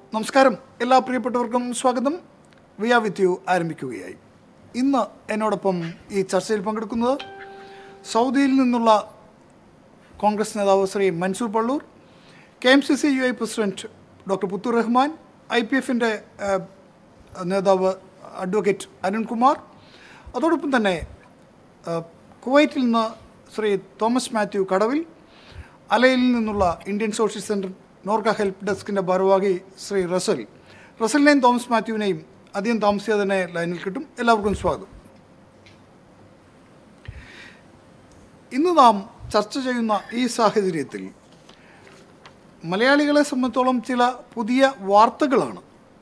നമസ്കാരം എല്ലാ പ്രിയപ്പെട്ടവർക്കും സ്വാഗതം വി ആർ വിത്ത് യു ആരംഭിക്കുകയായി ഇന്ന് എന്നോടൊപ്പം ഈ ചർച്ചയിൽ പങ്കെടുക്കുന്നത് സൗദിയിൽ നിന്നുള്ള കോൺഗ്രസ് നേതാവ് Shri Mansoor Palloor K M C C U I president doctor Puthur Rahman I P എഫിൻ്റെ നേതാവ് അഡ്വക്കേറ്റ് അരുൺകുമാർ അതോടൊപ്പം തന്നെ ആ, കുവൈറ്റിൽ നിന്ന് ശ്രീ തോമസ് മാത്യു കടവിൽ അലയിൽ നിന്നുള്ള Indian social centre Norka help ഡെസ്കിൻ്റെ ഭാരവാഹി ശ്രീ റസൽ റസലിനെയും തോമസ് മാത്യുവിനെയും അധികം താമസിയാതെ തന്നെ ലൈനിൽ കിട്ടും എല്ലാവർക്കും സ്വാഗതം ഇന്ന് നാം ചർച്ച ചെയ്യുന്ന ഈ സാഹചര്യത്തിൽ മലയാളികളെ സംബന്ധിച്ചോളം ചില പുതിയ വാർത്തകളാണ്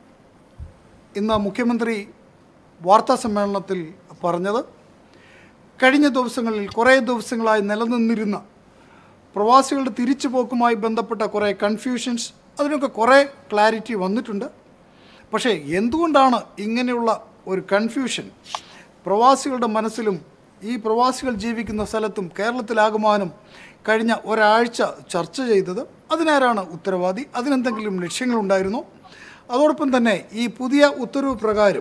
ഇന്ന് മുഖ്യമന്ത്രി വാർത്താ സമ്മേളനത്തിൽ പറഞ്ഞത് കഴിഞ്ഞ ദിവസങ്ങളിൽ കുറേ ദിവസങ്ങളായി നിലനിന്നിരുന്ന പ്രവാസികളുടെ തിരിച്ചുപോക്കുമായി ബന്ധപ്പെട്ട കുറേ കൺഫ്യൂഷൻസ് അതിനൊക്കെ കുറേ ക്ലാരിറ്റി വന്നിട്ടുണ്ട് പക്ഷേ എന്തുകൊണ്ടാണ് ഇങ്ങനെയുള്ള ഒരു കൺഫ്യൂഷൻ പ്രവാസികളുടെ മനസ്സിലും ഈ പ്രവാസികൾ ജീവിക്കുന്ന സ്ഥലത്തും കേരളത്തിലാകുമാനും കഴിഞ്ഞ ഒരാഴ്ച ചർച്ച ചെയ്തത് അതിനാരാണ് ഉത്തരവാദി അതിനെന്തെങ്കിലും ലക്ഷ്യങ്ങളുണ്ടായിരുന്നോ അതോടൊപ്പം തന്നെ ഈ പുതിയ ഉത്തരവ് പ്രകാരം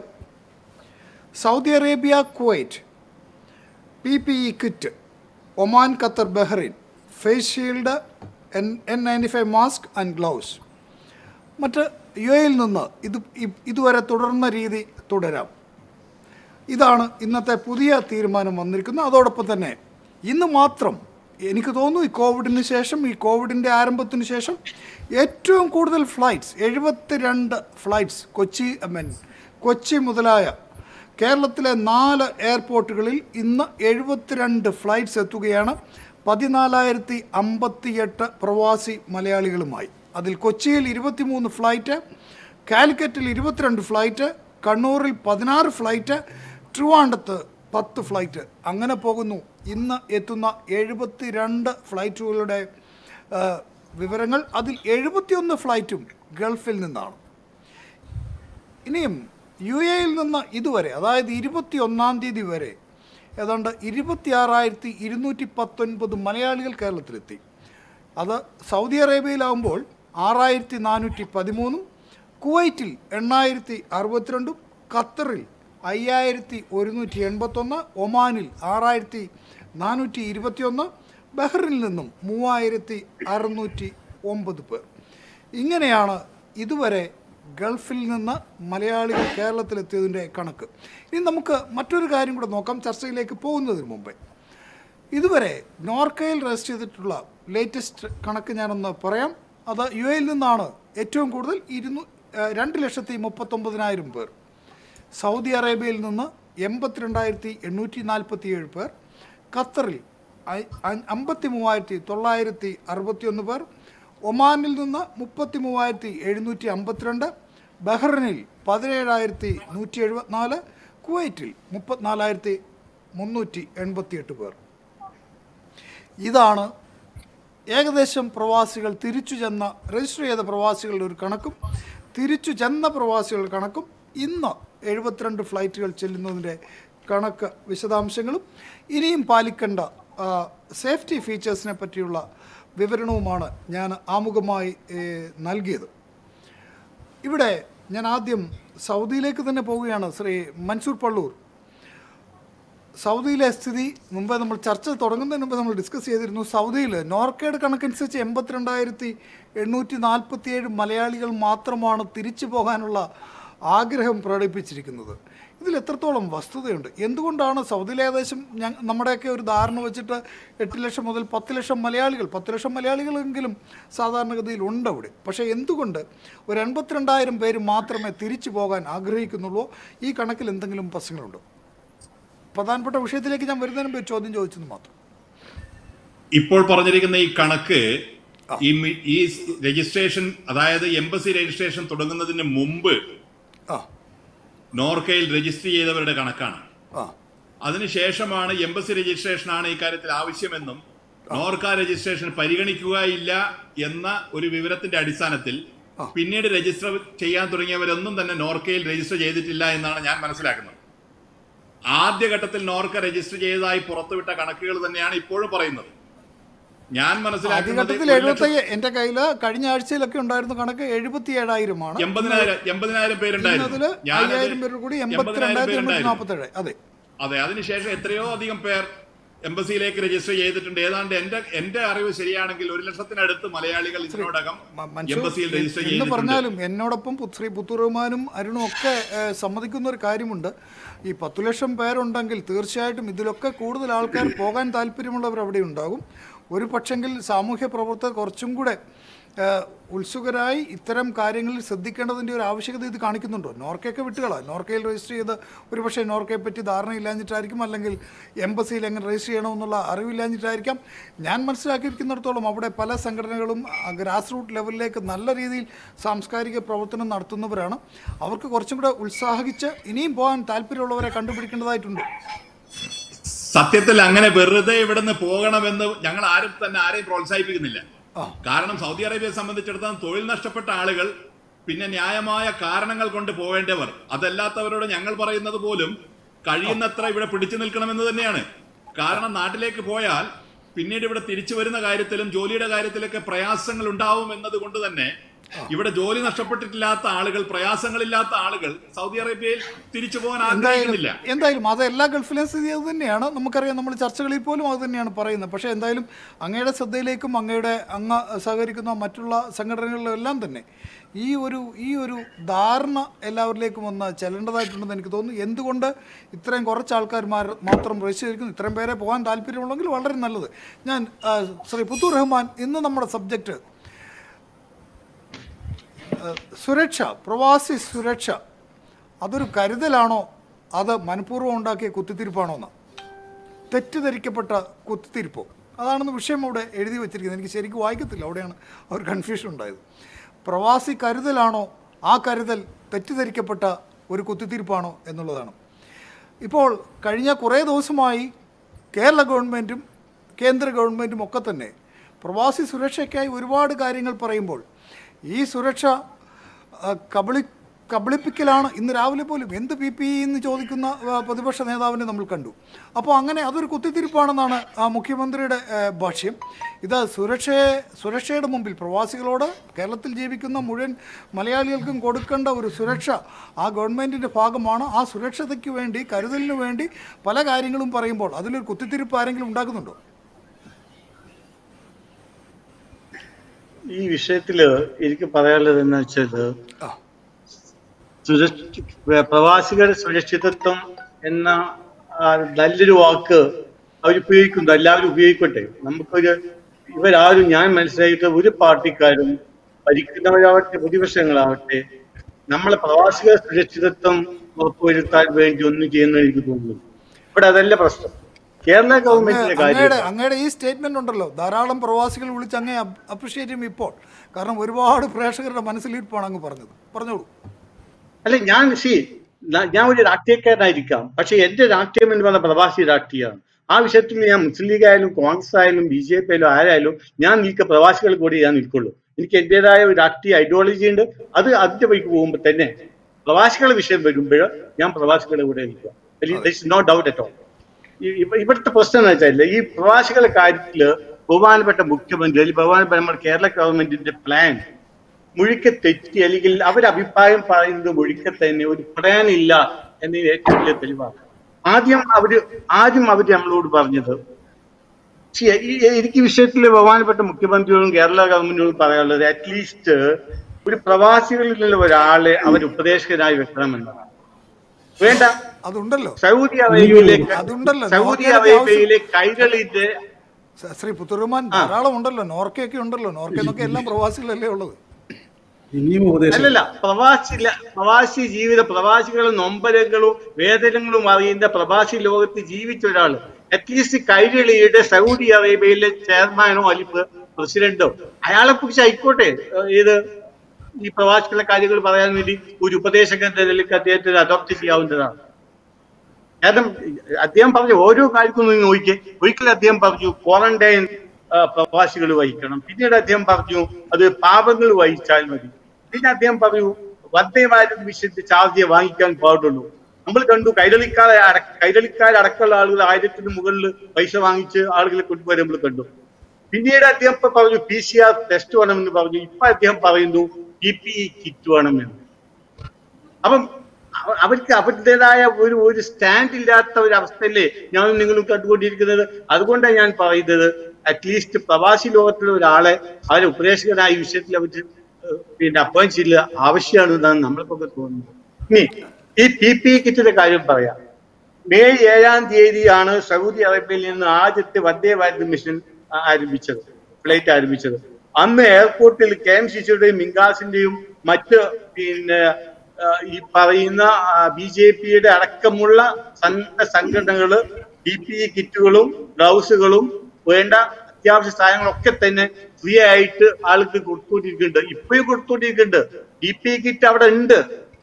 Saudi Arabia Kuwait P P E kit Oman Qatar Bahrain face shield N N ninety five mask and gloves മറ്റ് യു എയിൽ നിന്ന് ഇത് ഇ- ഇതുവരെ തുടർന്ന രീതി തുടരാം ഇതാണ് ഇന്നത്തെ പുതിയ തീരുമാനം വന്നിരിക്കുന്നത് അതോടൊപ്പം തന്നെ ഇന്ന് മാത്രം എനിക്ക് തോന്നുന്നു ഈ കോവിഡിന് ശേഷം ഈ കോവിഡിൻ്റെ ആരംഭത്തിന് ശേഷം ഏറ്റവും കൂടുതൽ ഫ്ലൈറ്റ്സ് എഴുപത്തിരണ്ട് flights Kochi I mean Kochi മുതലായ കേരളത്തിലെ നാല് എയർപോർട്ടുകളിൽ ഇന്ന് എഴുപത്തിരണ്ട് ഫ്ലൈറ്റ്സ് എത്തുകയാണ് പതിനാലായിരത്തി അമ്പത്തിയെട്ട് പ്രവാസി മലയാളികളുമായി അതിൽ കൊച്ചിയിൽ ഇരുപത്തിമൂന്ന് ഫ്ലൈറ്റ് കാലിക്കറ്റിൽ ഇരുപത്തിരണ്ട് ഫ്ലൈറ്റ് കണ്ണൂരിൽ പതിനാറ് ഫ്ലൈറ്റ് ട്രിവാൻഡത്ത് പത്ത് ഫ്ലൈറ്റ് അങ്ങനെ പോകുന്നു ഇന്ന് എത്തുന്ന എഴുപത്തിരണ്ട് ഫ്ലൈറ്റുകളുടെ ആ, വിവരങ്ങൾ അതിൽ എഴുപത്തിയൊന്ന് ഫ്ലൈറ്റും ഗൾഫിൽ നിന്നാണ് ഇനിയും യു എയിൽ നിന്ന് ഇതുവരെ അതായത് ഇരുപത്തി ഒന്നാം തീയതി വരെ ഏതാണ്ട് ഇരുപത്തിയാറായിരത്തി ഇരുന്നൂറ്റി പത്തൊൻപത് മലയാളികൾ കേരളത്തിലെത്തി അത് സൗദി അറേബ്യയിലാകുമ്പോൾ ആറായിരത്തി നാനൂറ്റി പതിമൂന്നും കുവൈറ്റിൽ എണ്ണായിരത്തി അറുപത്തിരണ്ടും ഖത്തറിൽ അയ്യായിരത്തി ഒരുന്നൂറ്റി എൺപത്തൊന്ന് ഒമാനിൽ ആറായിരത്തി നാനൂറ്റി ഇരുപത്തിയൊന്ന് ബഹ്റിനിൽ നിന്നും മൂവായിരത്തി അറുന്നൂറ്റി ഒമ്പത് പേർ ഇങ്ങനെയാണ് ഇതുവരെ ഗൾഫിൽ നിന്ന് മലയാളികൾ കേരളത്തിലെത്തിയതിൻ്റെ കണക്ക് ഇനി നമുക്ക് മറ്റൊരു കാര്യം കൂടെ നോക്കാം ചർച്ചയിലേക്ക് പോകുന്നതിന് മുമ്പേ ഇതുവരെ നോർക്കയിൽ രജിസ്റ്റർ ചെയ്തിട്ടുള്ള ലേറ്റസ്റ്റ് കണക്ക് ഞാനൊന്ന് പറയാം അത് യു എയിൽ നിന്നാണ് ഏറ്റവും കൂടുതൽ ഇരുന്നൂ ഏഹ് രണ്ട് ലക്ഷത്തി മുപ്പത്തൊമ്പതിനായിരം പേർ സൗദി അറേബ്യയിൽ നിന്ന് എൺപത്തിരണ്ടായിരത്തി എണ്ണൂറ്റി നാൽപ്പത്തി ഏഴ് പേർ ഖത്തറിൽ അ- അ- അമ്പത്തി മൂവായിരത്തി തൊള്ളായിരത്തി അറുപത്തിയൊന്ന് പേർ ഒമാനിൽ നിന്ന് മുപ്പത്തി മൂവായിരത്തി എഴുന്നൂറ്റി അമ്പത്തിരണ്ട് ബഹ്റിനിൽ പതിനേഴായിരത്തി നൂറ്റി എഴുപത്തിനാല് കുവൈറ്റിൽ മുപ്പത്തിനാലായിരത്തി മുന്നൂറ്റി എൺപത്തിയെട്ട് പേർ ഇതാണ് ഏകദേശം പ്രവാസികൾ തിരിച്ചു ചെന്ന രജിസ്റ്റർ ചെയ്ത പ്രവാസികളുടെ ഒരു കണക്കും തിരിച്ചു ചെന്ന പ്രവാസികളുടെ കണക്കും ഇന്ന് എഴുപത്തിരണ്ട് ഫ്ലൈറ്റുകൾ ചെല്ലുന്നതിൻ്റെ കണക്ക് വിശദാംശങ്ങളും ഇനിയും പാലിക്കേണ്ട ആ, സേഫ്റ്റി ഫീച്ചേഴ്സിനെ പറ്റിയുള്ള വിവരണവുമാണ് ഞാൻ ആമുഖമായി ഏ, നൽകിയത് ഇവിടെ ഞാൻ ആദ്യം സൗദിയിലേക്ക് തന്നെ പോവുകയാണ് ശ്രീ മൻസൂർ പള്ളൂർ സൗദിയിലെ സ്ഥിതി മുമ്പേ നമ്മൾ ചർച്ച തുടങ്ങുന്നതിന് മുമ്പ് നമ്മൾ ഡിസ്കസ് ചെയ്തിരുന്നു സൗദിയിൽ നോർക്കയുടെ കണക്കനുസരിച്ച് എൺപത്തിരണ്ടായിരത്തി എണ്ണൂറ്റി നാൽപ്പത്തിയേഴ് മലയാളികൾ മാത്രമാണ് തിരിച്ചു പോകാനുള്ള ആഗ്രഹം പ്രകടിപ്പിച്ചിരിക്കുന്നത് ഇതിൽ എത്രത്തോളം വസ്തുതയുണ്ട് എന്തുകൊണ്ടാണ് സൗദിയിൽ ഏകദേശം ഞ നമ്മുടെയൊക്കെ ഒരു ധാരണ വെച്ചിട്ട് എട്ട് ലക്ഷം മുതൽ പത്ത് ലക്ഷം മലയാളികൾ പത്ത് ലക്ഷം മലയാളികളെങ്കിലും സാധാരണഗതിയിൽ ഉണ്ട് അവിടെ പക്ഷേ എന്തുകൊണ്ട് ഒരു എൺപത്തിരണ്ടായിരം പേര് മാത്രമേ തിരിച്ചു പോകാൻ ആഗ്രഹിക്കുന്നുള്ളൂ ഈ കണക്കിൽ എന്തെങ്കിലും പ്രശ്നങ്ങളുണ്ടോ പ്രധാനപ്പെട്ട വിഷയത്തിലേക്ക് ഞാൻ വരുന്നതിന് മുമ്പ് ഒരു ചോദ്യം ചോദിച്ചെന്ന് മാത്രം ഇപ്പോൾ പറഞ്ഞിരിക്കുന്ന ഈ കണക്ക് ഈ മി- ഈ രജിസ്ട്രേഷൻ അതായത് എംബസി രജിസ്ട്രേഷൻ തുടങ്ങുന്നതിന് മുമ്പ് ആ നോർക്കയിൽ രജിസ്റ്റർ ചെയ്തവരുടെ കണക്കാണ് ആ അതിനുശേഷമാണ് എംബസി രജിസ്ട്രേഷൻ ആണ് ഈ കാര്യത്തിൽ ആവശ്യമെന്നും നോർക്ക രജിസ്ട്രേഷൻ പരിഗണിക്കുകയില്ല എന്ന ഒരു വിവരത്തിന്റെ അടിസ്ഥാനത്തിൽ പിന്നീട് രജിസ്റ്റർ ചെയ്യാൻ തുടങ്ങിയവരൊന്നും തന്നെ നോർക്കയിൽ രജിസ്റ്റർ ചെയ്തിട്ടില്ല എന്നാണ് ഞാൻ മനസ്സിലാക്കുന്നത് ആദ്യഘട്ടത്തിൽ നോർക്ക രജിസ്റ്റർ ചെയ്തതായി പുറത്തുവിട്ട കണക്കുകൾ തന്നെയാണ് ഇപ്പോഴും പറയുന്നത് ഞാൻ മനസ്സിലാക്കുന്നത് ആദ്യഘട്ടത്തിൽ ഒരു എഴുപത്തി ലക്ഷത്തി- എന്റെ കയ്യിൽ കഴിഞ്ഞ ആഴ്ചയിലൊക്കെ ഉണ്ടായിരുന്ന കണക്ക് എഴുപത്തി ഏഴായിരമാണ് എൺപതിനായിരം എൺപതിനായിരം പേരുണ്ടായിരുന്നു ഇന്നതില് ഞാനത് അയ്യായിരം പേര് കൂടി എൺപതിനായിരം എൺപത്തിരണ്ടായിരത്തി എണ്ണൂറ്റി പേരുണ്ടായിരുന്നു നാൽപ്പത്തേഴ് അതെ അതെ അതിനുശേഷം എത്രയോ അധികം പേർ എംബസിയിലേക്ക് രജിസ്റ്റർ ചെയ്തിട്ടുണ്ട് ഏതാണ്ട് എന്റെ എന്റെ അറിവ് ശരിയാണെങ്കിൽ ഒരു ലക്ഷത്തിനടുത്ത് മലയാളികൾ ഇതിനോടകം മ- മൻസൂർ, എംബസിയിൽ രജിസ്റ്റർ എന്ന് ചെയ്തിട്ടുണ്ട് പറഞ്ഞാലും എന്നോടൊപ്പം പു- ശ്രീ പുത്തുറഹ്മാനും അരുണും ഒക്കെ ഏഹ്, സമ്മതിക്കുന്ന ഒരു കാര്യമുണ്ട് ഈ പത്തു ലക്ഷം പേരുണ്ടെങ്കിൽ തീർച്ചയായിട്ടും ഇതിലൊക്കെ കൂടുതൽ ആൾക്കാർ പോകാൻ താല്പര്യമുള്ളവർ അവിടെ ഉണ്ടാകും ഒരു പക്ഷെങ്കിൽ സാമൂഹ്യ പ്രവർത്തകർ കുറച്ചും കൂടെ ഏഹ്, ഉത്സുകരായി ഇത്തരം കാര്യങ്ങളിൽ ശ്രദ്ധിക്കേണ്ടതിൻ്റെ ഒരു ആവശ്യകത ഇത് കാണിക്കുന്നുണ്ടോ നോർക്കയൊക്കെ വിട്ടുകളാ നോർക്കയിൽ രജിസ്റ്റർ ചെയ്ത് ഒരു പക്ഷേ നോർക്കയെ പറ്റി ധാരണയില്ലാഞ്ഞിട്ടായിരിക്കും അല്ലെങ്കിൽ എംബസിയിൽ എങ്ങനെ രജിസ്റ്റർ ചെയ്യണമെന്നുള്ള അറിവില്ലാഞ്ഞിട്ടായിരിക്കാം ഞാൻ മനസ്സിലാക്കിയിരിക്കുന്നിടത്തോളം അവിടെ പല സംഘടനകളും ഗ്രാസ് റൂട്ട് ലെവലിലേക്ക് നല്ല രീതിയിൽ സാംസ്കാരിക പ്രവർത്തനം നടത്തുന്നവരാണ് അവർക്ക് കുറച്ചും കൂടെ ഉത്സാഹിച്ച് ഇനിയും പോകാൻ താല്പര്യമുള്ളവരെ കണ്ടുപിടിക്കേണ്ടതായിട്ടുണ്ട് സത്യത്തിൽ അങ്ങനെ വെറുതെ ഇവിടുന്ന് പോകണമെന്ന് ഞങ്ങൾ ആരും തന്നെ ആരെയും പ്രോത്സാഹിപ്പിക്കുന്നില്ല ആ. കാരണം സൗദി അറേബ്യയെ സംബന്ധിച്ചിടത്തോളം തൊഴിൽ നഷ്ടപ്പെട്ട ആളുകൾ പിന്നെ ന്യായമായ കാരണങ്ങൾ കൊണ്ട് പോവേണ്ടവർ അതല്ലാത്തവരോട് ഞങ്ങൾ പറയുന്നത് പോലും കഴിയുന്നത്ര ഇവിടെ പിടിച്ചു നിൽക്കണമെന്ന് തന്നെയാണ് കാരണം നാട്ടിലേക്ക് പോയാൽ പിന്നീട് ഇവിടെ തിരിച്ചു വരുന്ന കാര്യത്തിലും ജോലിയുടെ കാര്യത്തിലൊക്കെ പ്രയാസങ്ങൾ ഉണ്ടാവും എന്നതുകൊണ്ട് തന്നെ ഇവിടെ ജോലി നഷ്ടപ്പെട്ടിട്ടില്ലാത്ത ആളുകൾ പ്രയാസങ്ങളില്ലാത്ത ആളുകൾ സൗദി അറേബ്യയിൽ തിരിച്ചു പോകാൻ എന്തായാലും ആഗ്രഹിക്കുന്നില്ല എന്തായാലും അത് എല്ലാ ഗൾഫിലെയും സ്ഥിതി അത് തന്നെയാണ് നമുക്കറിയാം നമ്മൾ ചർച്ചകളിൽ പോലും അത് തന്നെയാണ് പറയുന്നത് പക്ഷേ എന്തായാലും അങ്ങയുടെ ശ്രദ്ധയിലേക്കും അങ്ങയുടെ അങ്ങ് സഹകരിക്കുന്ന മറ്റുള്ള സംഘടനകളിലും എല്ലാം തന്നെ ഈ ഒരു ഈ ഒരു ധാരണ എല്ലാവരിലേക്കും ഒന്ന് ചെല്ലേണ്ടതായിട്ടുണ്ടെന്ന് എനിക്ക് തോന്നുന്നു എന്തുകൊണ്ട് ഇത്രയും കുറച്ച് ആൾക്കാർ മാത്രം രജിസ്റ്റർ ചെയ്തിരിക്കുന്നു ഇത്രയും പേരെ പോകാൻ താല്പര്യമുള്ളെങ്കിൽ വളരെ നല്ലത് ഞാൻ ആ, ശ്രീ പുത്തൂർ റഹ്മാൻ ഇന്ന് നമ്മുടെ സബ്ജക്റ്റ് സുരക്ഷ പ്രവാസി സുരക്ഷ അതൊരു കരുതലാണോ അത് മനഃപൂർവ്വം ഉണ്ടാക്കിയ കുത്തിത്തിരിപ്പാണോ എന്ന് തെറ്റിദ്ധരിക്കപ്പെട്ട കുത്തിത്തിരിപ്പോ അതാണെന്ന് വിഷയം അവിടെ എഴുതി വെച്ചിരിക്കുന്നത് എനിക്ക് ശരിക്കും വായിക്കത്തില്ല അവിടെയാണ് ഒരു കൺഫ്യൂഷൻ ഉണ്ടായത് പ്രവാസി കരുതലാണോ ആ കരുതൽ തെറ്റിദ്ധരിക്കപ്പെട്ട ഒരു കുത്തിത്തിരിപ്പാണോ എന്നുള്ളതാണ് ഇപ്പോൾ കഴിഞ്ഞ കുറേ ദിവസമായി കേരള ഗവൺമെൻറ്റും കേന്ദ്ര ഗവൺമെൻറ്റും ഒക്കെ തന്നെ പ്രവാസി സുരക്ഷയ്ക്കായി ഒരുപാട് കാര്യങ്ങൾ പറയുമ്പോൾ ഈ സുരക്ഷ ആ, കബളി കബളിപ്പിക്കലാണ് ഇന്ന് രാവിലെ പോലും എന്ത് പി പി എന്ന് ചോദിക്കുന്ന ആ, പ്രതിപക്ഷ നേതാവിനെ നമ്മൾ കണ്ടു അപ്പോൾ അങ്ങനെ അതൊരു കുത്തിത്തിരിപ്പാണെന്നാണ് ആ മുഖ്യമന്ത്രിയുടെ ആ, ഭാഷ്യം ഇത് സുരക്ഷയെ സുരക്ഷയുടെ മുമ്പിൽ പ്രവാസികളോട് കേരളത്തിൽ ജീവിക്കുന്ന മുഴുവൻ മലയാളികൾക്കും കൊടുക്കേണ്ട ഒരു സുരക്ഷ ആ ഗവൺമെൻറ്റിൻ്റെ ഭാഗമാണ് ആ സുരക്ഷതയ്ക്ക് വേണ്ടി കരുതലിന് വേണ്ടി പല കാര്യങ്ങളും പറയുമ്പോൾ അതിലൊരു കുത്തിത്തിരിപ്പ് ആരെങ്കിലും ഉണ്ടാക്കുന്നുണ്ടോ ഈ വിഷയത്തില് എനിക്ക് പറയാനുള്ളത് എന്ന് വെച്ചാൽ ആ സുരക്ഷ പ്രവാസികളുടെ സുരക്ഷിതത്വം എന്ന ആ, നല്ലൊരു വാക്ക് അവർ ഉപയോഗിക്കുന്നു എല്ലാവരും ഉപയോഗിക്കട്ടെ നമുക്കൊരു ഇവരാരും ഞാൻ മനസ്സിലായിട്ട് ഒരു പാർട്ടിക്കാരും ഭരിക്കുന്നവരാവട്ടെ പ്രതിപക്ഷങ്ങളാവട്ടെ നമ്മളെ പ്രവാസികളുടെ സുരക്ഷിതത്വം ഉറപ്പുവരുത്താൻ വേണ്ടി ഒന്നും ചെയ്യുന്ന എനിക്ക് തോന്നുന്നു ഇവിടെ അതല്ല പ്രശ്നം കേരള ഗവൺമെന്റിന്റെ കാര്യം അങ്ങയുടെ അങ്ങയുടെ ഈ സ്റ്റേറ്റ്മെന്റ് ഉണ്ടല്ലോ ധാരാളം പ്രവാസികൾ വിളിച്ച് അങ്ങേ അപ്രിഷിയേറ്റ് ചെയ്യും ഇപ്പോൾ കാരണം ഒരുപാട് പ്രേക്ഷകരുടെ മനസ്സിലിരിപ്പാണ് അങ്ങ് പറഞ്ഞത് പറഞ്ഞോളൂ അല്ല ഞാൻ സി ഞാൻ ഒരു രാഷ്ട്രീയക്കാരനായിരിക്കാം പക്ഷെ എന്റെ രാഷ്ട്രീയം എന്ന് പറഞ്ഞ പ്രവാസി രാഷ്ട്രീയമാണ് ആ വിഷയത്തിൽ ഞാൻ മുസ്ലിം ലീഗ് ആയാലും കോൺഗ്രസ് ആയാലും ബി ജെ പി ആയാലും ആരായാലും ഞാൻ നിൽക്ക പ്രവാസികൾ കൂടി ഞാൻ നിൽക്കുള്ളൂ എനിക്ക് എന്റേതായ ഒരു രാഷ്ട്രീയ ഐഡിയോളജി ഉണ്ട് അത് അതിന്റെ വഴിക്ക് പോകുമ്പോൾ തന്നെ പ്രവാസികളുടെ വിഷയം വരുമ്പോൾ ഞാൻ പ്രവാസികളുടെ കൂടെ നിൽക്കുക നോ ഡൗട്ട് അറ്റ് ഓൾ ഇവിടുത്തെ പ്രശ്നം എന്ന് വെച്ചാൽ ഈ പ്രവാസികളുടെ കാര്യത്തില് ബഹുമാനപ്പെട്ട മുഖ്യമന്ത്രി അല്ലെങ്കിൽ ബഹുമാനപ്പെട്ട നമ്മുടെ കേരള ഗവൺമെന്റിന്റെ പ്ലാൻ മുഴുക്കെ തെറ്റി അല്ലെങ്കിൽ അവരുടെ അഭിപ്രായം പറയുന്നത് മുഴുക്കെ തന്നെ ഒരു പറയാനില്ല എന്നതിന് ഏറ്റവും വലിയ തെളിവാണ് ആദ്യം അവര് ആദ്യം അവര് നമ്മളോട് പറഞ്ഞത് ശ്ശി, ഈ- എനിക്ക് ഈ വിഷയത്തിൽ ബഹുമാനപ്പെട്ട മുഖ്യമന്ത്രിയോടും കേരള ഗവൺമെന്റിനോടും പറയാനുള്ളത് അറ്റ്ലീസ്റ്റ് ഒരു പ്രവാസികളിൽ നിന്ന് ഒരാളെ അവർ ഉപദേശകനായി വെക്കണമെന്നാണ് വേണ്ട അതുണ്ടല്ലോ സൗദി അറേബ്യയിലെ അതുണ്ടല്ലോ. സൗദി നോക്കിയാൽ അറേബ്യയിലെ കൈരളിന്റെ സ- ശ്രീ പുത്തുറഹ്മാൻ ധാരാളം ഉണ്ടല്ലോ നോർക്കയൊക്കെ ഉണ്ടല്ലോ നോർക്ക എന്നൊക്കെ എല്ലാം പ്രവാസികളല്ലേ ഉള്ളത് ഇനിയും ഉപദേശം അല്ലല്ല പ്രവാസി ല- പ്രവാസി ജീവിത പ്രവാസികളും നൊമ്പരങ്ങളും വേദനകളും അറിയുന്ന പ്രവാസി ലോകത്ത് ജീവിച്ച ഒരാള് അറ്റ്ലീസ്റ്റ് കൈരളിയുടെ സൗദി അറേബ്യയിലെ ചെയർമാനോ അല്ലെങ്കിൽ പ്രസിഡന്റോ അയാളെ കുറിച്ച് ആയിക്കോട്ടെ ഏഹ് ഇത് ഈ പ്രവാസികളുടെ കാര്യങ്ങൾ പറയാൻ വേണ്ടി ഒരു ഉപദേശകൻ എന്ന നിലയ്ക്ക് അദ്ദേഹത്തിന് അഡോപ്റ്റ് ചെയ്യാവുന്നതാണ് കാരണം അദ്ദേഹം പറഞ്ഞ ഓരോ കാര്യത്തിനും നിങ്ങൾ നോക്കിയേ ഒരിക്കലും അദ്ദേഹം പറഞ്ഞു ക്വാറന്റൈൻ പ്രവാസികൾ വഹിക്കണം പിന്നീട് അദ്ദേഹം പറഞ്ഞു അത് പാപങ്ങൾ വഹിച്ചാൽ മതി പിന്നെ അദ്ദേഹം പറഞ്ഞു വന്ദേ ഭാരത് മിഷന്റെ ചാർജ് വാങ്ങിക്കാൻ പാടുള്ളൂ നമ്മൾ കണ്ടു കൈരളിക്കാരെ അട കൈരളിക്കാരടക്കമുള്ള ആളുകൾ ആയിരത്തിന് മുകളിൽ പൈസ വാങ്ങിച്ച് ആളുകളെ കൊണ്ടുവരെ നമ്മൾ കണ്ടു പിന്നീട് അദ്ദേഹം ഇപ്പൊ പറഞ്ഞു പി സി ആർ ടെസ്റ്റ് വേണമെന്ന് പറഞ്ഞു ഇപ്പൊ അദ്ദേഹം പറയുന്നു പി പി ഇ കിറ്റ് വേണമെന്ന് അപ്പം അവ- അവർക്ക് അവരുടേതായ ഒരു ഒരു സ്റ്റാൻഡ് ഇല്ലാത്ത ഒരു അവസ്ഥയല്ലേ ഞാൻ നിങ്ങളും കണ്ടുകൊണ്ടിരിക്കുന്നത് അതുകൊണ്ടാണ് ഞാൻ പറയുന്നത് അറ്റ്ലീസ്റ്റ് പ്രവാസി ലോകത്തിലെ ഒരാളെ അവരെ ഉപദേശകനായ ഈ വിഷയത്തിൽ അവർ പിന്നെ അപ്പോയിന്റ് ചെയ്യില്ല ആവശ്യമാണെന്നാണ് നമ്മൾക്കൊക്കെ തോന്നുന്നത് ഇനി ഈ പി പി കിറ്റിന്റെ കാര്യം പറയാം മെയ് ഏഴാം തീയതിയാണ് സൗദി അറേബ്യയിൽ നിന്ന് ആദ്യത്തെ വന്ദേ ഭാരത് മിഷൻ ആ- ആരംഭിച്ചത് ഫ്ലൈറ്റ് ആരംഭിച്ചത് അന്ന് എയർപോർട്ടിൽ കെ എം സി സിയുടെയും മിങ്കാസിന്റെയും മറ്റ് പിന്നെ ആ, ഈ പറയുന്ന ബി ജെ പിയുടെ അടക്കമുള്ള സന്നദ്ധ സംഘടനകള് പി പി ഇ കിറ്റുകളും ഗ്ലൗസുകളും വേണ്ട അത്യാവശ്യ സാധനങ്ങളൊക്കെ തന്നെ ഫ്രീ ആയിട്ട് ആൾക്ക് കൊടുത്തുകൊണ്ടിരിക്കുന്നുണ്ട് ഇപ്പോഴും കൊടുത്തുകൊണ്ടിരിക്കുന്നുണ്ട് പി പി ഇ കിറ്റ് അവിടെ ഉണ്ട്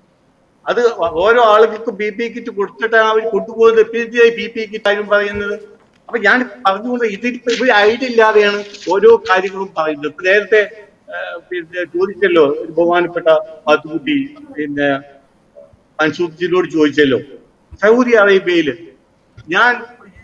അത് ഓരോ ആളുകൾക്കും ബി പി കിറ്റ് കൊടുത്തിട്ടാണ് അവർ കൊണ്ടുപോകുന്നത് പിന്നെ ബി പി കിറ്റ് ആരും പറയുന്നത് അപ്പൊ ഞാൻ പറഞ്ഞുകൊണ്ട് ഇതിൽ ഇപ്പൊ ഒരു ഐഡിയ ഇല്ലാതെയാണ് ഓരോ കാര്യങ്ങളും പറയുന്നത് ഇപ്പൊ നേരത്തെ ആ, പിന്നെ ചോദിച്ചല്ലോ ഒരു ബഹുമാനപ്പെട്ട മാത്തുക്കുട്ടി പിന്നെ മൻസൂർജിനോട് ചോദിച്ചല്ലോ സൗദി അറേബ്യയില് ഞാൻ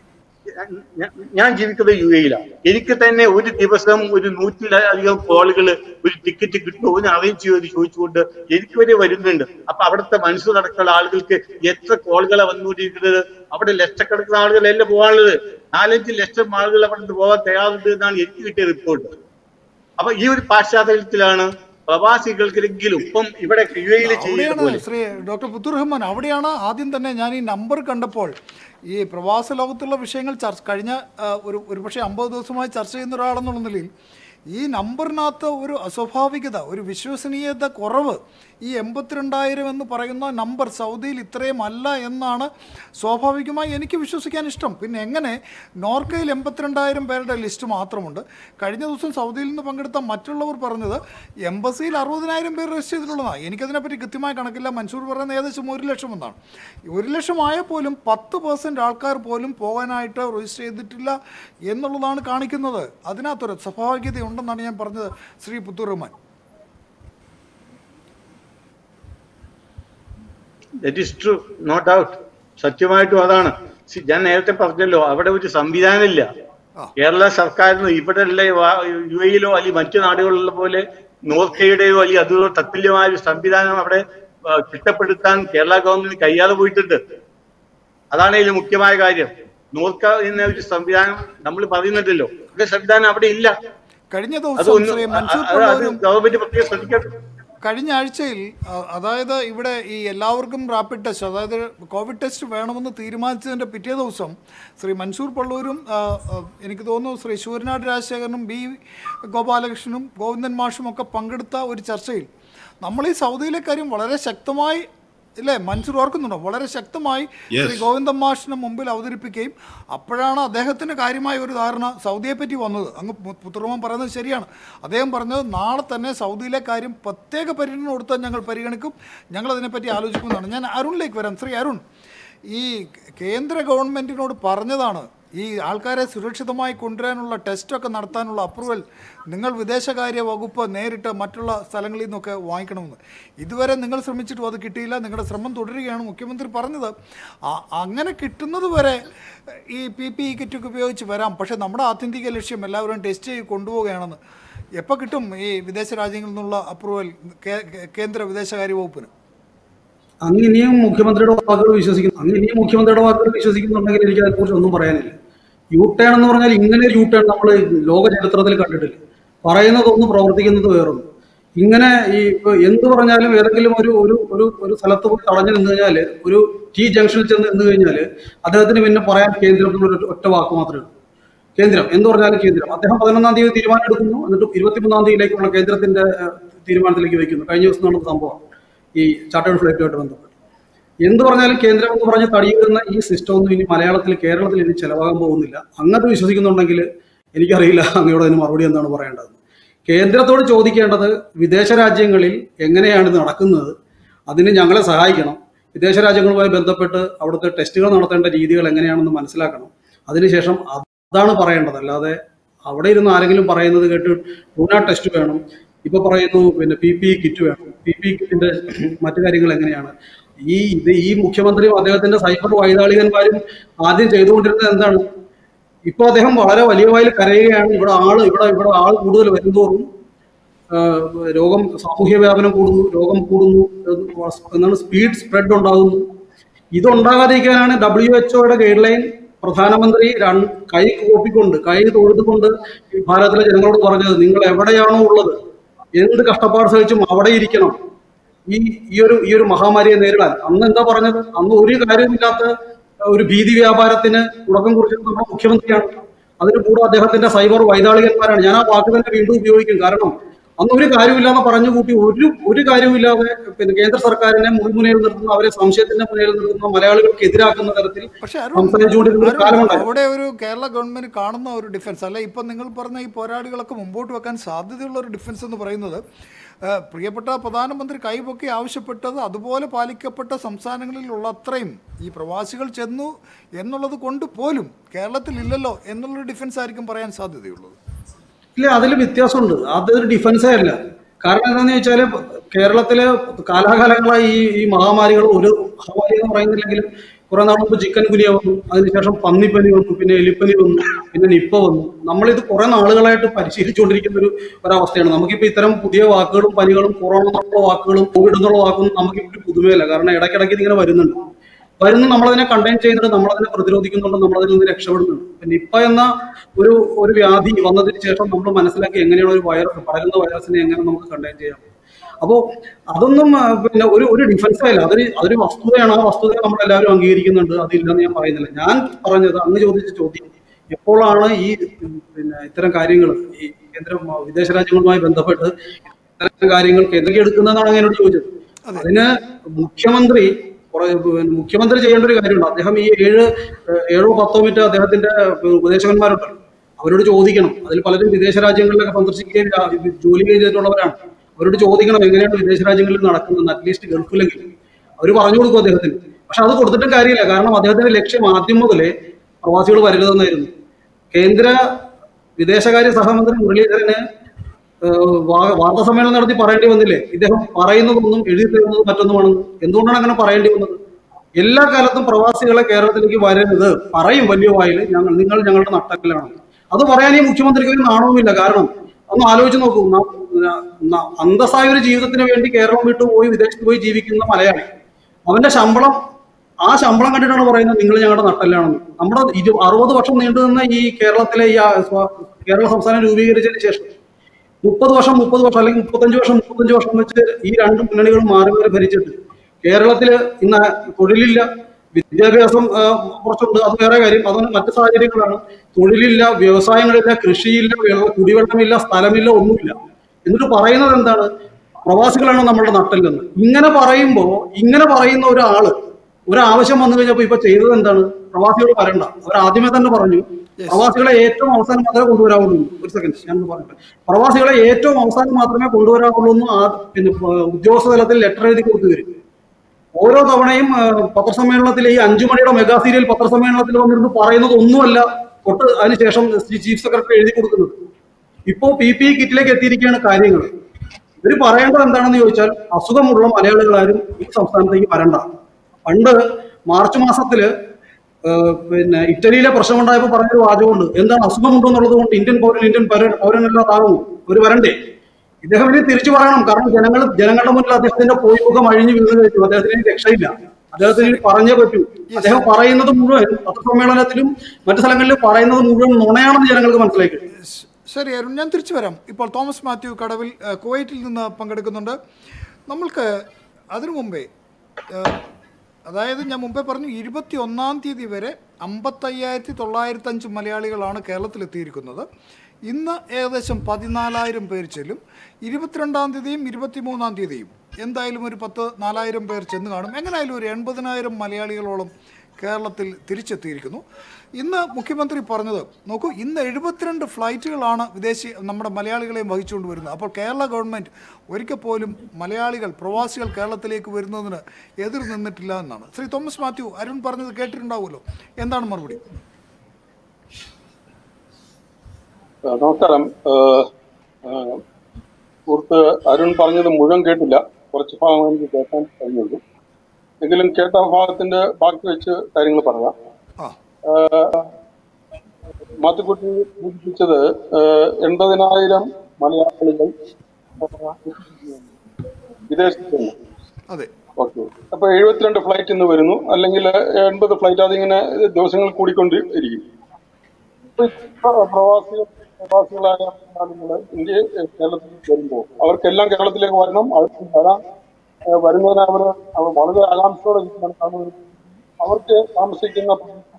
ഞാൻ- ഞാൻ ജീവിക്കുന്നത് യു എയിലാണ് എനിക്ക് തന്നെ ഒരു ദിവസം ഒരു നൂറ്റിലധികം കോളുകൾ ഒരു ടിക്കറ്റ് കിട്ടുമോ എന്ന് അറേഞ്ച് ചെയ്ത് ചോദിച്ചുകൊണ്ട് എനിക്ക് വരെ വരുന്നുണ്ട് അപ്പൊ അവിടുത്തെ മനസ്സിലടക്കമുള്ള ആളുകൾക്ക് എത്ര കോളുകളാണ് വന്നുകൊണ്ടിരിക്കുന്നത് അവിടെ ലക്ഷക്കണക്കിന് ആളുകളല്ല പോകാനുള്ളത് നാലഞ്ച് ലക്ഷം ആളുകൾ അവിടെ നിന്ന് പോകാൻ തയ്യാറുണ്ട് എന്നാണ് എനിക്ക് കിട്ടിയ റിപ്പോർട്ട് അപ്പൊ ഈ ഒരു പശ്ചാത്തലത്തിലാണ് പ്രവാസികൾക്കെങ്കിലും ഇപ്പം ഇവിടെ യു എയിൽ ചെയ്യുന്ന അവിടെയാണ് പോലെ ശ്രീ ഡോക്ടർ പുത്തൂർ റഹ്മാൻ അവിടെയാണ് ആദ്യം തന്നെ ഞാൻ ഈ നമ്പർ കണ്ടപ്പോൾ ഈ പ്രവാസ ലോകത്തുള്ള വിഷയങ്ങൾ ചർച്ച കഴിഞ്ഞ ആ, ഒരു ഒരുപക്ഷെ അമ്പത് ദിവസമായി ചർച്ച ചെയ്യുന്ന ഒരാളെന്നുള്ള നിലയിൽ ഈ നമ്പറിനകത്ത് ഒരു അസ്വാഭാവികത ഒരു വിശ്വസനീയത കുറവ് ഈ എൺപത്തിരണ്ടായിരം എന്ന് പറയുന്ന നമ്പർ സൗദിയിൽ ഇത്രയും അല്ല എന്നാണ് സ്വാഭാവികമായി എനിക്ക് വിശ്വസിക്കാൻ ഇഷ്ടം പിന്നെ എങ്ങനെ നോർക്കയിൽ എൺപത്തിരണ്ടായിരം പേരുടെ ലിസ്റ്റ് മാത്രമുണ്ട് കഴിഞ്ഞ ദിവസം സൗദിയിൽ നിന്ന് പങ്കെടുത്ത മറ്റുള്ളവർ പറഞ്ഞത് എംബസിയിൽ അറുപതിനായിരം പേർ രജിസ്റ്റർ ചെയ്തിട്ടുള്ളതാണ് എനിക്കതിനെപ്പറ്റി കൃത്യമായ കണക്കില്ല മൻസൂർ പറയുന്നത് ഏകദേശം ഒരു ലക്ഷം എന്നാണ് ഒരു ലക്ഷം ആയ പോലും പത്ത് പേഴ്സൻറ്റ് ആൾക്കാർ പോലും പോകാനായിട്ട് രജിസ്റ്റർ ചെയ്തിട്ടില്ല എന്നുള്ളതാണ് കാണിക്കുന്നത് അതിനകത്തൊരു സ്വാഭാവികത ഉണ്ടെന്നാണ് ഞാൻ പറഞ്ഞത് Shri Puthur Rahman that is true no doubt സത്യമായിട്ടും അതാണ് See, ഞാൻ നേരത്തെ പറഞ്ഞല്ലോ അവിടെ ഒരു സംവിധാനമില്ല ആ. കേരള സർക്കാരിന് ഇവിടെ ഉള്ള യു എയിലോ അല്ലെങ്കിൽ മറ്റു നാടുകളിലുള്ള പോലെ നോർക്കയുടെയോ അല്ലെങ്കിൽ അതുപോലെ തത്തുല്യമായ ഒരു സംവിധാനം അവിടെ ആ, ചിട്ടപ്പെടുത്താൻ കേരള ഗവൺമെന്റ് കഴിയാതെ പോയിട്ടുണ്ട് അതാണ് ഇതിൽ മുഖ്യമായ കാര്യം നോർക്ക എന്ന ഒരു സംവിധാനം നമ്മൾ പറയുന്നുണ്ടല്ലോ ഒരു സംവിധാനം അവിടെ ഇല്ല കഴിഞ്ഞ അത് ദിവസം ഒന്ന് ശ്രീ മൻസൂർ അത് അത് പള്ളവരും ഗവൺമെന്റ് പ്രത്യേകം ശ്രദ്ധിക്കണം കഴിഞ്ഞ ആഴ്ചയിൽ ആ, അതായത് ഇവിടെ ഈ എല്ലാവർക്കും റാപ്പിഡ് ടെസ്റ്റ് അതായത് കോവിഡ് ടെസ്റ്റ് വേണമെന്ന് തീരുമാനിച്ചതിൻ്റെ പിറ്റേ ദിവസം ശ്രീ മൻസൂർ പള്ളൂരും ആ, ആ, എനിക്ക് തോന്നുന്നു ശ്രീ ശൂരനാട് രാജശേഖരനും ബി ഗോപാലകൃഷ്ണനും ഗോവിന്ദൻ മാഷും ഒക്കെ പങ്കെടുത്ത ഒരു ചർച്ചയിൽ നമ്മൾ ഈ സൗദിയിലെ കാര്യം വളരെ ശക്തമായി ഇല്ലേ മൻസൂർ ഓർക്കുന്നുണ്ടോ വളരെ ശക്തമായി Yes. ശ്രീ ഗോവിന്ദൻ മാഷിന് മുമ്പിൽ അവതരിപ്പിക്കുകയും അപ്പോഴാണ് അദ്ദേഹത്തിന് കാര്യമായ ഒരു ധാരണ സൗദിയെ പറ്റി വന്നത് അങ്ങ് പു- പുത്തുറമൻ പറയുന്നത് ശരിയാണ് അദ്ദേഹം പറഞ്ഞത് നാളെ തന്നെ സൗദിയിലെ കാര്യം പ്രത്യേക പരിഗണന കൊടുത്താൽ ഞങ്ങൾ പരിഗണിക്കും ഞങ്ങൾ അതിനെപ്പറ്റി ആലോചിക്കുമെന്നാണ് ഞാൻ അരുണിലേക്ക് വരാം ശ്രീ അരുൺ ഈ കേന്ദ്ര ഗവൺമെൻറ്റിനോട് പറഞ്ഞതാണ് ഈ ആൾക്കാരെ സുരക്ഷിതമായി കൊണ്ടുവരാനുള്ള ടെസ്റ്റൊക്കെ നടത്താനുള്ള അപ്രൂവൽ നിങ്ങൾ വിദേശകാര്യ വകുപ്പ് നേരിട്ട് മറ്റുള്ള സ്ഥലങ്ങളിൽ നിന്നൊക്കെ വാങ്ങിക്കണമെന്ന് ഇതുവരെ നിങ്ങൾ ശ്രമിച്ചിട്ടും അത് കിട്ടിയില്ല നിങ്ങളുടെ ശ്രമം തുടരുകയാണ് മുഖ്യമന്ത്രി പറഞ്ഞത് ആ- അങ്ങനെ കിട്ടുന്നത് വരെ ഈ പി പി ഇ കിറ്റൊക്കെ ഉപയോഗിച്ച് വരാം പക്ഷേ നമ്മുടെ ആത്യന്തിക ലക്ഷ്യം എല്ലാവരും ടെസ്റ്റ് ചെയ്ത് കൊണ്ടുപോവുകയാണെന്ന് എപ്പോൾ കിട്ടും ഈ വിദേശ രാജ്യങ്ങളിൽ നിന്നുള്ള അപ്രൂവൽ കേ- കേ- കേന്ദ്ര വിദേശകാര്യ വകുപ്പിന് അങ്ങ് ഇനിയും മുഖ്യമന്ത്രിയുടെ വാക്കുകൾ വിശ്വസിക്കുന്നു അങ്ങ് ഇനിയും മുഖ്യമന്ത്രിയുടെ വാക്കുകൾ വിശ്വസിക്കുന്നുണ്ടെങ്കിൽ എനിക്ക് അതിനെക്കുറിച്ച് ഒന്നും പറയാനില്ല യു ടേൺ എന്ന് പറഞ്ഞാൽ ഇങ്ങനെ ഒരു യു ടേൺ നമ്മൾ ലോക ചരിത്രത്തിൽ കണ്ടിട്ടില്ല പറയുന്നത് ഒന്ന് പ്രവർത്തിക്കുന്നത് വേറൊന്ന് ഇങ്ങനെ ഈ ഇപ്പൊ എന്ത് പറഞ്ഞാലും ഏതെങ്കിലും ഒരു ഒരു ഒരു ഒരു സ്ഥലത്ത് പോയി തടഞ്ഞു നിന്ന് കഴിഞ്ഞാൽ ഒരു ടി ജംഗ്ഷനിൽ ചെന്ന് നിന്ന് കഴിഞ്ഞാൽ അദ്ദേഹത്തിന് പിന്നെ പറയാൻ കേന്ദ്രം എന്നുള്ള ഒറ്റ വാക്ക് മാത്രമേ ഉള്ളൂ കേന്ദ്രം എന്ന് പറഞ്ഞാലും കേന്ദ്രം അദ്ദേഹം പതിനൊന്നാം തീയതി തീരുമാനം എടുക്കുന്നു എന്നിട്ട് ഇരുപത്തിമൂന്നാം തീയതിയിലേക്കുള്ള കേന്ദ്രത്തിന്റെ ഏഹ്, തീരുമാനത്തിലേക്ക് വയ്ക്കുന്നു കഴിഞ്ഞ ദിവസം നടന്ന സംഭവം ഈ ചാർട്ടേഡ് ഫ്ലൈറ്റുമായിട്ട് ബന്ധപ്പെട്ട് എന്ത് പറഞ്ഞാലും കേന്ദ്രം എന്ന് പറഞ്ഞ് തടിയുന്ന ഈ സിസ്റ്റം ഒന്നും ഇനി മലയാളത്തിൽ കേരളത്തിൽ ഇനി ചെലവാകാൻ പോകുന്നില്ല അങ്ങനത്തെ വിശ്വസിക്കുന്നുണ്ടെങ്കിൽ എനിക്കറിയില്ല അങ്ങയോട് അതിന് മറുപടി എന്താണ് പറയേണ്ടത് കേന്ദ്രത്തോട് ചോദിക്കേണ്ടത് വിദേശ രാജ്യങ്ങളിൽ എങ്ങനെയാണ് ഇത് നടക്കുന്നത് അതിന് ഞങ്ങളെ സഹായിക്കണം വിദേശ രാജ്യങ്ങളുമായി ബന്ധപ്പെട്ട് അവിടുത്തെ ടെസ്റ്റുകൾ നടത്തേണ്ട രീതികൾ എങ്ങനെയാണെന്ന് മനസ്സിലാക്കണം അതിനുശേഷം അതാണ് പറയേണ്ടത് അല്ലാതെ അവിടെ ഇരുന്ന് ആരെങ്കിലും പറയുന്നത് കേട്ട് ടൂന ടെസ്റ്റ് വേണം ഇപ്പൊ പറയുന്നു പിന്നെ പി പി കിറ്റ് വേണം പി പി കിറ്റിന്റെ മറ്റു കാര്യങ്ങൾ എങ്ങനെയാണ് ഈ ഇത് ഈ മുഖ്യമന്ത്രിയും അദ്ദേഹത്തിന്റെ സൈബർ വൈതാളികന്മാരും ആദ്യം ചെയ്തുകൊണ്ടിരുന്നത് എന്താണ് ഇപ്പൊ അദ്ദേഹം വളരെ വലിയ വായിൽ കരയുകയാണ് ഇവിടെ ആള് ഇവിടെ ഇവിടെ ആൾ കൂടുതൽ വരുന്തോറും ആ, രോഗം സാമൂഹ്യ വ്യാപനം കൂടുന്നു രോഗം കൂടുന്നു എന്നാണ് സ്പീഡ് സ്പ്രെഡ് ഉണ്ടാകുന്നു ഇതുണ്ടാകാതിരിക്കാനാണ് ഡബ്ല്യു എച്ച്ഒയുടെ ഗൈഡ് ലൈൻ പ്രധാനമന്ത്രി രണ്ട് കൈ കൂപ്പിക്കൊണ്ട് കൈ തൊഴുതുകൊണ്ട് ഈ ഭാരതത്തിലെ ജനങ്ങളോട് പറഞ്ഞത് നിങ്ങൾ എവിടെയാണോ ഉള്ളത് എന്ത് കഷ്ടപ്പാട് സഹിച്ചും അവിടെ ഇരിക്കണം ഈ ഈ ഒരു ഈ ഒരു മഹാമാരിയെ നേരിടാൻ അന്ന് എന്താ പറഞ്ഞത് അന്ന് ഒരു കാര്യമില്ലാത്ത ഒരു ഭീതി വ്യാപാരത്തിന് തുടക്കം കുറിച്ചത് നമ്മുടെ മുഖ്യമന്ത്രിയാണ് അതിന് കൂടെ അദ്ദേഹത്തിന്റെ സൈബർ വൈതാളികന്മാരാണ് ഞാൻ ആ വാക്ക് തന്നെ വീണ്ടും ഉപയോഗിക്കും കാരണം അന്ന് ഒരു കാര്യമില്ലാന്ന് പറഞ്ഞു കൂട്ടി ഒരു ഒരു കാര്യമില്ലാതെ പിന്നെ കേന്ദ്ര സർക്കാരിനെ മുൾമുനയിൽ നിർത്തുന്ന അവരെ സംശയത്തിന്റെ മുന്നിൽ നിർത്തുന്ന മലയാളികൾക്ക് എതിരാക്കുന്ന തരത്തിൽ പക്ഷെ അരുൺ സംസാരിച്ചുകൊണ്ടിരുന്ന ഒരു അരുൺ, കാലമുണ്ടായി അവിടെ ഒരു കേരള ഗവൺമെന്റ് കാണുന്ന ഒരു ഡിഫൻസ് അല്ലെ ഇപ്പം നിങ്ങൾ പറഞ്ഞ ഈ പോരാളികളൊക്കെ മുമ്പോട്ട് വെക്കാൻ സാധ്യതയുള്ള ഒരു ഡിഫൻസ് എന്ന് പറയുന്നത് ആ, പ്രിയപ്പെട്ട പ്രധാനമന്ത്രി കൈപൊക്കി ആവശ്യപ്പെട്ടത് അതുപോലെ പാലിക്കപ്പെട്ട സംസ്ഥാനങ്ങളിലുള്ള അത്രയും ഈ പ്രവാസികൾ ചെന്നു എന്നുള്ളത് കൊണ്ട് പോലും കേരളത്തിൽ ഇല്ലല്ലോ എന്നുള്ളൊരു ഡിഫൻസ് ആയിരിക്കും പറയാൻ സാധ്യതയുള്ളത് ഇല്ല അതിൽ വ്യത്യാസമുണ്ട് അതൊരു ഡിഫൻസേ അല്ല കാരണം എന്താണെന്ന് വെച്ചാല് കേരളത്തില് കാലാകാലങ്ങളായി ഈ ഈ മഹാമാരികൾ ഒരു മഹാമാരി എന്ന് പറയുന്നില്ലെങ്കിലും കുറെ നാൾ മുമ്പ് ചിക്കൻ ഗുനിയ വന്നു അതിനുശേഷം പന്നിപ്പനി വന്നു പിന്നെ എലിപ്പനി വന്നു പിന്നെ നിപ്പ വന്നു നമ്മളിത് കുറെ നാളുകളായിട്ട് പരിശീലിച്ചുകൊണ്ടിരിക്കുന്ന ഒരു ഒരവസ്ഥയാണ് നമുക്കിപ്പോ ഇത്തരം പുതിയ വാക്കുകളും പനികളും കൊറോണ എന്നുള്ള വാക്കുകളും കോവിഡ് എന്നുള്ള വാക്കും നമുക്കിപ്പോൾ പുതുമയല്ല കാരണം ഇടയ്ക്കിടയ്ക്ക് ഇതിങ്ങനെ വരുന്നുണ്ട് വരുന്ന നമ്മളതിനെ കണ്ടെയ്ൻ ചെയ്യുന്നുണ്ട് നമ്മളതിനെ പ്രതിരോധിക്കുന്നുണ്ട് നമ്മളതിൽ നിന്ന് രക്ഷപ്പെടുന്നുണ്ട് പിന്നെ നിപ്പ എന്ന ഒരു ഒരു വ്യാധി വന്നതിന് ശേഷം നമ്മൾ മനസ്സിലാക്കി എങ്ങനെയാണ് ഒരു വൈറസ് പടരുന്ന വൈറസിനെ എങ്ങനെ നമുക്ക് കണ്ടെയ്ൻ ചെയ്യാം അപ്പോ അതൊന്നും ആ, പിന്നെ ഒരു ഒരു ഡിഫൻസ് ആയില്ല അതൊരു അതൊരു വസ്തുതയാണ് ആ വസ്തുതയെ നമ്മൾ എല്ലാവരും അംഗീകരിക്കുന്നുണ്ട് അതില്ലെന്ന് ഞാൻ പറയുന്നില്ല ഞാൻ പറഞ്ഞത് അങ്ങ് ചോദിച്ച ചോദ്യം എപ്പോഴാണ് ഈ ഉം, പിന്നെ ഇത്തരം കാര്യങ്ങൾ ഈ കേന്ദ്ര വിദേശ രാജ്യങ്ങളുമായി ബന്ധപ്പെട്ട് ഇത്തരം കാര്യങ്ങൾ കേന്ദ്രം എടുക്കുന്നതെന്നാണ് എന്നോട് ചോദിച്ചത് അതിന് മുഖ്യമന്ത്രി കുറെ പിന്നെ മുഖ്യമന്ത്രി ചെയ്യേണ്ട ഒരു കാര്യമുണ്ട് അദ്ദേഹം ഈ ഏഴ് ഏഹ്, ഏഴോ പത്തോ മിനിറ്റ് അദ്ദേഹത്തിന്റെ ഉപദേശകന്മാരുണ്ട് അവരോട് ചോദിക്കണം അതിൽ പലരും വിദേശ രാജ്യങ്ങളിലൊക്കെ സന്ദർശിക്കുകയും രാ- ജോലി ചെയ്തിട്ടുള്ളവരാണ് അവരോട് ചോദിക്കണം എങ്ങനെയാണ് വിദേശ രാജ്യങ്ങളിൽ നടക്കുന്നത് അറ്റ്ലീസ്റ്റ് ഗൾഫിലെങ്കിലും അവർ പറഞ്ഞു കൊടുക്കും അദ്ദേഹത്തിന് പക്ഷെ അത് കൊടുത്തിട്ടും കാര്യമില്ല കാരണം അദ്ദേഹത്തിന്റെ ലക്ഷ്യം ആദ്യം മുതലേ പ്രവാസികൾ വരരുതെന്നായിരുന്നു കേന്ദ്ര വിദേശകാര്യ സഹമന്ത്രി മുരളീധരന് ഏഹ് വാ- വാർത്താ സമ്മേളനം നടത്തി പറയേണ്ടി വന്നില്ലേ ഇദ്ദേഹം പറയുന്നതൊന്നും എഴുതി തരുന്നത് മറ്റൊന്നുമാണെന്ന് എന്തുകൊണ്ടാണ് അങ്ങനെ പറയേണ്ടി വന്നത് എല്ലാ കാലത്തും പ്രവാസികളെ കേരളത്തിലേക്ക് വരരുത് പറയും വലിയ വായിൽ ഞങ്ങൾ നിങ്ങൾ ഞങ്ങളുടെ നട്ടക്കലാണ് അത് പറയാൻ ഈ മുഖ്യമന്ത്രിക്ക് ഒരു നാണവുമില്ല കാരണം ഒന്ന് ആലോചിച്ച് നോക്കൂ ന- ന- ന- അന്തസ്സായ ഒരു ജീവിതത്തിന് വേണ്ടി കേരളം വിട്ടു പോയി വിദേശത്ത് പോയി ജീവിക്കുന്ന മലയാളി അവന്റെ ശമ്പളം ആ ശമ്പളം കണ്ടിട്ടാണ് പറയുന്നത് നിങ്ങൾ ഞങ്ങളുടെ നട്ടല്ലാണെന്ന് നമ്മുടെ ഇരു അറുപത് വർഷം നീണ്ടു നിന്ന ഈ കേരളത്തിലെ ഈ ആ സ്വ- കേരള സംസ്ഥാനം രൂപീകരിച്ചതിന് ശേഷം മുപ്പത് വർഷം മുപ്പത് വർഷം അല്ലെങ്കിൽ മുപ്പത്തഞ്ച് വർഷം മുപ്പത്തഞ്ച് വർഷം വെച്ച് ഈ രണ്ട് മുന്നണികളും മാറി മാറി ഭരിച്ചിട്ട് കേരളത്തില് ഇന്ന് തൊഴിലില്ല വിദ്യാഭ്യാസം ആ, കുറച്ചുണ്ട് അത് വേറെ കാര്യം അതൊന്നും മറ്റു സാഹചര്യങ്ങളാണ് തൊഴിലില്ല വ്യവസായങ്ങളില്ല കൃഷിയില്ല വെള്ള- കുടിവെള്ളമില്ല സ്ഥലമില്ല ഒന്നുമില്ല എന്നിട്ട് പറയുന്നത് എന്താണ് പ്രവാസികളാണ് നമ്മളുടെ നട്ടല്ലെന്ന് ഇങ്ങനെ പറയുമ്പോ ഇങ്ങനെ പറയുന്ന ഒരാള് ഒരാവശ്യം വന്നു കഴിഞ്ഞപ്പോ ഇപ്പൊ ചെയ്തത് എന്താണ് പ്രവാസികൾ വരണ്ട അവർ ആദ്യമേ തന്നെ പറഞ്ഞു പ്രവാസികളെ ഏറ്റവും അവസാനം മാത്രമേ കൊണ്ടുവരാവുള്ളൂ ഒരു സെക്കൻഡ് ഞാൻ പറഞ്ഞിട്ട് പ്രവാസികളെ ഏറ്റവും അവസാനം മാത്രമേ കൊണ്ടുവരാവുള്ളൂ എന്ന് ആ പിന്നെ ആ, ഉദ്യോഗസ്ഥ തലത്തിൽ ലെറ്റർ എഴുതി കൊടുത്തു വരും ഓരോ തവണയും ആ, പത്രസമ്മേളനത്തിൽ ഈ അഞ്ചു മണിയുടെ മെഗാ സീരിയൽ പത്രസമ്മേളനത്തിൽ വന്നിരുന്ന് പറയുന്നത് ഒന്നുമല്ല തൊട്ട് അതിനുശേഷം ചീഫ് സെക്രട്ടറി എഴുതി കൊടുക്കുന്നത് ഇപ്പോ പി പി കിറ്റിലേക്ക് എത്തിയിരിക്കുകയാണ് കാര്യങ്ങൾ ഇവർ പറയേണ്ടത് എന്താണെന്ന് ചോദിച്ചാൽ അസുഖമുള്ള മലയാളികളാരും ഈ സംസ്ഥാനത്തേക്ക് വരണ്ട പണ്ട് മാർച്ച് മാസത്തില് ഏഹ് പിന്നെ ഇറ്റലിയിലെ പ്രശ്നമുണ്ടായപ്പോൾ പറഞ്ഞൊരു വാചകമുണ്ട് എന്താണ് അസുഖമുണ്ടോ എന്നുള്ളത് കൊണ്ട് ഇന്ത്യൻ പൗരൻ ഇന്ത്യൻ പൗരൻ പൗരനല്ലാതാകുമോ ഒരു വരണ്ടേ ഇദ്ദേഹം ഇനി തിരിച്ചു പറയണം കാരണം ജനങ്ങൾ ജനങ്ങളുടെ മുന്നിൽ അദ്ദേഹത്തിന്റെ പോയി മുഖം അഴിഞ്ഞു വീണ് കഴിഞ്ഞു അദ്ദേഹത്തിന് ഇനി രക്ഷയില്ല അദ്ദേഹത്തിന് ഇനി പറഞ്ഞേ പറ്റൂ അദ്ദേഹം പറയുന്നത് മുഴുവൻ പത്രസമ്മേളനത്തിലും മറ്റു സ്ഥലങ്ങളിലും പറയുന്നത് മുഴുവൻ നുണയാണെന്ന് ജനങ്ങൾക്ക് മനസ്സിലാക്കി കഴിഞ്ഞു. ശ- ശരി അരുൺ ഞാൻ തിരിച്ചു വരാം ഇപ്പോൾ തോമസ് മാത്യു കടവിൽ ആ, കുവൈറ്റിൽ നിന്ന് പങ്കെടുക്കുന്നുണ്ട് നമ്മൾക്ക് അതിനു മുമ്പേ ആ, അതായത് ഞാൻ മുമ്പേ പറഞ്ഞു ഇരുപത്തി ഒന്നാം തീയതി വരെ അമ്പത്തയ്യായിരത്തി തൊള്ളായിരത്തഞ്ച് മലയാളികളാണ് കേരളത്തിലെത്തിയിരിക്കുന്നത് ഇന്ന് ഏകദേശം പതിനാലായിരം പേർ ചെല്ലും ഇരുപത്തിരണ്ടാം തീയതിയും ഇരുപത്തിമൂന്നാം തീയതിയും എന്തായാലും ഒരു പത്ത് നാലായിരം പേർ ചെന്ന് കാണും എങ്ങനെയായാലും ഒരു എൺപതിനായിരം മലയാളികളോളം കേരളത്തിൽ തിരിച്ചെത്തിയിരിക്കുന്നു ഇന്ന് മുഖ്യമന്ത്രി പറഞ്ഞത് നോക്കൂ ഇന്ന് എഴുപത്തിരണ്ട് ഫ്ലൈറ്റുകളാണ് വിദേശി നമ്മുടെ മലയാളികളെയും വഹിച്ചുകൊണ്ട് വരുന്നത് അപ്പോൾ കേരള ഗവൺമെൻറ് ഒരിക്കൽ പോലും മലയാളികൾ പ്രവാസികൾ കേരളത്തിലേക്ക് വരുന്നതിന് എതിർ നിന്നിട്ടില്ല എന്നാണ് ശ്രീ തോമസ് മാത്യു അരുൺ പറഞ്ഞത് കേട്ടിട്ടുണ്ടാവുമല്ലോ എന്താണ് മറുപടി ആ, നമസ്കാരം ആ, ആ, സുഹൃത്ത് അരുൺ പറഞ്ഞത് മുഴുവൻ കേട്ടില്ല കുറച്ച് ഭാഗം എനിക്ക് കേൾക്കാൻ കഴിഞ്ഞുള്ളൂ എങ്കിലും കേട്ട ഭാഗത്തിന്റെ ബാക്കി വെച്ച് കാര്യങ്ങൾ പറയാം ആ ആ, മാത്തുക്കുട്ടി സൂചിപ്പിച്ചത് ഏഹ്, എൺപതിനായിരം മലയാളികൾ വിദേശത്തുണ്ട് അതെ ഓക്കെ അപ്പൊ എഴുപത്തിരണ്ട് ഫ്ലൈറ്റ് ഇന്ന് വരുന്നു അല്ലെങ്കിൽ എൺപത് ഫ്ലൈറ്റ് അതിങ്ങനെ ദിവസങ്ങൾ കൂടിക്കൊണ്ട് ഇരിക്കും ഇപ്പൊ ഈ പ്രവാസികൾ പ്രവാസികളായ ആളുകൾ ഇന്ത്യ കേരളത്തിൽ വരുമ്പോൾ അവർക്കെല്ലാം കേരളത്തിലേക്ക് വരണം അവർക്ക് വരാൻ ഏഹ് വരുന്നതിന് അവർ അവർ വളരെ ആകാംക്ഷയോടെ ഇരിക്കുകയാണ്. കാരണം അവർക്ക് താമസിക്കുന്ന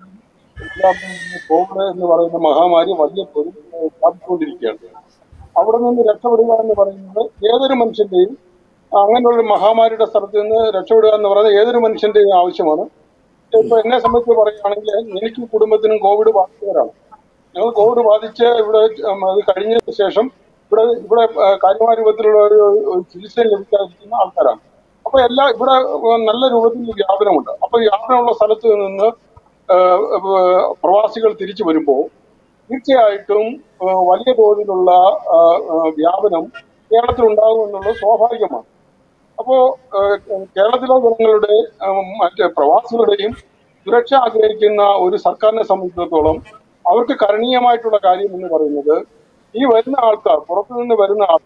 കോവിഡ് എന്ന് പറയുന്ന മഹാമാരി വലിയ തൊഴിൽ വ്യാപിച്ചുകൊണ്ടിരിക്കുകയാണ് അവിടെ നിന്ന് രക്ഷപ്പെടുക എന്ന് പറയുന്നത് ഏതൊരു മനുഷ്യന്റെയും അങ്ങനെയുള്ള ഒരു മഹാമാരിയുടെ സ്ഥലത്ത് നിന്ന് രക്ഷപ്പെടുക എന്ന് പറയുന്നത് ഏതൊരു മനുഷ്യന്റെയും ആവശ്യമാണ് ഇപ്പൊ എന്നെ സംബന്ധിച്ച് പറയുകയാണെങ്കിൽ എനിക്ക് കുടുംബത്തിനും കോവിഡ് ബാധിച്ചവരാണ് ഞങ്ങൾ കോവിഡ് ബാധിച്ച് ഇവിടെ ഉം, അത് കഴിഞ്ഞതിന് ശേഷം ഇവിടെ ഇവിടെ ആ, കാര്യമായ രൂപത്തിലുള്ള ഒരു ഒരു ചികിത്സ ലഭിക്കാതിരിക്കുന്ന ആൾക്കാരാണ് അപ്പൊ എല്ലാ ഇവിടെ ഉം, നല്ല രൂപത്തിൽ വ്യാപനമുണ്ട് അപ്പൊ വ്യാപനമുള്ള സ്ഥലത്ത് നിന്ന് ആ, ആ, പ്രവാസികൾ തിരിച്ചു വരുമ്പോൾ തീർച്ചയായിട്ടും ആ, വലിയ തോതിലുള്ള ആ, ആ, വ്യാപനം കേരളത്തിൽ ഉണ്ടാകും എന്നുള്ളത് സ്വാഭാവികമാണ് അപ്പോ ഏഹ്, കേരളത്തിലെ ജനങ്ങളുടെ ഉം, മറ്റ് പ്രവാസികളുടെയും സുരക്ഷ ആഗ്രഹിക്കുന്ന ഒരു സർക്കാരിനെ സംബന്ധിച്ചിടത്തോളം അവർക്ക് കരണീയമായിട്ടുള്ള കാര്യം എന്ന് പറയുന്നത് ഈ വരുന്ന ആൾക്കാർ പുറത്തു നിന്ന് വരുന്ന ആൾ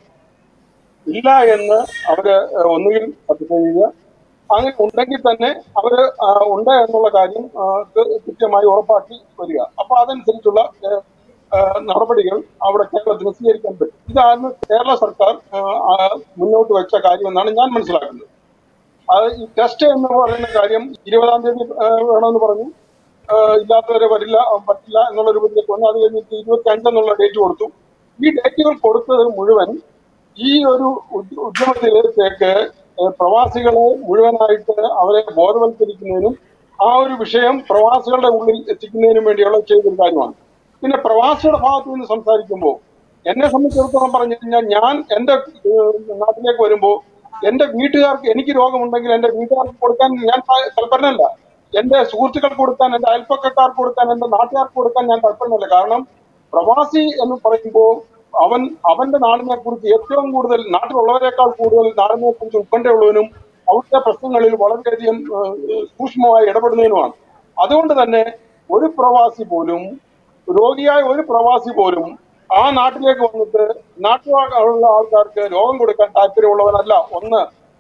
ഇല്ല എന്ന് അവര് ഏഹ്, ഒന്നുകിൽ സർട്ടിഫൈ ചെയ്യുക അങ്ങനെ ഉണ്ടെങ്കിൽ തന്നെ അവര് ആ, ഉണ്ട് എന്നുള്ള കാര്യം ആ, കൃ- കൃത്യമായി ഉറപ്പാക്കി വരിക അപ്പൊ അതനുസരിച്ചുള്ള ഏഹ്, ഏഹ്, നടപടികൾ അവിടെ കേരളത്തിന് സ്വീകരിക്കാൻ പറ്റും ഇതാണ് കേരള സർക്കാർ ഏഹ്, ആ, മുന്നോട്ട് വെച്ച കാര്യം എന്നാണ് ഞാൻ മനസ്സിലാക്കുന്നത് അത് ഈ ടെസ്റ്റ് എന്ന് പറയുന്ന കാര്യം ഇരുപതാം തീയതി ഏഹ്, വേണമെന്ന് പറഞ്ഞു ഏഹ്, ഇല്ലാത്തവരെ വരില്ല അഹ് പറ്റില്ല എന്നുള്ള രൂപത്തിലേക്ക് വന്നു അത് കഴിഞ്ഞിട്ട് ഇരുപത്തി അഞ്ചെന്നുള്ള ഡേറ്റ് കൊടുത്തു ഈ ഡേറ്റുകൾ കൊടുത്തത് മുഴുവൻ ഈ ഒരു ഉദ്- ഉദ്യമത്തിലേക്ക് ഏഹ്, പ്രവാസികളെ മുഴുവനായിട്ട് അവരെ ബോധവൽക്കരിക്കുന്നതിനും ആ ഒരു വിഷയം പ്രവാസികളുടെ ഉള്ളിൽ എത്തിക്കുന്നതിനും വേണ്ടിയുള്ള ചെയ്തൊരു കാര്യമാണ് പിന്നെ പ്രവാസിയുടെ ഭാഗത്ത് നിന്ന് സംസാരിക്കുമ്പോൾ എന്നെ സംബന്ധിച്ചിടത്തോളം പറഞ്ഞു കഴിഞ്ഞാൽ ഞാൻ എന്റെ ഏഹ്, നാട്ടിലേക്ക് വരുമ്പോൾ എന്റെ വീട്ടുകാർക്ക് എനിക്ക് രോഗമുണ്ടെങ്കിൽ എന്റെ വീട്ടുകാർക്ക് കൊടുക്കാൻ ഞാൻ ത- തൽപരനല്ല എന്റെ സുഹൃത്തുക്കൾക്ക് കൊടുക്കാൻ എന്റെ അയൽപ്പക്കക്കാർക്ക് കൊടുക്കാൻ എന്റെ നാട്ടുകാർക്ക് കൊടുക്കാൻ ഞാൻ തൽപരനല്ല കാരണം പ്രവാസി എന്ന് പറയുമ്പോൾ അവൻ അവന്റെ നാടിനെ കുറിച്ച് ഏറ്റവും കൂടുതൽ നാട്ടിലുള്ളവരെക്കാൾ കൂടുതൽ നാടിനെ കുറിച്ച് ഉത്കണ്ഠയുള്ളവനും അവിടുത്തെ പ്രശ്നങ്ങളിൽ വളരെയധികം ഏഹ്, സൂക്ഷ്മമായി ഇടപെടുന്നതിനുമാണ് അതുകൊണ്ട് തന്നെ ഒരു പ്രവാസി പോലും രോഗിയായ ഒരു പ്രവാസി പോലും ആ നാട്ടിലേക്ക് വന്നിട്ട് നാട്ടിലുള്ള ആൾക്കാർക്ക് രോഗം കൊടുക്കാൻ താല്പര്യമുള്ളവനല്ല ഒന്ന്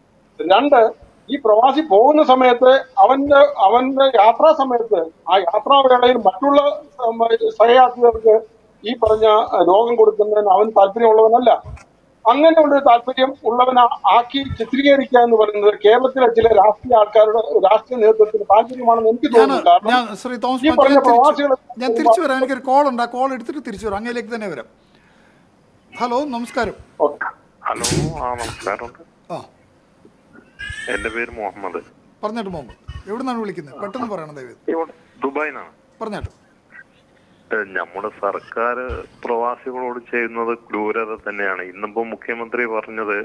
രണ്ട് ഈ പ്രവാസി പോകുന്ന സമയത്ത് അവന്റെ അവന്റെ യാത്രാ സമയത്ത് ആ യാത്രാവേളയിൽ മറ്റുള്ള ഉം, സഹയാത്രികർക്ക് ഈ പറഞ്ഞ രോഗം കൊടുക്കുന്നതിന് അവൻ താല്പര്യമുള്ളവനല്ല അങ്ങനെയുള്ള ഒരു താല്പര്യം ഉള്ളവനെ ആക്കി ചിത്രീകരിക്കുക എന്ന് പറയുന്നത് കേരളത്തിലെ ചില രാഷ്ട്രീയ ആൾക്കാരുടെ രാഷ്ട്രീയ നേതൃത്വത്തിന് താല്പര്യമാണെന്ന് എനിക്ക് ഞാൻ തോന്നുന്നു കാരണം ഞാൻ ശ്രീ തോമസ് ഈ മാത്യു, പറഞ്ഞ ഞാൻ തിരിച്ചു- പ്രവാസികളെ ഞാൻ തിരിച്ചു വരാം എനിക്കൊരു കോൾ ഉണ്ട് ആ കോൾ എടുത്തിട്ട് തിരിച്ചു വരാം അങ്ങയിലേക്ക് തന്നെ വരാം ഹലോ നമസ്കാരം ഓക്കെ ഹലോ ആ നമസ്കാരമുണ്ട് ആ എന്റെ പേര് മുഹമ്മദ് പറഞ്ഞിട്ട് മുമ്പ് എവിടെ നിന്നാണ് വിളിക്കുന്നത് പെട്ടെന്ന് പറയണം ദയവ് ഇവിടെ ദുബായിന്നാണ് പറഞ്ഞാട്ടോ ഏ, നമ്മുടെ സർക്കാർ പ്രവാസികളോട് ചെയ്യുന്നത് ക്രൂരത തന്നെയാണ് ഇന്നിപ്പോ മുഖ്യമന്ത്രി പറഞ്ഞത്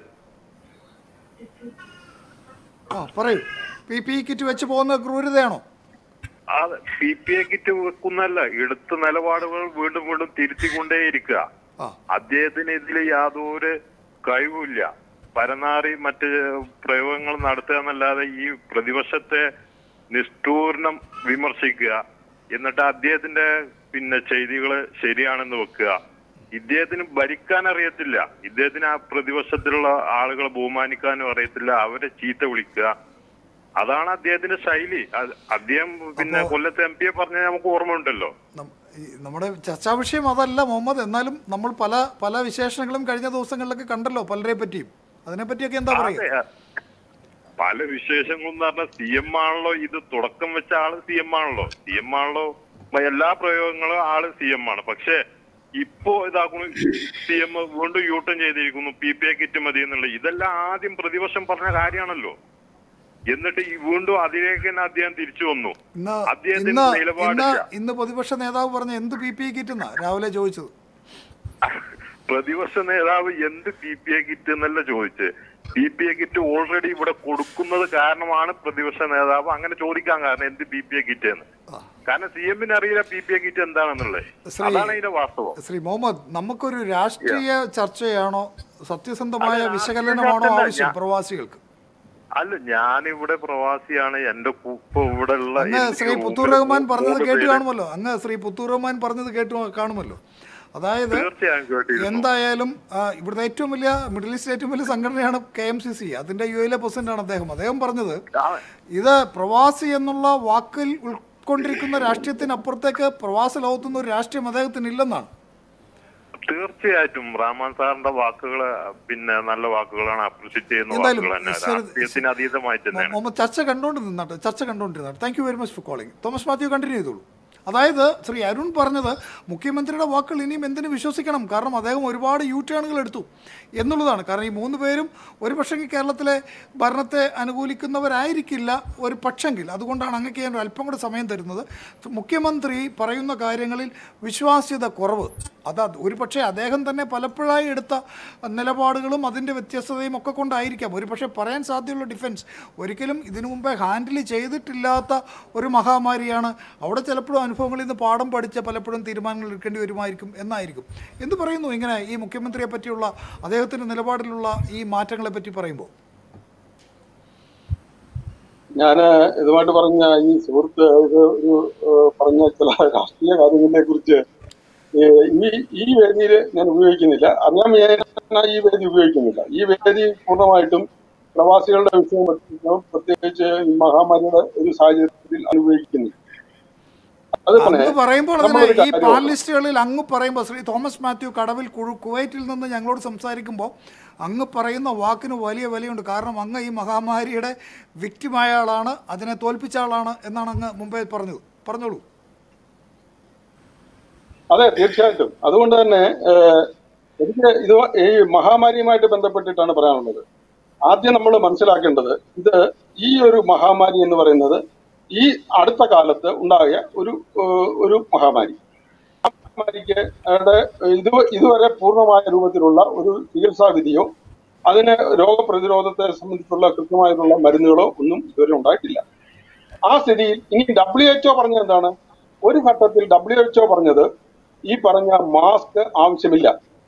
ആ പറയൂ പി പി കിറ്റ് വെച്ച് പോകുന്ന ക്രൂരതയാണോ അത് പി പി എ കിറ്റ് വെക്കുന്നല്ല എടുത്ത നിലപാടുകൾ വീണ്ടും വീണ്ടും തിരുത്തിക്കൊണ്ടേയിരിക്കുക ആ അദ്ദേഹത്തിന് ഇതിൽ യാതൊരു കഴിവില്ല പരനാറി മറ്റ് പ്രയോഗങ്ങൾ നടത്തുക എന്നല്ലാതെ ഈ പ്രതിപക്ഷത്തെ നിഷ്ഠൂരണം വിമർശിക്കുക എന്നിട്ട് അദ്ദേഹത്തിന്റെ പിന്നെ ചെയ്തികള് ശരിയാണെന്ന് വെക്കുക ഇദ്ദേഹത്തിന് ഭരിക്കാൻ അറിയത്തില്ല ഇദ്ദേഹത്തിന് ആ പ്രതിപക്ഷത്തിലുള്ള ആളുകളെ ബഹുമാനിക്കാനും അറിയത്തില്ല അവരെ ചീത്ത വിളിക്കുക അതാണ് അദ്ദേഹത്തിന്റെ ശൈലി അത് അദ്ദേഹം പിന്നെ കൊല്ലത്തെ എം പിയെ പറഞ്ഞ നമുക്ക് ഓർമ്മയുണ്ടല്ലോ നം- ഈ നമ്മുടെ ചർച്ചാ വിഷയം അതല്ല മുഹമ്മദ് എന്നാലും നമ്മൾ പല പല വിശേഷണങ്ങളും കഴിഞ്ഞ ദിവസങ്ങളിലൊക്കെ കണ്ടല്ലോ പലരെ പറ്റിയും അതിനെപ്പറ്റിയൊക്കെ എന്താ പറയുക അതെ. പല വിശേഷങ്ങളും എന്ന് പറഞ്ഞാൽ സി എം ആണല്ലോ ഇത് തുടക്കം വെച്ച ആള് സി എം ആണല്ലോ സി എം ആണല്ലോ മ- എല്ലാ പ്രയോഗങ്ങളും ആള് സി എം ആണ് പക്ഷെ ഇപ്പോ ഇതാക്കുന്നു സി എം വീണ്ടും യൂട്ടൺ ചെയ്തിരിക്കുന്നു പി പി എ കിറ്റ് മതി എന്നുള്ളത് ഇതെല്ലാം ആദ്യം പ്രതിപക്ഷം പറഞ്ഞ കാര്യമാണല്ലോ എന്നിട്ട് ഈ വീണ്ടും അതിലേക്ക് തന്നെ അദ്ദേഹം തിരിച്ചു വന്നു ഇന്ന് അദ്ദേഹത്തിന് ഇന്ന് ഇന്ന് നിലപാടില്ല ഇന്ന് പ്രതിപക്ഷ നേതാവ് പറഞ്ഞ എന്ത് പി പി കിറ്റ് എന്നാ രാവിലെ ചോദിച്ചത് പ്രതിപക്ഷ നേതാവ് എന്ത് പി പി എ കിറ്റ് എന്നല്ല ചോദിച്ച് P P E kit already ഇവിടെ കൊടുക്കുന്നത് കാരണമാണ് പ്രതിപക്ഷ നേതാവ് അങ്ങനെ ചോദിക്കാൻ കാരണം എന്ത് പി പി എ കിറ്റ് എന്ന് കാരണം സി എമ്മിന് അറിയില്ല പി പി എ കിറ്റ് എന്താണെന്നുള്ളത് ശ്രീ- അതാണ് അതിന്റെ വാസ്തവം ശ്രീ മുഹമ്മദ് നമുക്കൊരു രാഷ്ട്രീയ ചർച്ചയാണോ സത്യസന്ധമായ അത് വിശകലനമാണോ രാഷ്ട്രീയ ആവശ്യം ചർച്ചയല്ല. പ്രവാസികൾക്ക് അല്ല ഞാനിവിടെ പ്രവാസിയാണ് എന്റെ ഉപ്പ ഇവിടെ ഉള്ള അങ്ങ് എനിക്ക് ശ്രീ പുത്തൂർ മൂന്ന് റഹ്മാൻ പറഞ്ഞത് മൂന്ന് കേട്ട് പേര് കാണുമല്ലോ അങ്ങ് ശ്രീ പുത്തൂർ റഹ്മാൻ പറഞ്ഞത് കേട്ട് കാണുമല്ലോ അതായത് തീർച്ചയായും കേട്ടിരുന്നു എന്തായാലും ആ, ഇവിടുത്തെ ഏറ്റവും വലിയ മിഡിൽ ഈസ്റ്റ് ഏറ്റവും വലിയ സംഘടനയാണ് കെ എം സി സി അതിൻ്റെ യു എയിലെ പ്രസിഡന്റാണ് അദ്ദേഹം അദ്ദേഹം പറഞ്ഞത് ഇത് പ്രവാസി എന്നുള്ള വാക്കിൽ ഉൾക്കൊണ്ടിരിക്കുന്ന രാഷ്ട്രീയത്തിനപ്പുറത്തേക്ക് പ്രവാസ ലോകത്തുനിന്ന് ഒരു രാഷ്ട്രീയം അദ്ദേഹത്തിന് ഇല്ലെന്നാണ് തീർച്ചയായിട്ടും റഹ്മാൻ സാറിന്റെ വാക്കുകൾ പിന്നെ നല്ല വാക്കുകളാണ് അപ്രിഷിയേറ്റ് ചെയ്യുന്ന എന്തായാലും വാക്കുകൾ തന്നെ ശരി- രാഷ്ട്രീയത്തിന് അതീതമായിട്ട് തന്നെയാണ് മുഹമ്മദ് ചർച്ച കണ്ടുകൊണ്ട് നിന്നാട്ടെ ചർച്ച കണ്ടുകൊണ്ടിരുന്നാട്ടെ thank you very much for calling Thomas Mathew continue ചെയ്തോളൂ അതായത് ശ്രീ അരുൺ പറഞ്ഞത് മുഖ്യമന്ത്രിയുടെ വാക്കുകൾ ഇനിയും എന്തിനു വിശ്വസിക്കണം കാരണം അദ്ദേഹം ഒരുപാട് യൂ ടേണുകൾ എടുത്തു എന്നുള്ളതാണ് കാരണം ഈ മൂന്ന് പേരും ഒരു പക്ഷെങ്കിൽ കേരളത്തിലെ ഭരണത്തെ അനുകൂലിക്കുന്നവരായിരിക്കില്ല ഒരു പക്ഷെങ്കിൽ അതുകൊണ്ടാണ് അങ്ങക്ക് ഞാൻ ഒരു അല്പം കൂടെ സമയം തരുന്നത് മുഖ്യമന്ത്രി പറയുന്ന കാര്യങ്ങളിൽ വിശ്വാസ്യത കുറവ് അത് ഒരു പക്ഷേ അദ്ദേഹം തന്നെ പലപ്പോഴായി എടുത്ത നിലപാടുകളും അതിൻ്റെ വ്യത്യസ്തതയും ഒക്കെ കൊണ്ടായിരിക്കാം ഒരു പക്ഷേ പറയാൻ സാധ്യതയുള്ള ഡിഫൻസ് ഒരിക്കലും ഇതിനു മുമ്പേ ഹാൻഡിൽ ചെയ്തിട്ടില്ലാത്ത ഒരു മഹാമാരിയാണ് അവിടെ ചിലപ്പോഴും അനുഭവങ്ങളിൽ നിന്ന് പാഠം പഠിച്ച പലപ്പോഴും തീരുമാനങ്ങൾ എടുക്കേണ്ടി വരുമായിരിക്കും എന്നായിരിക്കും എന്ത് പറയുന്നു ഇങ്ങനെ ഈ മുഖ്യമന്ത്രിയെ പറ്റിയുള്ള അദ്ദേഹത്തിൻ്റെ നിലപാടിലുള്ള ഈ മാറ്റങ്ങളെ പറ്റി പറയുമ്പോൾ ഞാൻ ഇതുമായിട്ട് പറഞ്ഞ ഈ സുഹൃത്ത് ഇത് ഒരു ഏഹ്, പറഞ്ഞ ചില രാഷ്ട്രീയ കാര്യങ്ങളെ കുറിച്ച് ഈ ഈ വേദിയിൽ ഞാൻ ഉപയോഗിക്കുന്നില്ല അറിയാൻ ഞാൻ ഈ വേദി ഉപയോഗിക്കുന്നില്ല ഈ വേദി പൂർണ്ണമായിട്ടും പ്രവാസികളുടെ വിഷയം പഠിപ്പിക്കണം പ്രത്യേകിച്ച് ഈ മഹാമാരിയുടെ ഒരു സാഹചര്യത്തിൽ അനുഭവിക്കുന്നു അത് തന്നെ അങ്ങ് പറയുമ്പോൾ അതിന് നമ്മളൊരു ഈ കാര്യം പാനലിസ്റ്റുകളിൽ അങ്ങ് പറയുമ്പോൾ ശ്രീ തോമസ് മാത്യു കടവിൽ കുഴു കുവൈറ്റിൽ നിന്ന് ഞങ്ങളോട് സംസാരിക്കുമ്പോൾ അങ്ങ് പറയുന്ന വാക്കിന് വലിയ വിലയുണ്ട് കാരണം അങ്ങ് ഈ മഹാമാരിയുടെ വിക്റ്റിമായ ആളാണ് അതിനെ തോൽപ്പിച്ച ആളാണ് എന്നാണ് അങ്ങ് മുമ്പേ പറഞ്ഞത് പറഞ്ഞോളൂ അതെ തീർച്ചയായിട്ടും അതുകൊണ്ട് തന്നെ ഏഹ്, എനിക്ക് ഇത് ഈ മഹാമാരിയുമായിട്ട് ബന്ധപ്പെട്ടിട്ടാണ് പറയാനുള്ളത് ആദ്യം നമ്മൾ മനസ്സിലാക്കേണ്ടത് ഇത് ഈ ഒരു മഹാമാരി എന്ന് പറയുന്നത് ഈ അടുത്ത കാലത്ത് ഉണ്ടായ ഒരു ഏഹ്, ഒരു മഹാമാരി ആ മഹാമാരിക്ക് അവിടെ ഇത് ഇതുവരെ പൂർണ്ണമായ രൂപത്തിലുള്ള ഒരു ചികിത്സാ വിധിയോ അതിന് രോഗപ്രതിരോധത്തെ സംബന്ധിച്ചുള്ള കൃത്യമായിട്ടുള്ള മരുന്നുകളോ ഒന്നും ഇതുവരെ ഉണ്ടായിട്ടില്ല ആ സ്ഥിതിയിൽ ഇനി ഡബ്ല്യു എച്ച്ഒ പറഞ്ഞത് എന്താണ് ഒരു ഘട്ടത്തിൽ ഡബ്ല്യു എച്ച്ഒ പറഞ്ഞത് ഈ പറഞ്ഞ മാസ്ക് ആവശ്യമില്ല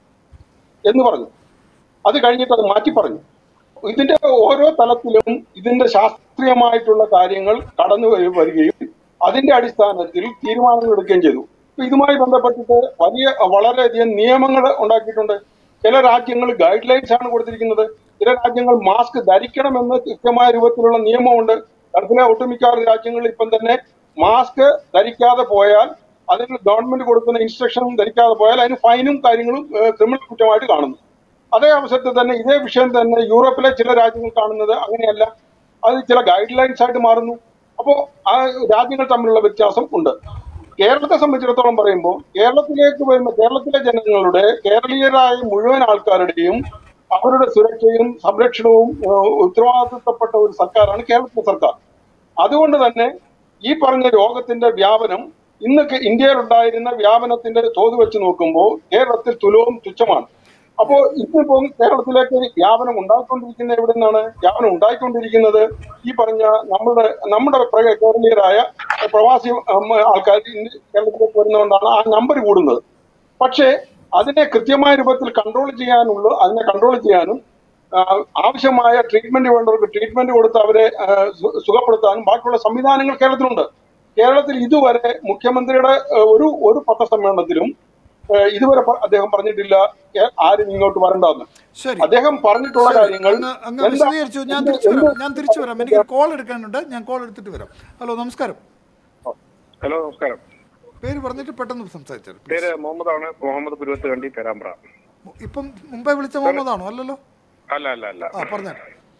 എന്ന് പറഞ്ഞു അത് കഴിഞ്ഞിട്ട് അത് മാറ്റി പറഞ്ഞു ഇതിന്റെ ഓരോ തലത്തിലും ഇതിന്റെ ശാസ്ത്രീയമായിട്ടുള്ള കാര്യങ്ങൾ കടന്നു വരു- വരികയും അതിന്റെ അടിസ്ഥാനത്തിൽ തീരുമാനങ്ങൾ എടുക്കുകയും ചെയ്തു ഇപ്പൊ ഇതുമായി ബന്ധപ്പെട്ടിട്ട് വലിയ വളരെയധികം നിയമങ്ങൾ ഉണ്ടാക്കിയിട്ടുണ്ട് ചില രാജ്യങ്ങൾ ഗൈഡ് ലൈൻസ് ആണ് കൊടുത്തിരിക്കുന്നത് ചില രാജ്യങ്ങൾ മാസ്ക് ധരിക്കണമെന്ന് കൃത്യമായ രൂപത്തിലുള്ള നിയമമുണ്ട് ഗൾഫിലെ ഒട്ടുമിക്ക രാജ്യങ്ങളിൽ ഇപ്പം തന്നെ മാസ്ക് ധരിക്കാതെ പോയാൽ അതിന് ഗവൺമെന്റ് കൊടുക്കുന്ന ഇൻസ്ട്രക്ഷനും ധരിക്കാതെ പോയാൽ അതിന് ഫൈനും കാര്യങ്ങളും ഏഹ്, ക്രിമിനൽ കുറ്റമായിട്ട് കാണുന്നു അതേ അവസരത്തിൽ തന്നെ ഇതേ വിഷയം തന്നെ യൂറോപ്പിലെ ചില രാജ്യങ്ങൾ കാണുന്നത് അങ്ങനെയല്ല അത് ചില ഗൈഡ് ലൈൻസ് ആയിട്ട് മാറുന്നു അപ്പോൾ ആ രാജ്യങ്ങൾ തമ്മിലുള്ള വ്യത്യാസം ഉണ്ട് കേരളത്തെ സംബന്ധിച്ചിടത്തോളം പറയുമ്പോൾ കേരളത്തിലേക്ക് വരുന്ന കേരളത്തിലെ ജനങ്ങളുടെ കേരളീയരായ മുഴുവൻ ആൾക്കാരുടെയും അവരുടെ സുരക്ഷയും സംരക്ഷണവും ഏഹ്, ഉത്തരവാദിത്തപ്പെട്ട ഒരു സർക്കാരാണ് കേരളത്തിലെ സർക്കാർ അതുകൊണ്ട് തന്നെ ഈ പറഞ്ഞ രോഗത്തിന്റെ വ്യാപനം ഇന്നൊക്കെ ഇന്ത്യയിൽ ഉണ്ടായിരുന്ന വ്യാപനത്തിന്റെ തോത് വെച്ച് നോക്കുമ്പോൾ കേരളത്തിൽ തുലവും തുച്ഛമാണ് അപ്പോ ഇന്നിപ്പോ കേരളത്തിലേക്ക് വ്യാപനം ഉണ്ടായിക്കൊണ്ടിരിക്കുന്ന എവിടെ നിന്നാണ് വ്യാപനം ഉണ്ടായിക്കൊണ്ടിരിക്കുന്നത് ഈ പറഞ്ഞ നമ്മുടെ നമ്മുടെ പ്ര- കേരളീയരായ പ്രവാസി ഉം, ആൾക്കാർ ഇന്ന് കേരളത്തിലേക്ക് വരുന്നതുകൊണ്ടാണ് ആ നമ്പർ കൂടുന്നത് പക്ഷേ അതിനെ കൃത്യമായ രൂപത്തിൽ കൺട്രോൾ ചെയ്യാനുള്ള അതിനെ കൺട്രോൾ ചെയ്യാനും ആ, ആവശ്യമായ ട്രീറ്റ്മെന്റ് വേണ്ടവർക്ക് ട്രീറ്റ്മെന്റ് കൊടുത്ത് അവരെ ആ, സു- സുഖപ്പെടുത്താനും ബാക്കിയുള്ള സംവിധാനങ്ങൾ കേരളത്തിലുണ്ട് കേരളത്തിൽ ഇതുവരെ മുഖ്യമന്ത്രിയുടെ ആ, ഒരു ഒരു പത്രസമ്മേളനത്തിലും ആ, ഇതുവരെ പ- അദ്ദേഹം പറഞ്ഞിട്ടില്ല ഏ, ആരും ഇങ്ങോട്ട് വരണ്ടെന്ന് ശരി അദ്ദേഹം പറഞ്ഞിട്ടുള്ള ശരി, കാര്യങ്ങൾ അങ്ങ് അങ്ങ് എന്താ- വിശദീകരിച്ചു ഞാൻ തിരിച്ചു വരാം ഞാൻ തിരിച്ചു വരാം എനിക്ക് കോൾ എടുക്കാനുണ്ട് ഞാൻ കോൾ എടുത്തിട്ട് വരാം ഹലോ നമസ്കാരം ഹലോ നമസ്കാരം പേര് പറഞ്ഞിട്ട് പെട്ടെന്ന് സംസാരിച്ചാൽ പേര് മുഹമ്മദ് ആണ് മുഹമ്മദ് പുരുവത്ത് കണ്ടി പേരാമ്പ്ര ഇപ്പം മുമ്പേ വിളിച്ച മുഹമ്മദാണോ അല്ലല്ലോ അല്ല അല്ല അല്ല ആ പറഞ്ഞാൽ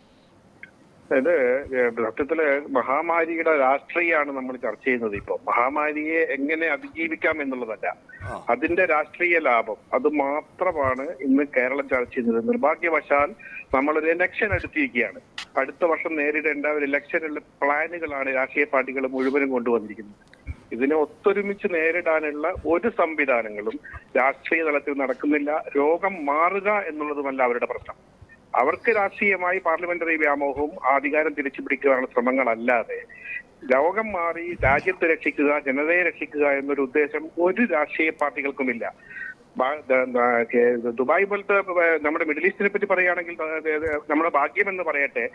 ഇത് ഏഹ്, സത്യത്തില് മഹാമാരിയുടെ രാഷ്ട്രീയമാണ് നമ്മൾ ചർച്ച ചെയ്യുന്നത് ഇപ്പൊ മഹാമാരിയെ എങ്ങനെ അതിജീവിക്കാം എന്നുള്ളതല്ല അതിന്റെ രാഷ്ട്രീയ ലാഭം അത് മാത്രമാണ് ഇന്ന് കേരളം ചർച്ച ചെയ്യുന്നത് നിർഭാഗ്യവശാൽ നമ്മളൊരു ഇലക്ഷൻ എടുത്തിരിക്കുകയാണ് അടുത്ത വർഷം നേരിടേണ്ട ഒരു ഇലക്ഷനുള്ള പ്ലാനുകളാണ് രാഷ്ട്രീയ പാർട്ടികൾ മുഴുവനും കൊണ്ടുവന്നിരിക്കുന്നത് ഇതിനെ ഒത്തൊരുമിച്ച് നേരിടാനുള്ള ഒരു സംവിധാനങ്ങളും രാഷ്ട്രീയ തലത്തിൽ നടക്കുന്നില്ല രോഗം മാറുക എന്നുള്ളതുമല്ല അവരുടെ പ്രശ്നം അവർക്ക് രാഷ്ട്രീയമായി പാർലമെന്ററി വ്യാമോഹവും അധികാരം തിരിച്ചു പിടിക്കാനുള്ള ശ്രമങ്ങളല്ലാതെ രോഗം മാറി രാജ്യത്തെ രക്ഷിക്കുക ജനതയെ രക്ഷിക്കുക എന്നൊരു ഉദ്ദേശം ഒരു രാഷ്ട്രീയ പാർട്ടികൾക്കുമില്ല ബാ- ദ- ദ- കേ- ദുബായ് പോലത്തെ ഏഹ്, നമ്മുടെ മിഡിൽ ഈസ്റ്റിനെ പറ്റി പറയുകയാണെങ്കിൽ ഏഹ്, ഏഹ്, നമ്മുടെ ഭാഗ്യം എന്ന് പറയട്ടെ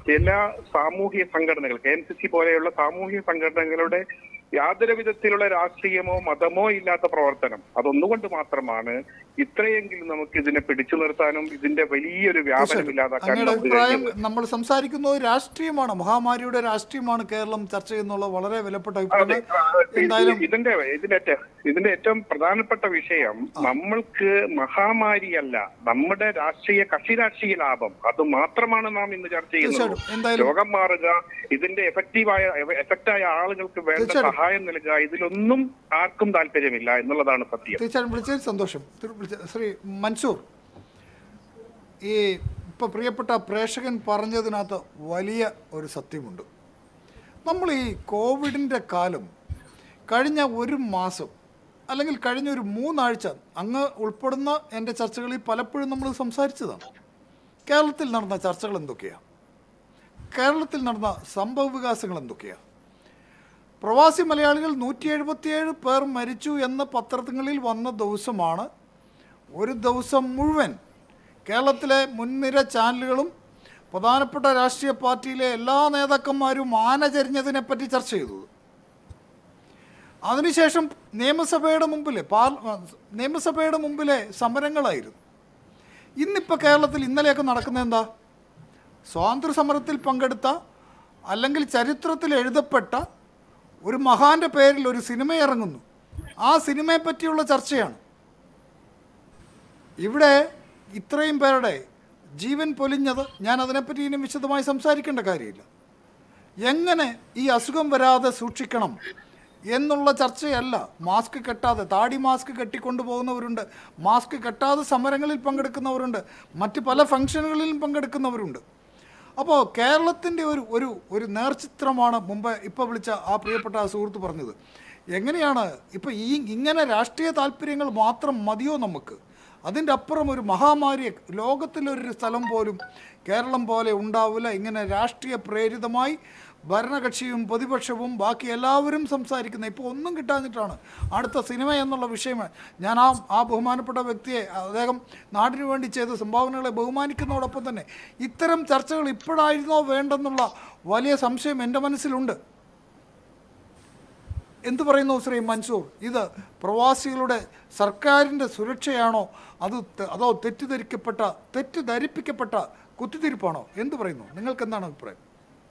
ചില സാമൂഹ്യ സംഘടനകൾ കെ എം സി സി പോലെയുള്ള സാമൂഹ്യ സംഘടനകളുടെ യാതൊരു വിധത്തിലുള്ള രാഷ്ട്രീയമോ മതമോ ഇല്ലാത്ത പ്രവർത്തനം അതൊന്നുകൊണ്ട് മാത്രമാണ് ഇത്രയെങ്കിലും നമുക്ക് ഇതിനെ പിടിച്ചു നിർത്താനും ഇതിന്റെ വലിയൊരു വ്യാപനം ഇല്ലാതാക്കാനും അങ്ങയുടെ നമുക്ക് അഭിപ്രായം കഴിഞ്ഞത്. നമ്മൾ സംസാരിക്കുന്നത് രാഷ്ട്രീയമാണ് മഹാമാരിയുടെ രാഷ്ട്രീയമാണ് കേരളം ചർച്ച ചെയ്യുന്നുള്ള വളരെ വിലപ്പെട്ട അതെ, അഭിപ്രായം ആ, ഇത് എന്തായാലും ഇതിന്റെ ഇതിന്റെ ഏറ്റ- ഇതിന്റെ ഏറ്റവും പ്രധാനപ്പെട്ട വിഷയം നമ്മൾക്ക് മഹാമാരിയല്ല നമ്മുടെ രാഷ്ട്രീയ കക്ഷി രാഷ്ട്രീയ ലാഭം അത് മാത്രമാണ് നാം ഇന്ന് ചർച്ച ചെയ്യുന്നത് തീർച്ചയായിട്ടും. എന്തായാലും- രോഗം മാറുക ഇതിന്റെ എഫക്റ്റീവായ എഫക്റ്റായ ആളുകൾക്ക് വേണ്ട തീർച്ചയായിട്ടും. സഹായം നൽകുക ഇതിലൊന്നും ആർക്കും താല്പര്യമില്ല എന്നുള്ളതാണ് സത്യം തീർച്ചയായും വിളിച്ചതിൽ സന്തോഷം തിരു- വിളിച്ച- ശ്രീ മൻസൂർ ഈ ഇപ്പൊ പ്രിയപ്പെട്ട പ്രേക്ഷകൻ പറഞ്ഞതിനകത്ത് വലിയ ഒരു സത്യമുണ്ട് നമ്മൾ ഈ കോവിഡിൻ്റെ കാലം കഴിഞ്ഞ ഒരു മാസം അല്ലെങ്കിൽ കഴിഞ്ഞ ഒരു മൂന്നാഴ്ച അങ്ങ് ഉൾപ്പെടുന്ന എൻ്റെ ചർച്ചകളിൽ പലപ്പോഴും നമ്മൾ സംസാരിച്ചതാണ് കേരളത്തിൽ നടന്ന ചർച്ചകൾ എന്തൊക്കെയാണ് കേരളത്തിൽ നടന്ന സംഭവ വികാസങ്ങൾ എന്തൊക്കെയാണ് പ്രവാസി മലയാളികൾ നൂറ്റി എഴുപത്തിയേഴ് പേർ മരിച്ചു എന്ന പത്രങ്ങളിൽ വന്ന ദിവസമാണ് ഒരു ദിവസം മുഴുവൻ കേരളത്തിലെ മുൻനിര ചാനലുകളും പ്രധാനപ്പെട്ട രാഷ്ട്രീയ പാർട്ടിയിലെ എല്ലാ നേതാക്കന്മാരും ആന ചരിഞ്ഞതിനെ പറ്റി ചർച്ച ചെയ്തത് അതിനുശേഷം നിയമസഭയുടെ മുമ്പിലെ പാർ നിയമസഭയുടെ മുമ്പിലെ സമരങ്ങളായിരുന്നു ഇന്നിപ്പോൾ കേരളത്തിൽ ഇന്നലെയൊക്കെ നടക്കുന്നത് എന്താ സ്വാതന്ത്ര്യ സമരത്തിൽ പങ്കെടുത്ത അല്ലെങ്കിൽ ചരിത്രത്തിൽ എഴുതപ്പെട്ട ഒരു മഹാന്റെ പേരിൽ ഒരു സിനിമ ഇറങ്ങുന്നു ആ സിനിമയെ പറ്റിയുള്ള ചർച്ചയാണ് ഇവിടെ ഇത്രയും പേരുടെ ജീവൻ പൊലിഞ്ഞത് ഞാൻ അതിനെപ്പറ്റി ഇനി വിശദമായി സംസാരിക്കേണ്ട കാര്യമില്ല എങ്ങനെ ഈ അസുഖം വരാതെ സൂക്ഷിക്കണം എന്നുള്ള ചർച്ചയല്ല മാസ്ക് കെട്ടാതെ താടി മാസ്ക് കെട്ടിക്കൊണ്ടു പോകുന്നവരുണ്ട് മാസ്ക് കെട്ടാതെ സമരങ്ങളിൽ പങ്കെടുക്കുന്നവരുണ്ട് മറ്റ് പല ഫംഗ്ഷനുകളിലും പങ്കെടുക്കുന്നവരുണ്ട് അപ്പോൾ കേരളത്തിൻ്റെ ഒരു ഒരു ഒരു നേർചിത്രമാണ് മുമ്പ് ഇപ്പോൾ വിളിച്ച ആ പ്രിയപ്പെട്ട ആ സുഹൃത്ത് പറഞ്ഞത് എങ്ങനെയാണ് ഇപ്പോൾ ഈ ഇങ്ങനെ രാഷ്ട്രീയ താല്പര്യങ്ങൾ മാത്രം മതിയോ നമുക്ക് അതിൻ്റെ അപ്പുറം ഒരു മഹാമാരി ലോകത്തിലൊരു സ്ഥലം പോലും കേരളം പോലെ ഉണ്ടാവില്ല ഇങ്ങനെ രാഷ്ട്രീയ പ്രേരിതമായി ഭരണകക്ഷിയും പ്രതിപക്ഷവും ബാക്കി എല്ലാവരും സംസാരിക്കുന്ന ഇപ്പോൾ ഒന്നും കിട്ടാഞ്ഞിട്ടാണ് അടുത്ത സിനിമ എന്നുള്ള വിഷയം ഞാൻ ആ ആ ബഹുമാനപ്പെട്ട വ്യക്തിയെ അദ്ദേഹം നാടിനു വേണ്ടി ചെയ്ത സംഭാവനകളെ ബഹുമാനിക്കുന്നതോടൊപ്പം തന്നെ ഇത്തരം ചർച്ചകൾ ഇപ്പോഴായിരുന്നോ വേണ്ടെന്നുള്ള വലിയ സംശയം എൻ്റെ മനസ്സിലുണ്ട് എന്തു പറയുന്നു ശ്രീ മൻസൂർ ഇത് പ്രവാസികളുടെ സർക്കാരിൻ്റെ സുരക്ഷയാണോ അത് ത- അതോ തെറ്റിദ്ധരിക്കപ്പെട്ട തെറ്റിദ്ധരിപ്പിക്കപ്പെട്ട കുത്തിത്തിരിപ്പാണോ എന്തു പറയുന്നു നിങ്ങൾക്ക് എന്താണ് അഭിപ്രായം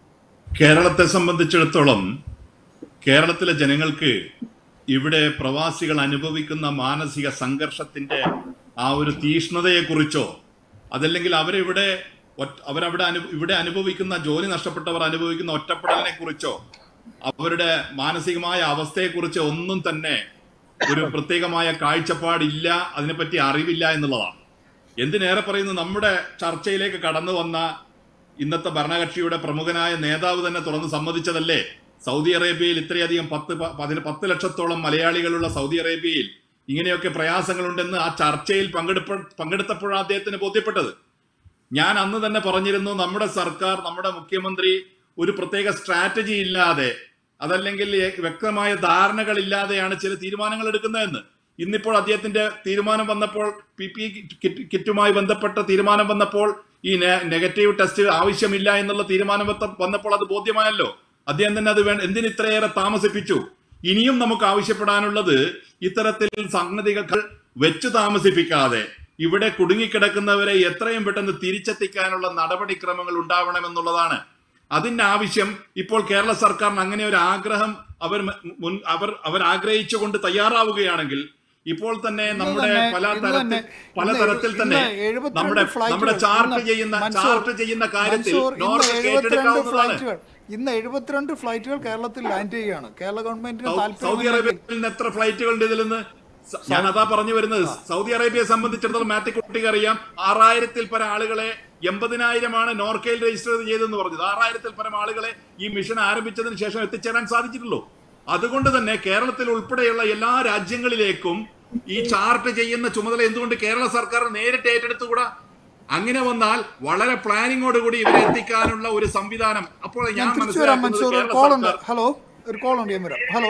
കേരളത്തെ സംബന്ധിച്ചിടത്തോളം കേരളത്തിലെ ജനങ്ങൾക്ക് ഇവിടെ പ്രവാസികൾ അനുഭവിക്കുന്ന മാനസിക സംഘർഷത്തിന്റെ ആ ഒരു തീഷ്ണതയെക്കുറിച്ചോ അതല്ലെങ്കിൽ അവരിവിടെ ഒറ്റ- അവരവിടെ അനു ഇവിടെ അനുഭവിക്കുന്ന ജോലി നഷ്ടപ്പെട്ടവർ അനുഭവിക്കുന്ന ഒറ്റപ്പെടലിനെ കുറിച്ചോ അവരുടെ മാനസികമായ അവസ്ഥയെക്കുറിച്ച് ഒന്നും തന്നെ ഒരു പ്രത്യേകമായ കാഴ്ചപ്പാടില്ല അതിനെപ്പറ്റി അറിവില്ല എന്നുള്ളതാണ് എന്തിനേറെ പറയുന്നു നമ്മുടെ ചർച്ചയിലേക്ക് കടന്നു വന്ന ഇന്നത്തെ ഭരണകക്ഷിയുടെ പ്രമുഖനായ നേതാവ് തന്നെ തുറന്ന് സമ്മതിച്ചതല്ലേ സൗദി അറേബ്യയിൽ ഇത്രയധികം പത്ത് പ- പതിന് പത്ത് ലക്ഷത്തോളം മലയാളികളുള്ള സൗദി അറേബ്യയിൽ ഇങ്ങനെയൊക്കെ പ്രയാസങ്ങളുണ്ടെന്ന് ആ ചർച്ചയിൽ പങ്കെടുപ്പ പങ്കെടുത്തപ്പോഴാണ് അദ്ദേഹത്തിന് ബോധ്യപ്പെട്ടത് ഞാൻ അന്ന് തന്നെ പറഞ്ഞിരുന്നു നമ്മുടെ സർക്കാർ നമ്മുടെ മുഖ്യമന്ത്രി ഒരു പ്രത്യേക സ്ട്രാറ്റജി ഇല്ലാതെ അതല്ലെങ്കിൽ ഏ- വ്യക്തമായ ധാരണകളില്ലാതെയാണ് ചില തീരുമാനങ്ങൾ എടുക്കുന്നതെന്ന് ഇന്നിപ്പോൾ അദ്ദേഹത്തിന്റെ തീരുമാനം വന്നപ്പോൾ പി പി കിറ്റ് കിറ്റുമായി ബന്ധപ്പെട്ട തീരുമാനം വന്നപ്പോൾ ഈ നെ- നെഗറ്റീവ് ടെസ്റ്റ് ആവശ്യമില്ല എന്നുള്ള തീരുമാനം വത്ത- വന്നപ്പോൾ അത് ബോധ്യമായല്ലോ അദ്ദേഹം തന്നെ അത് വേണ്ട എന്തിന് ഇത്രയേറെ താമസിപ്പിച്ചു ഇനിയും നമുക്ക് ആവശ്യപ്പെടാനുള്ളത് ഇത്തരത്തിൽ സംഗതികൾ വെച്ച് താമസിപ്പിക്കാതെ ഇവിടെ കുടുങ്ങിക്കിടക്കുന്നവരെ എത്രയും പെട്ടെന്ന് തിരിച്ചെത്തിക്കാനുള്ള നടപടിക്രമങ്ങൾ ഉണ്ടാവണമെന്നുള്ളതാണ് അതിന്റെ ആവശ്യം ഇപ്പോൾ കേരള സർക്കാരിന് അങ്ങനെ ഒരു ആഗ്രഹം അവർ മ- മുൻ അവർ അവർ ആഗ്രഹിച്ചുകൊണ്ട് തയ്യാറാവുകയാണെങ്കിൽ ഇപ്പോൾ തന്നെ നമ്മുടെ തന്നെ- പല ഇന്ന് തരത്തിൽ തന്നെ- പല ഇന്ന് തരത്തിൽ തന്നെ ഇന്ന് എഴുപത്തിരണ്ട് നമ്മുടെ ഫ്ലൈറ്റുകൾ നമ്മുടെ ചാർട്ട് ഇന്ന് ചെയ്യുന്ന മൻസൂർ- ചാർട്ട് ചെയ്യുന്ന കാര്യത്തിൽ മൻസൂർ, ഇന്ന് നോർത്ത് എഴുപത്തിരണ്ട് ഏറ്റെടുക്കാവുന്നതാണ് ഫ്ലൈറ്റുകൾ ഇന്ന് എഴുപത്തിരണ്ട് ഫ്ലൈറ്റുകൾ കേരളത്തിൽ ലാൻഡ് ചെയ്യുകയാണ് കേരള ഗവൺമെന്റിന് സൗ- സൗദി താല്പര്യം അറേബ്യയിൽ നിന്ന് എത്ര ഫ്ലൈറ്റുകൾ ഉണ്ട് ഇതിൽ നിന്ന് സ- ഞാൻ അതാ പറഞ്ഞു വരുന്നത് സൗദി അറേബ്യയെ സംബന്ധിച്ചിടത്തോളം മാറ്റിക്കുട്ടിക്ക് അറിയാം ആറായിരത്തിൽ പരം ആളുകളെ എൺപതിനായിരമാണ് നോർക്കയിൽ രജിസ്റ്റർ ചെയ്തെന്ന് പറഞ്ഞത് ആറായിരത്തിൽ പരം ആളുകളെ ഈ മിഷൻ ആരംഭിച്ചതിന് ശേഷം എത്തിച്ചേരാൻ സാധിച്ചിട്ടുള്ളൂ അതുകൊണ്ട് തന്നെ കേരളത്തിൽ ഉൾപ്പെടെയുള്ള എല്ലാ രാജ്യങ്ങളിലേക്കും ഈ ചാർട്ട് ചെയ്യുന്ന ചുമതല എന്തുകൊണ്ട് കേരള സർക്കാർ നേരിട്ട് ഏറ്റെടുത്തുകൂടാ അങ്ങനെ വന്നാൽ വളരെ പ്ലാനിങ്ങോട് കൂടി ഇവരെ എത്തിക്കാനുള്ള ഒരു സംവിധാനം അപ്പോൾ ഞാൻ ഞാൻ തിരിച്ചു വരാം മനസ്സിലാക്കുന്നത് മൻസൂർ ഒരു കേരള കോൾ ഉണ്ട് സർക്കാർ ഹലോ ഒരു കോൾ ഉണ്ട് ഞാൻ വരാം ഹലോ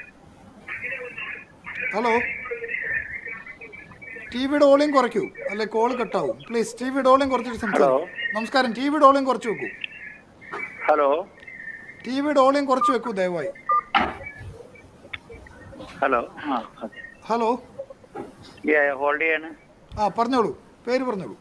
ഹലോ ടി വിയുടെ ഓളിയും കുറയ്ക്കൂ അല്ലെ കോൾ കട്ടാവും പ്ലീസ് ടി വിയുടെ ഓളിയും കുറച്ചിട്ട് സംസാരിക്കും നമസ്കാരം ടി വിയുടെ ഓളിയും കുറച്ച് വെക്കൂ ഹലോ ടി വിയുടെ ഓളിയും കുറച്ച് വെക്കൂ ദയവായി ഹലോ ആ ഹലോ ഹോൾഡ് ചെയ്യാണ് ആ പറഞ്ഞോളൂ പേര് പറഞ്ഞോളൂ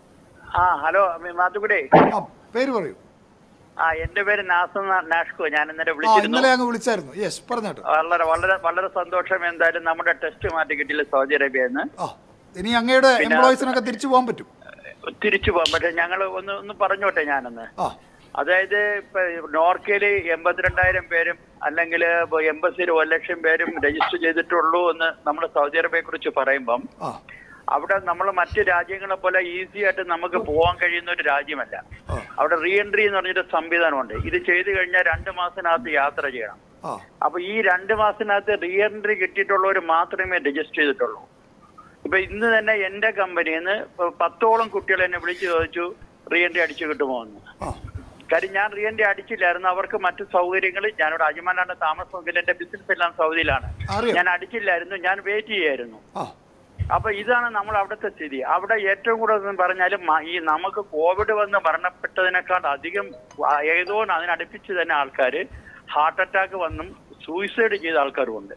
ആ ഹലോ മാത്തുക്കുടെ ആ പേര് പറയൂ ആ എന്റെ പേര് നാസം നാഷ്കോ ഞാൻ ഇന്നലെ ആ വിളിച്ചിരുന്നു ഇന്നലെ അങ്ങ് വിളിച്ചായിരുന്നു യെസ് പറഞ്ഞോട്ടെ വളരെ വളരെ വളരെ സന്തോഷം എന്തായാലും നമ്മുടെ ടെസ്റ്റ് മാറ്റി കിട്ടിയില്ല സൗദി അറേബ്യന്ന് ആ ഇനി അങ്ങയുടെ പിന്നെ- എംപ്ലോയീസിനൊക്കെ തിരിച്ചു പോകാൻ പറ്റും തിരിച്ചു പോകാൻ പക്ഷെ ഞങ്ങൾ ഒന്ന് ഒന്ന് പറഞ്ഞോട്ടെ ഞാനൊന്ന് ആ അതായത് ഇപ്പൊ നോർക്കയില് എൺപത്തിരണ്ടായിരം പേരും അല്ലെങ്കിൽ എംബസിയിൽ ഒരു ലക്ഷം പേരും രജിസ്റ്റർ ചെയ്തിട്ടുള്ളൂ എന്ന് നമ്മൾ സൗദി അറേബ്യയെ കുറിച്ച് പറയുമ്പം ആ അവിടെ നമ്മൾ മറ്റ് രാജ്യങ്ങളെ പോലെ ഈസി ആയിട്ട് നമുക്ക് പോകാൻ കഴിയുന്ന ഒരു രാജ്യമല്ല ആ. അവിടെ റീ എൻട്രി എന്ന് പറഞ്ഞൊരു സംവിധാനമുണ്ട് ഇത് ചെയ്തു കഴിഞ്ഞാൽ രണ്ട് മാസത്തിനകത്ത് യാത്ര ചെയ്യണം ആ അപ്പൊ ഈ രണ്ട് മാസത്തിനകത്ത് റീ എൻട്രി കിട്ടിയിട്ടുള്ളവർ മാത്രമേ രജിസ്റ്റർ ചെയ്തിട്ടുള്ളൂ ഇപ്പൊ ഇന്ന് തന്നെ എന്റെ കമ്പനിയിൽ നിന്ന് പത്തോളം കുട്ടികൾ എന്നെ വിളിച്ചു ചോദിച്ചു റീ എൻട്രി അടിച്ചു കിട്ടുമോ എന്ന് ആ കാര്യം ഞാൻ റീ എൻട്രി അടിച്ചില്ലായിരുന്നു അവർക്ക് മറ്റു സൗകര്യങ്ങൾ ഞാനിവിടെ അജ്മാനാണ് താമസമെങ്കിൽ എന്റെ ബിസിനസ് എല്ലാം സൗദിയിലാണ് അറിയാം. ഞാൻ അടിച്ചില്ലായിരുന്നു ഞാൻ വെയിറ്റ് ചെയ്യായിരുന്നു ആ അപ്പൊ ഇതാണ് നമ്മൾ അവിടുത്തെ സ്ഥിതി അവിടെ ഏറ്റവും കൂടുതൽ പറഞ്ഞാലും ഈ നമുക്ക് കോവിഡ് വന്ന് മരണപ്പെട്ടതിനേക്കാൾ അധികം ആ- ഏതോ അതിനടുപ്പിച്ച് തന്നെ ആൾക്കാർ ഹാർട്ട് അറ്റാക്ക് വന്നും സൂയിസൈഡ് ചെയ്ത ആൾക്കാരുമുണ്ട്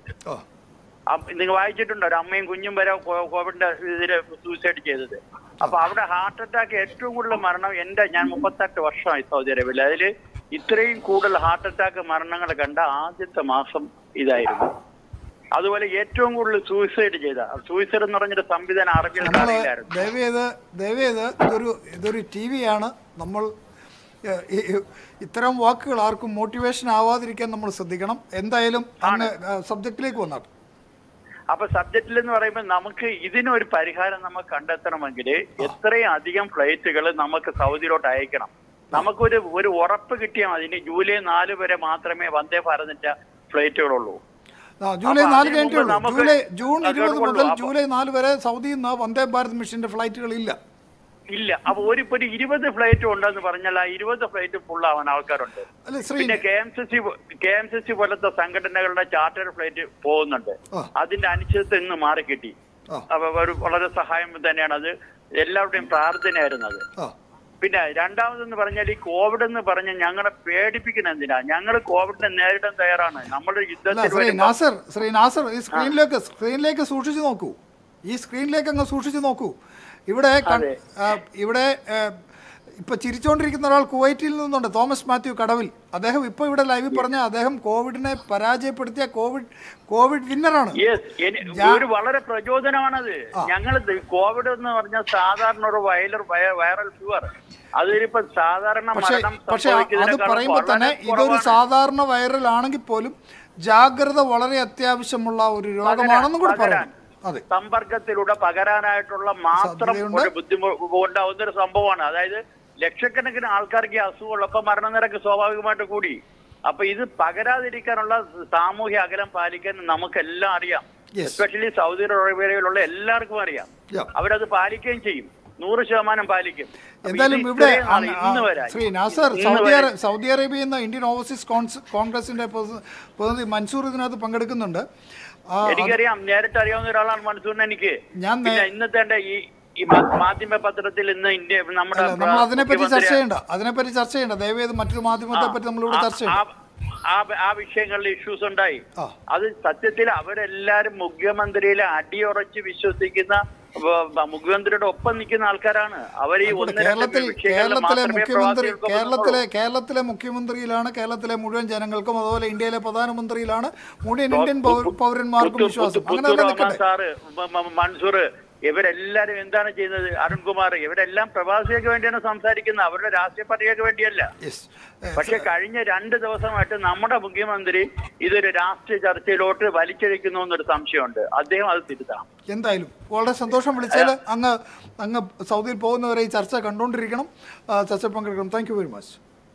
ആ നിങ്ങൾ വായിച്ചിട്ടുണ്ടോ ഒരു അമ്മയും കുഞ്ഞും വരെ കോ- കോവിഡിന്റെ ഇതില് സൂയിസൈഡ് ചെയ്തത് അപ്പൊ അവിടെ ഹാർട്ട് അറ്റാക്ക് ഏറ്റവും കൂടുതൽ മരണം എന്റെ ഞാൻ മുപ്പത്തെട്ട് വർഷമായി സൗദി അറേബ്യയിൽ അതിൽ ഇത്രയും കൂടുതൽ ഹാർട്ട് അറ്റാക്ക് മരണങ്ങൾ കണ്ട ആദ്യത്തെ മാസം ഇതായിരുന്നു അതുപോലെ ഏറ്റവും കൂടുതൽ സൂയിസൈഡ് ചെയ്ത സൂയിസൈഡ് എന്ന് പറഞ്ഞൊരു സംവിധാനം അറബിയിൽ നമ്മൾ അറിയില്ലായിരുന്നു ദയവേത് ദയവേത് ഇതൊരു ഇതൊരു ടി വിയാണ് നമ്മൾ ഏഹ്, ഈ- ഈ- ഇത്തരം വാക്കുകൾ ആർക്കും മോട്ടിവേഷൻ ആവാതിരിക്കാൻ നമ്മൾ ശ്രദ്ധിക്കണം എന്തായാലും അങ്ങ് സബ്ജക്റ്റിലേക്ക് വന്നാട്ടെ അപ്പൊ സബ്ജക്റ്റിൽ എന്ന് പറയുമ്പോൾ നമുക്ക് ഇതിനൊരു പരിഹാരം നമുക്ക് കണ്ടെത്തണമെങ്കിൽ എത്രയും അധികം ഫ്ലൈറ്റുകൾ നമുക്ക് സൗദിയിലോട്ട് അയക്കണം നമുക്കൊരു ഒരു ഉറപ്പ് കിട്ടിയാൽ മതി ഇനി ജൂലൈ നാല് വരെ മാത്രമേ വന്ദേ ഭാരതിന്റെ ഫ്ലൈറ്റുകളുള്ളൂ ആ ജൂലൈ അപ്പൊ നാല് അതിന് കഴിഞ്ഞിട്ടേ മുമ്പ് ഉള്ളൂ നമുക്ക് ജൂലൈ ജൂൺ അത് ഇരുപത് കേൾക്കുള്ളൂ. മുതൽ അപ്പൊ- ജൂലൈ നാല് വരെ സൗദിയിൽ നിന്ന് വന്ദേ ഭാരത് മിഷന്റെ ഫ്ലൈറ്റുകൾ ഇല്ല ഇല്ല അപ്പൊ ഒരു ഇപ്പൊ ഒരു ഇരുപത് ഫ്ലൈറ്റ് ഉണ്ടെന്ന് പറഞ്ഞാൽ ആ ഇരുപത് ഫ്ലൈറ്റ് ഫുൾ ആവാൻ ആൾക്കാരുണ്ട് അല്ല ശ്രീ പിന്നെ K M C C K M C C പോലത്തെ സംഘടനകളുടെ ചാർട്ടർ ഫ്ലൈറ്റ് പോകുന്നുണ്ട് ആ. അതിന്റെ അനിശ്ചിതത്വം ഇന്ന് മാറിക്കിട്ടി ആ. അപ്പൊ ഒരു വളരെ സഹായം തന്നെയാണ് അത് എല്ലാവരുടെയും പ്രാർത്ഥനയായിരുന്നു അത് ആ പിന്നെ രണ്ടാമതെന്ന് പറഞ്ഞാൽ ഈ കോവിഡ് എന്ന് പറഞ്ഞ ഞങ്ങളെ പേടിപ്പിക്കുന്ന എന്തിനാ ഞങ്ങൾ കോവിഡിനെ നേരിടാൻ തയ്യാറാണ് നമ്മൾ അല്ല യുദ്ധത്തിൽ ശ്രീ വരുമ്പോ- നാസർ ശ്രീ നാസർ ഈ സ്ക്രീനിലേക്ക് സ്ക്രീനിലേക്ക് സൂക്ഷിച്ചു നോക്കൂ ഈ സ്ക്രീനിലേക്ക് അങ്ങ് സൂക്ഷിച്ചു നോക്കൂ ഇവിടെ കൺ- അതെ. ആ, ഇവിടെ ആ, ഇപ്പൊ ചിരിച്ചുകൊണ്ടിരിക്കുന്ന ഒരാൾ കുവൈറ്റിൽ നിന്നുണ്ട് തോമസ് മാത്യു കടവിൽ അദ്ദേഹം ഇപ്പൊ ഇവിടെ ലൈവിൽ പറഞ്ഞ അദ്ദേഹം കോവിഡിനെ പരാജയപ്പെടുത്തിയ കോവിഡ് കോവിഡ് വിന്നറാണ് Yes, എനി- ഞാൻ- ഒരു വളരെ പ്രചോദനമാണത് ഞങ്ങൾ കോവിഡ് എന്ന് പറഞ്ഞാൽ സാധാരണ ഒരു വൈറൽ വൈറൽ ഫീവർ അതിലിപ്പോ സാധാരണ പക്ഷേ മരണം പക്ഷേ അത് സംഭവിക്കുന്നതിനേക്കാളും പറയുമ്പോൾ തന്നെ വളരെ ഇതൊരു കുറവാണ്. സാധാരണ വൈറൽ ആണെങ്കിൽ പോലും ജാഗ്രത വളരെ അത്യാവശ്യമുള്ള ഒരു രോഗമാണെന്നും കൂടി പകരാൻ. പറയണം അതെ സമ്പർക്കത്തിലൂടെ പകരാനായിട്ടുള്ള മാത്രം സാധ്യതയുണ്ട്. ഒരു ബുദ്ധിമുട്ട് ഉണ്ടാവുന്ന ഒരു സംഭവമാണ് അതായത് ലക്ഷക്കണക്കിന് ആൾക്കാർക്ക് ഈ അസുഖമുള്ളപ്പോ മരണനിരക്ക് സ്വാഭാവികമായിട്ട് കൂടി അപ്പൊ ഇത് പകരാതിരിക്കാനുള്ള സാമൂഹ്യ അകലം പാലിക്കാൻ നമുക്കെല്ലാം അറിയാം Yes. എസ്പെഷ്യലി സൗദി അറേബ്യയിലുള്ള എല്ലാവർക്കും അറിയാം Yeah. അവരത് പാലിക്കുകയും ചെയ്യും നൂറ് ശതമാനം പാലിക്കും അപ്പൊ എന്തായാലും ഇത് ഇവിടെ ഇത്രയും നാൾ അങ്ങ് ഇന്ന് ആ, വരെ ശ്രീ നാസർ ഇന്ന് സൗദി വരെ അറേ- സൗദി അറേബ്യയിൽ നിന്ന് ഇന്ത്യൻ ഓവർസീസ് കോൺസ് കോൺഗ്രസിന്റെ പ്രസി- പ്രതിനിധി മൻസൂർ ഇതിനകത്ത് പങ്കെടുക്കുന്നുണ്ട് ആ, അത് എനിക്കറിയാം നേരിട്ട് അറിയാവുന്ന ഒരാളാണ് മൻസൂറിന് എനിക്ക് ഞാൻ നേ- പിന്നെ ഇന്നത്തെ എന്റെ ഈ ഈ മാ- മാധ്യമ പത്രത്തിൽ ഇന്ന് ഇന്ത്യ നമ്മുടെ അല്ല നമ്മൾ അതിനെപ്പറ്റി ചർച്ച മുഖ്യമന്ത്രി- ചെയ്യണ്ട അതിനെപ്പറ്റി ചർച്ച ചെയ്യണ്ട ദയവേത് മറ്റൊരു മാധ്യമത്തെ പറ്റി നമ്മളിവിടെ ആ- ചർച്ച ചെയ്യണ്ട ആ- ആ- ആ വിഷയങ്ങളിൽ ഇഷ്യൂസ് ഉണ്ടായി ആ. അത് സത്യത്തിൽ അവരെല്ലാരും മുഖ്യമന്ത്രിയിലെ അടിയുറച്ച് വിശ്വസിക്കുന്ന വ- വ- മുഖ്യമന്ത്രിയുടെ ഒപ്പം നിൽക്കുന്ന ആൾക്കാരാണ് അവർ ഈ ആയിക്കോട്ടെ, ഒന്ന് രണ്ട് കേരളത്തിൽ വിഷയങ്ങളിൽ കേരളത്തിലെ മാത്രമേ മുഖ്യമന്ത്രി പ്രവാസികൾക്ക് കേരളത്തിലെ കേരളത്തിലെ മുഖ്യമന്ത്രിയിലാണ് കേരളത്തിലെ മുഴുവൻ ജനങ്ങൾക്കും അതുപോലെ ഇന്ത്യയിലെ പ്രധാനമന്ത്രിയിലാണ് മുഴുവൻ ഇന്ത്യൻ പൗര- പൗരന്മാർക്കും പുത്തു- വിശ്വാസം പുത്തു- അങ്ങനെ പുത്തൂർ തന്നെ റഹ്മാൻ നിൽക്കട്ടെ സാറ് മ- മ- മൻസൂർ ഇവരെല്ലാരും എന്താണ് ചെയ്യുന്നത് അരുൺകുമാർ ഇവരെല്ലാം പ്രവാസികൾക്ക് വേണ്ടിയാണ് സംസാരിക്കുന്നത് അവരുടെ രാഷ്ട്രീയ പാർട്ടികൾക്ക് വേണ്ടിയല്ല യെസ് പക്ഷെ കഴിഞ്ഞ രണ്ട് ദിവസമായിട്ട് നമ്മുടെ മുഖ്യമന്ത്രി ഇതൊരു രാഷ്ട്രീയ ചർച്ചയിലോട്ട് വലിച്ചഴിക്കുന്നു എന്നൊരു സംശയമുണ്ട് അദ്ദേഹം അത് തിരുത്തണം എന്തായാലും വളരെ സന്തോഷം വിളിച്ചാൽ അങ്ങ് അങ്ങ് സൗദിയിൽ പോകുന്നവരെ ഈ ചർച്ച കണ്ടുകൊണ്ടിരിക്കണം ആ, ചർച്ച പങ്കെടുക്കണം thank you very much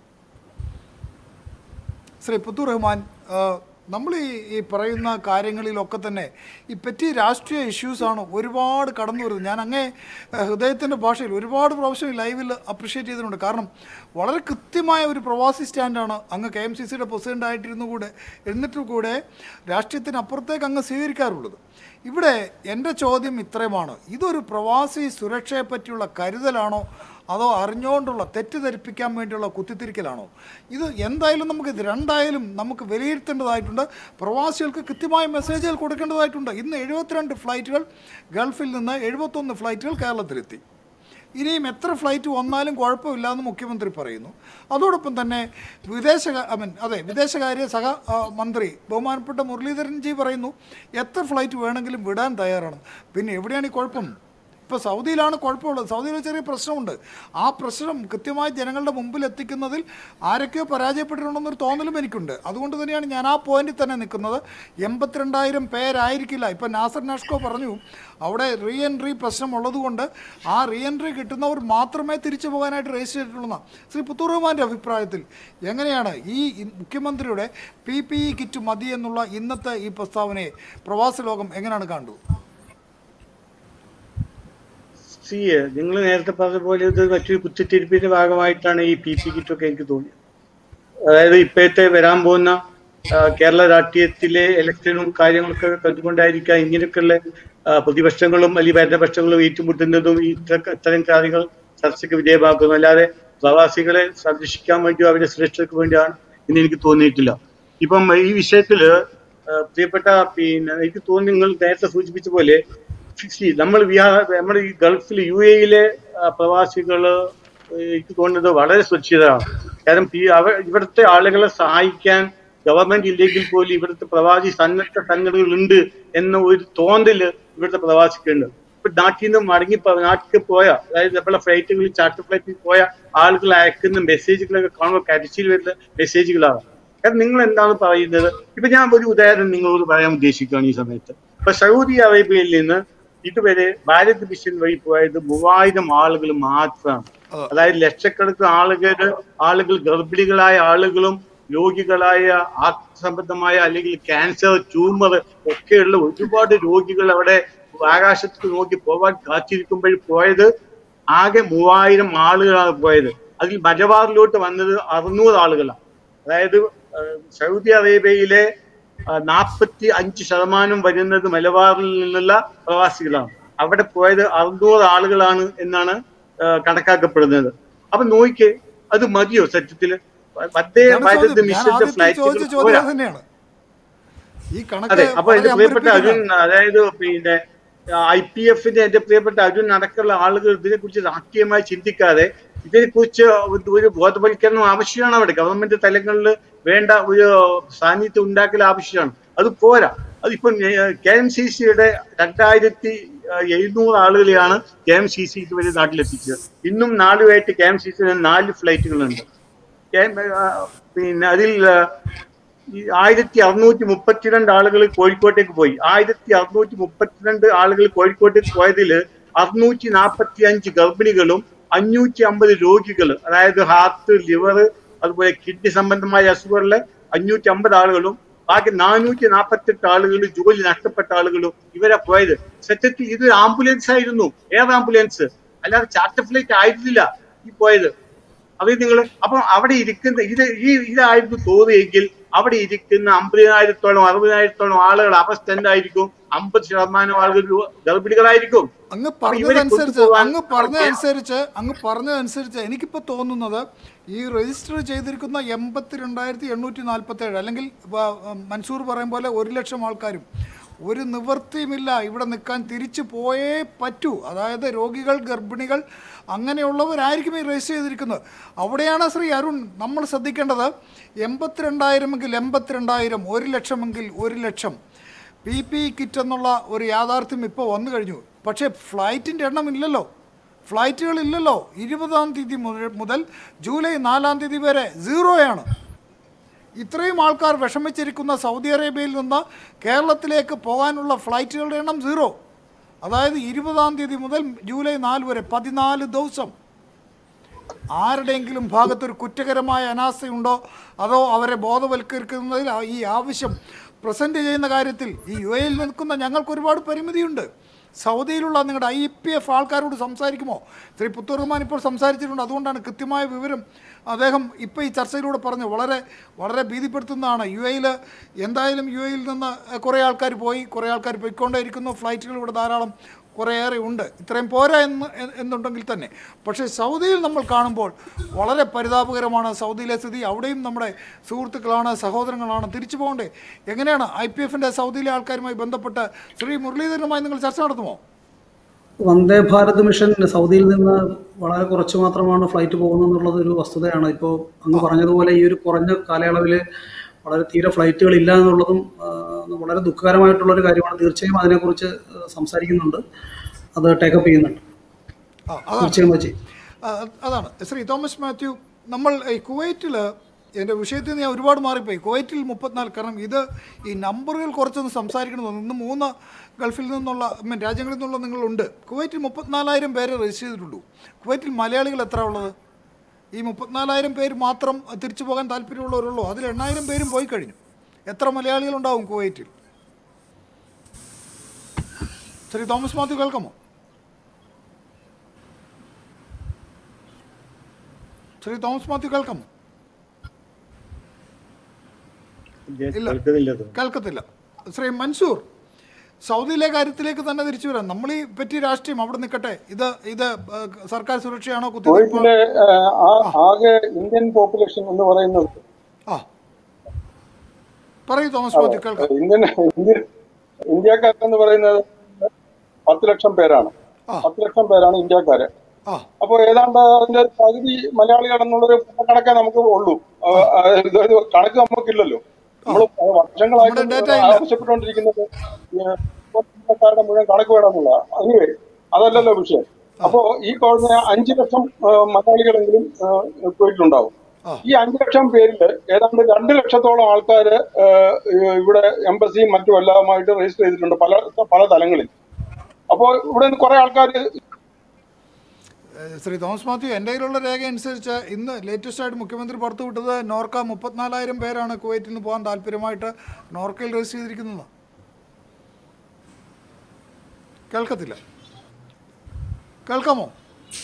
Shri Puthur Rahman ആ, നമ്മൾ ഈ ഈ പറയുന്ന കാര്യങ്ങളിലൊക്കെ തന്നെ ഈ പറ്റി രാഷ്ട്രീയ ഇഷ്യൂസാണ് ഒരുപാട് കടന്നു വരുന്നത് ഞാൻ അങ്ങേ ഹൃദയത്തിൻ്റെ ഭാഷയിൽ ഒരുപാട് പ്രാവശ്യം ലൈവിൽ അപ്രിഷ്യേറ്റ് ചെയ്തിട്ടുണ്ട് കാരണം വളരെ കൃത്യമായ ഒരു പ്രവാസി സ്റ്റാൻഡാണ് അങ്ങ് കെ എം സി സിയുടെ പ്രസിഡൻ്റ് ആയിട്ടിരുന്നു കൂടെ എന്നിട്ട് കൂടെ രാഷ്ട്രീയത്തിനപ്പുറത്തേക്ക് അങ്ങ് സ്വീകരിക്കാറുള്ളത് ഇവിടെ എൻ്റെ ചോദ്യം ഇത്രയുമാണ് ഇതൊരു പ്രവാസി സുരക്ഷയെ പറ്റിയുള്ള കരുതലാണോ അതോ അറിഞ്ഞുകൊണ്ടുള്ള തെറ്റിദ്ധരിപ്പിക്കാൻ വേണ്ടിയുള്ള കുത്തിത്തിരിക്കലാണോ ഇത് എന്തായാലും നമുക്ക് ഇത് രണ്ടായാലും നമുക്ക് വിലയിരുത്തേണ്ടതായിട്ടുണ്ട് പ്രവാസികൾക്ക് കൃത്യമായ മെസ്സേജുകൾ കൊടുക്കേണ്ടതായിട്ടുണ്ട് ഇന്ന് എഴുപത്തിരണ്ട് ഫ്ലൈറ്റുകൾ ഗൾഫിൽ നിന്ന് എഴുപത്തൊന്ന് ഫ്ലൈറ്റുകൾ കേരളത്തിലെത്തി ഇനിയും എത്ര ഫ്ലൈറ്റ് വന്നാലും കുഴപ്പമില്ല എന്ന് മുഖ്യമന്ത്രി പറയുന്നു അതോടൊപ്പം തന്നെ വിദേശ ഐ മീൻ അതെ വിദേശകാര്യ സഹ ആ, മന്ത്രി ബഹുമാനപ്പെട്ട മുരളീധരൻ ജി പറയുന്നു എത്ര ഫ്ലൈറ്റ് വേണമെങ്കിലും വിടാൻ തയ്യാറാണ് പിന്നെ എവിടെയാണ് ഈ കുഴപ്പം ഇപ്പോൾ സൗദിയിലാണ് കുഴപ്പമുള്ളത് സൗദിയിൽ ചെറിയ പ്രശ്നമുണ്ട് ആ പ്രശ്നം കൃത്യമായി ജനങ്ങളുടെ മുമ്പിൽ എത്തിക്കുന്നതിൽ ആരൊക്കെയോ പരാജയപ്പെട്ടിട്ടുണ്ടെന്നൊരു തോന്നലും എനിക്കുണ്ട് അതുകൊണ്ട് തന്നെയാണ് ഞാൻ ആ പോയിന്റിൽ തന്നെ നിൽക്കുന്നത് എൺപത്തിരണ്ടായിരം പേരായിരിക്കില്ല ഇപ്പം നാസർ നാഷ്കോ പറഞ്ഞു അവിടെ റീ എൻട്രി പ്രശ്നം ഉള്ളതുകൊണ്ട് ആ റീ എൻട്രി കിട്ടുന്നവർ മാത്രമേ തിരിച്ചു പോകാനായിട്ട് രജിസ്റ്റർ ചെയ്തിട്ടുള്ളൂ ശ്രീ പുത്തൂർ റഹ്മാൻ്റെ അഭിപ്രായത്തിൽ എങ്ങനെയാണ് ഈ ഈ മുഖ്യമന്ത്രിയുടെ പി പി ഇ കിറ്റ് മതി എന്നുള്ള ഇന്നത്തെ ഈ പ്രസ്താവനയെ പ്രവാസ ലോകം എങ്ങനെയാണ് കണ്ടു സി നിങ്ങൾ നേരത്തെ പറഞ്ഞ പോലെ ഇത് മറ്റൊരു കുത്തിത്തിരിപ്പിന്റെ ഭാഗമായിട്ടാണ് ഈ പി പി കിറ്റൊക്കെ എനിക്ക് തോന്നിയത് അതായത് ഇപ്പോഴത്തെ വരാൻ പോകുന്ന ആ, കേരള രാഷ്ട്രീയത്തിലെ ഇലക്ഷനും കാര്യങ്ങളൊക്കെ കണ്ടുകൊണ്ടായിരിക്കാം ഇങ്ങനെയൊക്കെയുള്ള ആ, പ്രതിപക്ഷങ്ങളും അല്ലെങ്കിൽ ഭരണപക്ഷങ്ങളും ഏറ്റുമുട്ടുന്നതും ഈ ഇത്ര- ഇത്തരം കാര്യങ്ങൾ ചർച്ചയ്ക്ക് വിധേയമാക്കുന്നു അല്ലാതെ പ്രവാസികളെ സംരക്ഷിക്കാൻ വേണ്ടിയോ അവരുടെ സുരക്ഷയ്ക്ക് വേണ്ടിയാണ് എന്ന് എനിക്ക് തോന്നിയിട്ടില്ല ഇപ്പം ഈ വിഷയത്തില് ആ, പ്രിയപ്പെട്ട പിന്നെ എനിക്ക് തോന്നി നിങ്ങൾ നേരത്തെ സൂചിപ്പിച്ച പോലെ see, നമ്മൾ വിഹാ നമ്മുടെ ഈ ഗൾഫിൽ യു എയിലെ പ്രവാസികള് എനിക്ക് തോന്നുന്നത് വളരെ സുരക്ഷിതരാണ് കാരണം ഈ അവ ഇവിടുത്തെ ആളുകളെ സഹായിക്കാൻ ഗവൺമെന്റ് ഇല്ലെങ്കിൽ പോലും ഇവിടുത്തെ പ്രവാസി സന്നദ്ധ സംഘടനകളുണ്ട് എന്ന ഒരു തോന്നല് ഇവിടുത്തെ പ്രവാസിക്കുണ്ട് ഇപ്പൊ നാട്ടിൽ നിന്ന് മടങ്ങി പോ- നാട്ടിൽ പോയ അതായത് നമ്മളെ ഫ്ലൈറ്റുകളിൽ ചാർട്ടർ ഫ്ലൈറ്റിൽ പോയ ആളുകൾ അയക്കുന്ന മെസ്സേജുകളൊക്കെ കാണുമ്പോൾ കരച്ചിൽ വരുന്ന മെസ്സേജുകളാണ് കാരണം നിങ്ങൾ എന്താണ് പറയുന്നത് ഇപ്പൊ ഞാൻ ഒരു ഉദാഹരണം നിങ്ങളോട് പറയാൻ ഉദ്ദേശിക്കുകയാണ് ഈ സമയത്ത് ഇപ്പൊ സൗദി അറേബ്യയിൽ നിന്ന് ഇതുവരെ ഭാരത് മിഷൻ വഴി പോയത് മൂവായിരം ആളുകൾ മാത്രമാണ് അതായത് ലക്ഷക്കണക്കിന് ആളുകൾ ആളുകൾ ഗർഭിണികളായ ആളുകളും രോഗികളായ ആത്മസംബന്ധമായ അല്ലെങ്കിൽ ക്യാൻസർ ട്യൂമർ ഒക്കെയുള്ള ഒരുപാട് രോഗികൾ അവിടെ ആകാശത്ത് നോക്കി പോവാൻ കാത്തിരിക്കുമ്പോൾ പോയത് ആകെ മൂവായിരം ആളുകളാണ് പോയത് അതിൽ മലബാറിലോട്ട് വന്നത് അറുന്നൂറ് ആളുകളാണ് അതായത് ആ, സൗദി അറേബ്യയിലെ നാൽപ്പത്തി അഞ്ച് ശതമാനം വരുന്നത് മലബാറിൽ നിന്നുള്ള പ്രവാസികളാണ് അവിടെ പോയത് അറുന്നൂറ് ആളുകളാണ് എന്നാണ് ആ, കണക്കാക്കപ്പെടുന്നത് അപ്പൊ നോക്കിക്കേ അത് മതിയോ സത്യത്തില് വന്ദേ ഇതാണ് ഭാരത് ചോദ്യം. ഞാൻ മിഷന്റെ ആദ്യത്തെ ചോദിച്ച ഫ്ലൈറ്റുകൾ ചോദ്യം പോരാ അത് തന്നെയാണ് ഈ അതെ കണക്ക് അപ്പൊ വളരെ എന്റെ പ്രിയപ്പെട്ട അരുൺ അമ്പരപ്പിക്കുന്നതാണ്. അതായത് പിന്നെ ഐ പി എഫിന്റെ എന്റെ പ്രിയപ്പെട്ട അരുൺ അടക്കമുള്ള ആളുകൾ ഇതിനെ കുറിച്ച് രാഷ്ട്രീയമായി ചിന്തിക്കാതെ ഇതിനെ കുറിച്ച് ഒരു ബോധവൽക്കരണം ആവശ്യമാണ് അവിടെ ഗവൺമെന്റ് തലങ്ങളിൽ വേണ്ട ഒരു സാന്നിധ്യം ഉണ്ടാക്കൽ ആവശ്യമാണ് അത് പോരാ അതിപ്പം കെ എം സി സിയുടെ രണ്ടായിരത്തി എഴുന്നൂറ് ആളുകളെയാണ് കെ എം സി സി ഇതുവരെ നാട്ടിലെത്തിച്ചത് ഇന്നും നാളുമായിട്ട് കെ എം സി സിന് നാല് ഫ്ലൈറ്റുകളുണ്ട് കെ- ആ, പിന്നെ അതിൽ ആ, ഈ ആയിരത്തി അറുന്നൂറ്റി മുപ്പത്തിരണ്ട് ആളുകൾ കോഴിക്കോട്ടേക്ക് പോയി ആയിരത്തി അറുന്നൂറ്റി മുപ്പത്തിരണ്ട് ആളുകൾ കോഴിക്കോട്ടേക്ക് പോയതിൽ അറുന്നൂറ്റി നാൽപ്പത്തി അഞ്ച് ഗർഭിണികളും അഞ്ഞൂറ്റി അമ്പത് രോഗികൾ അതായത് ഹാർട്ട് ലിവർ അതുപോലെ കിഡ്നി സംബന്ധമായ അസുഖങ്ങളിലെ അഞ്ഞൂറ്റി അമ്പത് ആളുകളും ബാക്കി നാനൂറ്റി നാൽപ്പത്തി എട്ട് ആളുകൾ ജോലി നഷ്ടപ്പെട്ട ആളുകളും ഇവരെ പോയത് സത്യത്തിൽ ഇത് ആംബുലൻസ് ആയിരുന്നു എയർ ആംബുലൻസ് അല്ലാതെ ചാർട്ടർ ഫ്ലൈറ്റ് ആയിരുന്നില്ല ഈ പോയത് അത് നിങ്ങൾ അപ്പം അവിടെ ഇരിക്കുന്ന ഇത് ഈ ഇതായിരുന്നു തോന്നിയെങ്കിൽ അവിടെ ഇരിക്കുന്ന അമ്പതിനായിരത്തോളം അറുപതിനായിരത്തോളം ആളുകൾ അവസ്ഥ എന്തായിരിക്കും അമ്പത് ശതമാനം ആളുകൾ ഗർഭിണികളായിരിക്കും അങ്ങ് അപ്പൊ ഇവരെ പറഞ്ഞതനുസരിച്ച് കൊണ്ടുപോകാൻ അങ്ങ് പറഞ്ഞതനുസരിച്ച് അങ്ങ് പറഞ്ഞതനുസരിച്ച് എനിക്കിപ്പോൾ തോന്നുന്നത് ഈ രജിസ്റ്റർ ചെയ്തിരിക്കുന്ന എൺപത്തി രണ്ടായിരത്തി എണ്ണൂറ്റി നാൽപ്പത്തി ഏഴ് അല്ലെങ്കിൽ വ- മൻസൂർ പറയും പോലെ ഒരു ലക്ഷം ആൾക്കാരും ഒരു നിവൃത്തിയുമില്ല ഇവിടെ നിൽക്കാൻ തിരിച്ചു പോയേ പറ്റൂ അതായത് രോഗികൾ ഗർഭിണികൾ അങ്ങനെയുള്ളവരായിരിക്കും ഈ രജിസ്റ്റർ ചെയ്തിരിക്കുന്നത് അവിടെയാണ് ശ്രീ അരുൺ നമ്മൾ ശ്രദ്ധിക്കേണ്ടത് എൺപത്തിരണ്ടായിരമെങ്കിൽ എൺപത്തിരണ്ടായിരം ഒരു ലക്ഷമെങ്കിൽ ഒരു ലക്ഷം പി പി കിറ്റ് എന്നുള്ള ഒരു യാഥാർത്ഥ്യം ഇപ്പോൾ വന്നു കഴിഞ്ഞു പക്ഷേ ഫ്ലൈറ്റിൻ്റെ എണ്ണം ഇല്ലല്ലോ ഫ്ലൈറ്റുകൾ ഇല്ലല്ലോ ഇരുപതാം തീയതി മുതൽ മുതൽ ജൂലൈ നാലാം തീയതി വരെ സീറോയാണ് ഇത്രയും ആൾക്കാർ വിഷമിച്ചിരിക്കുന്ന സൗദി അറേബ്യയിൽ നിന്ന് കേരളത്തിലേക്ക് പോകാനുള്ള ഫ്ലൈറ്റുകളുടെ എണ്ണം സീറോ അതായത് ഇരുപതാം തീയതി മുതൽ ജൂലൈ നാല് വരെ പതിനാല് ദിവസം ആരുടെയെങ്കിലും ഭാഗത്തൊരു കുറ്റകരമായ അനാസ്ഥയുണ്ടോ അതോ അവരെ ബോധവൽക്കരിക്കുന്നതിൽ ആ- ഈ ആവശ്യം പ്രസൻറ്റ് ചെയ്യുന്ന കാര്യത്തിൽ ഈ യു എയിൽ നിൽക്കുന്ന ഞങ്ങൾക്ക് ഒരുപാട് പരിമിതിയുണ്ട് സൗദിയിലുള്ള നിങ്ങളുടെ ഐ പി എഫ് ആൾക്കാരോട് സംസാരിക്കുമോ ശ്രീ പുത്തൂർ റഹ്മാൻ ഇപ്പോൾ സംസാരിച്ചിട്ടുണ്ട് അതുകൊണ്ടാണ് കൃത്യമായ വിവരം അദ്ദേഹം ഇപ്പോൾ ഈ ചർച്ചയിലൂടെ പറഞ്ഞു വളരെ വളരെ ഭീതിപ്പെടുത്തുന്നതാണ് യു എയിൽ എന്തായാലും യു എയിൽ നിന്ന് കുറേ ആൾക്കാർ പോയി കുറേ ആൾക്കാർ പോയിക്കൊണ്ടേയിരിക്കുന്നു ഫ്ലൈറ്റുകൾ ഇവിടെ ധാരാളം കുറേയേറെ ഉണ്ട് ഇത്രയും പോരാ എന്ന് എ- എന്നുണ്ടെങ്കിൽ തന്നെ പക്ഷേ സൗദിയിൽ നമ്മൾ കാണുമ്പോൾ വളരെ പരിതാപകരമാണ് സൗദിയിലെ സ്ഥിതി അവിടെയും നമ്മുടെ സുഹൃത്തുക്കളാണ് സഹോദരങ്ങളാണ് തിരിച്ചു പോകണ്ടേ എങ്ങനെയാണ് ഐ പി എഫിൻ്റെ സൗദിയിലെ ആൾക്കാരുമായി ബന്ധപ്പെട്ട് ശ്രീ മുരളീധരനുമായി നിങ്ങൾ ചർച്ച നടത്തുമോ വന്ദേ ഭാരത് മിഷൻ സൗദിയിൽ നിന്ന് വളരെ കുറച്ച് മാത്രമാണ് ഫ്ലൈറ്റ് പോകുന്നത് എന്നുള്ളത് ഒരു വസ്തുതയാണ് ഇപ്പോൾ അങ്ങ് പറഞ്ഞതുപോലെ ഈ ഒരു കുറഞ്ഞ കാലയളവിൽ വളരെ തീരെ ഫ്ലൈറ്റുകൾ ഇല്ല എന്നുള്ളതും ആ, വളരെ ദുഃഖകരമായിട്ടുള്ളൊരു കാര്യമാണ് തീർച്ചയായും അതിനെക്കുറിച്ച് ആ, സംസാരിക്കുന്നുണ്ട് അത് ടേക്കപ്പ് ചെയ്യുന്നുണ്ട് ആ അതാണ് തീർച്ചയായും അത് ചെയ്യും ആ, അതാണ് ശ്രീ തോമസ് മാത്യു നമ്മൾ ഈ കുവൈറ്റിൽ എൻ്റെ വിഷയത്തിൽ നിന്ന് ഞാൻ ഒരുപാട് മാറിപ്പോയി കുവൈറ്റിൽ മുപ്പത്തിനാല് കാരണം ഇത് ഈ നമ്പറുകൾ കുറച്ചൊന്ന് സംസാരിക്കണമെന്ന് ഇന്ന് മൂന്ന് ഗൾഫിൽ നിന്നുള്ള I mean, രാജ്യങ്ങളിൽ നിന്നുള്ള നിങ്ങളുണ്ട് കുവൈറ്റിൽ മുപ്പത്തിനാലായിരം പേരെ രജിസ്റ്റർ ചെയ്തിട്ടുള്ളൂ കുവൈറ്റിൽ മലയാളികൾ എത്ര ഉള്ളത് ഈ മുപ്പത്തിനാലായിരം പേര് മാത്രം തിരിച്ചു പോകാൻ താല്പര്യമുള്ളവരുള്ളൂ അതിൽ എണ്ണായിരം പേരും പോയി കഴിഞ്ഞു എത്ര മലയാളികളുണ്ടാവും കുവൈറ്റിൽ ശ്രീ തോമസ് മാത്യു കേൾക്കാമോ ശ്രീ തോമസ് മാത്യു കേൾക്കാമോ ഇല്ല. കേൾക്കുന്നില്ല തോന്നുന്നു. കേൾക്കത്തില്ല ശ്രീ മൻസൂർ സൗദിയിലെ കാര്യത്തിലേക്ക് തന്നെ തിരിച്ചു വരാം നമ്മൾ ഈ പറ്റിയ രാഷ്ട്രീയം അവിടെ നിൽക്കട്ടെ ഇത് ഇത് ഏഹ്, സർക്കാർ സുരക്ഷയാണോ കുത്തിവയ്പ്പ് കുവൈറ്റിലെ ആ, ആ- ആകെ ഇന്ത്യൻ പോപ്പുലേഷൻ എന്ന് പറയുന്നത് ആ പറയൂ തോമസ് മാത്യു കേൾക്കാം ഇന്ത്യൻ ഇന്ത്യ ഇന്ത്യക്കാരെന്ന് പറയുന്നത് പത്ത് ലക്ഷം പേരാണ് ആ. പത്ത് ലക്ഷം പേരാണ് ഇന്ത്യക്കാര് ആ അപ്പോൾ ഏതാണ്ട് അതിന്റെ പകുതി മലയാളികളെന്നുള്ളൊരു കണക്കേ നമുക്ക് ഉള്ളൂ ആ, ആ, ഇതൊരു കണക്ക് നമുക്കില്ലല്ലോ നമ്മൾ വർഷങ്ങളായിട്ട് നമ്മുടെ data ഇല്ല. ആവശ്യപ്പെട്ടുകൊണ്ടിരിക്കുന്നത് ഈ ഇന്ത്യക്കാരുടെ മുഴുവൻ കണക്ക് വേണമെന്നുള്ള anyway അതല്ലല്ലോ വിഷയം അപ്പോ ഈ പറഞ്ഞ അഞ്ചു ലക്ഷം ആ, മലയാളികളെങ്കിലും ആ, കുവൈറ്റിലുണ്ടാവും ആ. ഈ അഞ്ചു ലക്ഷം പേരിൽ ഏതാണ്ട് രണ്ട് ലക്ഷത്തോളം ആൾക്കാര് ആ, ഇവിടെ എംബസിയും മറ്റും എല്ലാമായിട്ട് രജിസ്റ്റർ ചെയ്തിട്ടുണ്ട് പല പല തലങ്ങളിൽ അപ്പോൾ ഇവിടെ നിന്ന് കുറെ ആൾക്കാർ ഏഹ്, ശ്രീ തോമസ് മാത്യു എൻ്റെ കയ്യിലുള്ള രേഖ അനുസരിച്ച് ഇന്ന് ലേറ്റസ്റ്റ് ആയിട്ട് മുഖ്യമന്ത്രി പുറത്തുവിട്ടത് നോർക്ക മുപ്പത്തിനാലായിരം പേരാണ് കുവൈറ്റിൽ നിന്ന് പോകാൻ താല്പര്യമായിട്ട് നോർക്കയിൽ രജിസ്റ്റർ ചെയ്തിരിക്കുന്നത് കേൾക്കത്തില്ല കേൾക്കാമോ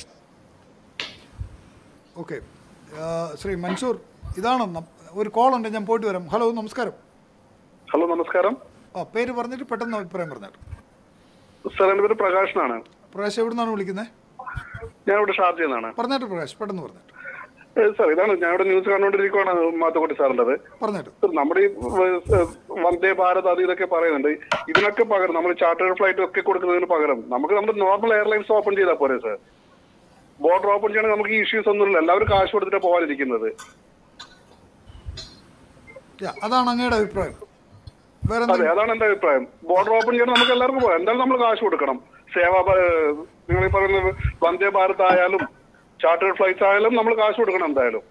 ഓക്കെ ശ്രീ മൻസൂർ ഇതാണ് നം- ഒരു കോൾ ഉണ്ട് ഞാൻ പോയിട്ട് വരാം ഹലോ നമസ്കാരം ഹലോ നമസ്കാരം ആ പേര് പറഞ്ഞിട്ട് പെട്ടെന്ന് അഭിപ്രായം പറഞ്ഞാൽ സാർ എൻ്റെ പേര് പ്രകാശനാണ് പ്രകാശ് എവിടെ നിന്നാണ് വിളിക്കുന്നത് ഞാൻ ഇവിടെ ഷാർജയിൽ നിന്നാണ് പറഞ്ഞിട്ട് പ്രകാശ് പെട്ടെന്ന് പറഞ്ഞിട്ട് ഏ, സാർ ഇതാണ് ഞാൻ ഇവിടെ ന്യൂസ് കണ്ടുകൊണ്ടിരിക്കുവാണ് മാത്തുക്കുട്ടി സാറിൻ്റെത് പറഞ്ഞിട്ട് സാർ നമ്മുടെ ഈ ഏ, വന്ദേ ഭാരത് അത് ഇതൊക്കെ പറയുന്നുണ്ട് ഇതിനൊക്കെ പകരം നമ്മൾ ചാർട്ടേഡ് ഫ്ലൈറ്റ് ഒക്കെ കൊടുക്കുന്നതിന് പകരം നമുക്ക് നമ്മുടെ നോർമൽ എയർലൈൻസ് ഓപ്പൺ ചെയ്താൽ പോരെ സാർ ബോർഡർ ഓപ്പൺ ചെയ്യണമെങ്കിൽ നമുക്ക് ഈ ഇഷ്യൂസ് ഒന്നുമില്ല എല്ലാവരും കാശ് കൊടുത്തിട്ട് പോകാനിരിക്കുന്നത് യാ, അതാണ് അങ്ങയുടെ അഭിപ്രായം വേറെ അതെ എന്തെങ്കിലും അതാണ് എന്റെ അഭിപ്രായം ബോർഡർ ഓപ്പൺ ചെയ്യണം നമുക്ക് എല്ലാവർക്കും പോകാം എന്തായാലും നമ്മൾ കാശ് കൊടുക്കണം സേവ നിങ്ങൾ ഈ പറയുന്നത് വന്ദേ ഭാരത് ആയാലും ചാർട്ടേഡ് ഫ്ലൈറ്റ്സ് ആയാലും നമ്മൾ കാശ് കൊടുക്കണം എന്തായാലും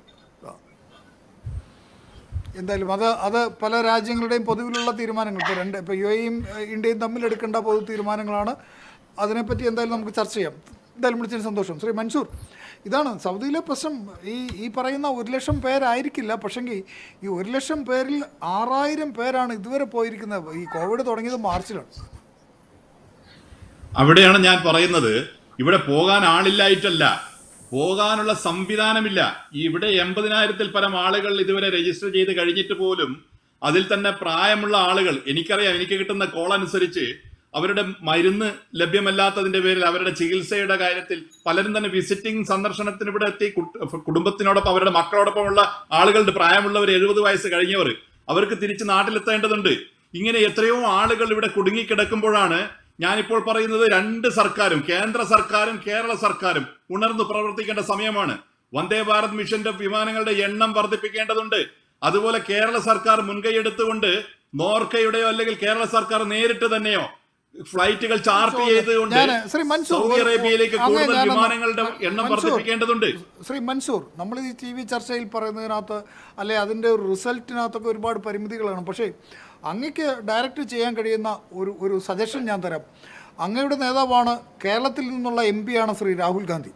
എന്തായാലും അത് അത് പല രാജ്യങ്ങളുടെയും പൊതുവിലുള്ള തീരുമാനങ്ങൾ ഇപ്പോൾ രണ്ട് ഇപ്പോൾ യു എയും ഇന്ത്യയും തമ്മിൽ എടുക്കേണ്ട പൊതു തീരുമാനങ്ങളാണ് അതിനെപ്പറ്റി എന്തായാലും നമുക്ക് ചർച്ച ചെയ്യാം എന്തായാലും വിളിച്ചതിന് സന്തോഷം ശ്രീ മൻസൂർ ഇതാണ് സൗദിയിലെ പ്രശ്നം ഈ ഈ പറയുന്ന ഒരു ലക്ഷം പേരായിരിക്കില്ല പക്ഷെങ്കിൽ ഈ ഒരു ലക്ഷം പേരിൽ ആറായിരം പേരാണ് ഇതുവരെ പോയിരിക്കുന്നത് ഈ കോവിഡ് തുടങ്ങിയത് മാർച്ചിലാണ് അവിടെയാണ് ഞാൻ പറയുന്നത് ഇവിടെ പോകാൻ ആളില്ലായിട്ടല്ല പോകാനുള്ള സംവിധാനമില്ല ഈ ഇവിടെ എൺപതിനായിരത്തിൽ പരം ആളുകൾ ഇതുവരെ രജിസ്റ്റർ ചെയ്ത് കഴിഞ്ഞിട്ട് പോലും അതിൽ തന്നെ പ്രായമുള്ള ആളുകൾ എനിക്കറിയാം എനിക്ക് കിട്ടുന്ന കോൾ അനുസരിച്ച് അവരുടെ മരുന്ന് ലഭ്യമല്ലാത്തതിന്റെ പേരിൽ അവരുടെ ചികിത്സയുടെ കാര്യത്തിൽ പലരും തന്നെ വിസിറ്റിംഗ് സന്ദർശനത്തിന് ഇവിടെ എത്തി കുട്ട്- കുടുംബത്തിനോടൊപ്പം അവരുടെ മക്കളോടൊപ്പമുള്ള ആളുകളുടെ പ്രായമുള്ളവർ എഴുപത് വയസ്സ് കഴിഞ്ഞവർ അവർക്ക് തിരിച്ച് നാട്ടിലെത്തേണ്ടതുണ്ട് ഇങ്ങനെ എത്രയോ ആളുകൾ ഇവിടെ കുടുങ്ങിക്കിടക്കുമ്പോഴാണ് ഞാനിപ്പോൾ പറയുന്നത് രണ്ട് സർക്കാരും കേന്ദ്ര സർക്കാരും കേരള സർക്കാരും ഉണർന്നു പ്രവർത്തിക്കേണ്ട സമയമാണ് വന്ദേ ഭാരത് മിഷന്റെ വിമാനങ്ങളുടെ എണ്ണം വർദ്ധിപ്പിക്കേണ്ടതുണ്ട് അതുപോലെ കേരള സർക്കാർ മുൻകൈയെടുത്തുകൊണ്ട് നോർക്കയുടെയോ അല്ലെങ്കിൽ കേരള സർക്കാർ നേരിട്ട് തന്നെയോ ഫ്ലൈറ്റുകൾ ചാർട്ട് ചെയ്തുകൊണ്ട് ഞാൻ ശ്രീ മൻസൂർ സൗദി അറേബ്യയിലേക്ക് അങ്ങ് കൂടുതൽ ഞാനൊന്ന് വിമാനങ്ങളുടെ എണ്ണം മൻസൂർ, വർദ്ധിപ്പിക്കേണ്ടതുണ്ട് ശ്രീ മൻസൂർ നമ്മൾ ഈ ടി വി ചർച്ചയിൽ പറയുന്നതിനകത്ത് അല്ലെ അതിൻ്റെ ഒരു റിസൾട്ടിനകത്തൊക്കെ ഒരുപാട് പരിമിതികളാണ് പക്ഷേ അങ്ങക്ക് ഡയറക്റ്റ് ചെയ്യാൻ കഴിയുന്ന ഒരു ഒരു സജഷൻ ഞാൻ തരാം അങ്ങയുടെ നേതാവാണ് കേരളത്തിൽ നിന്നുള്ള എം ആണ് ശ്രീ രാഹുൽ ഗാന്ധി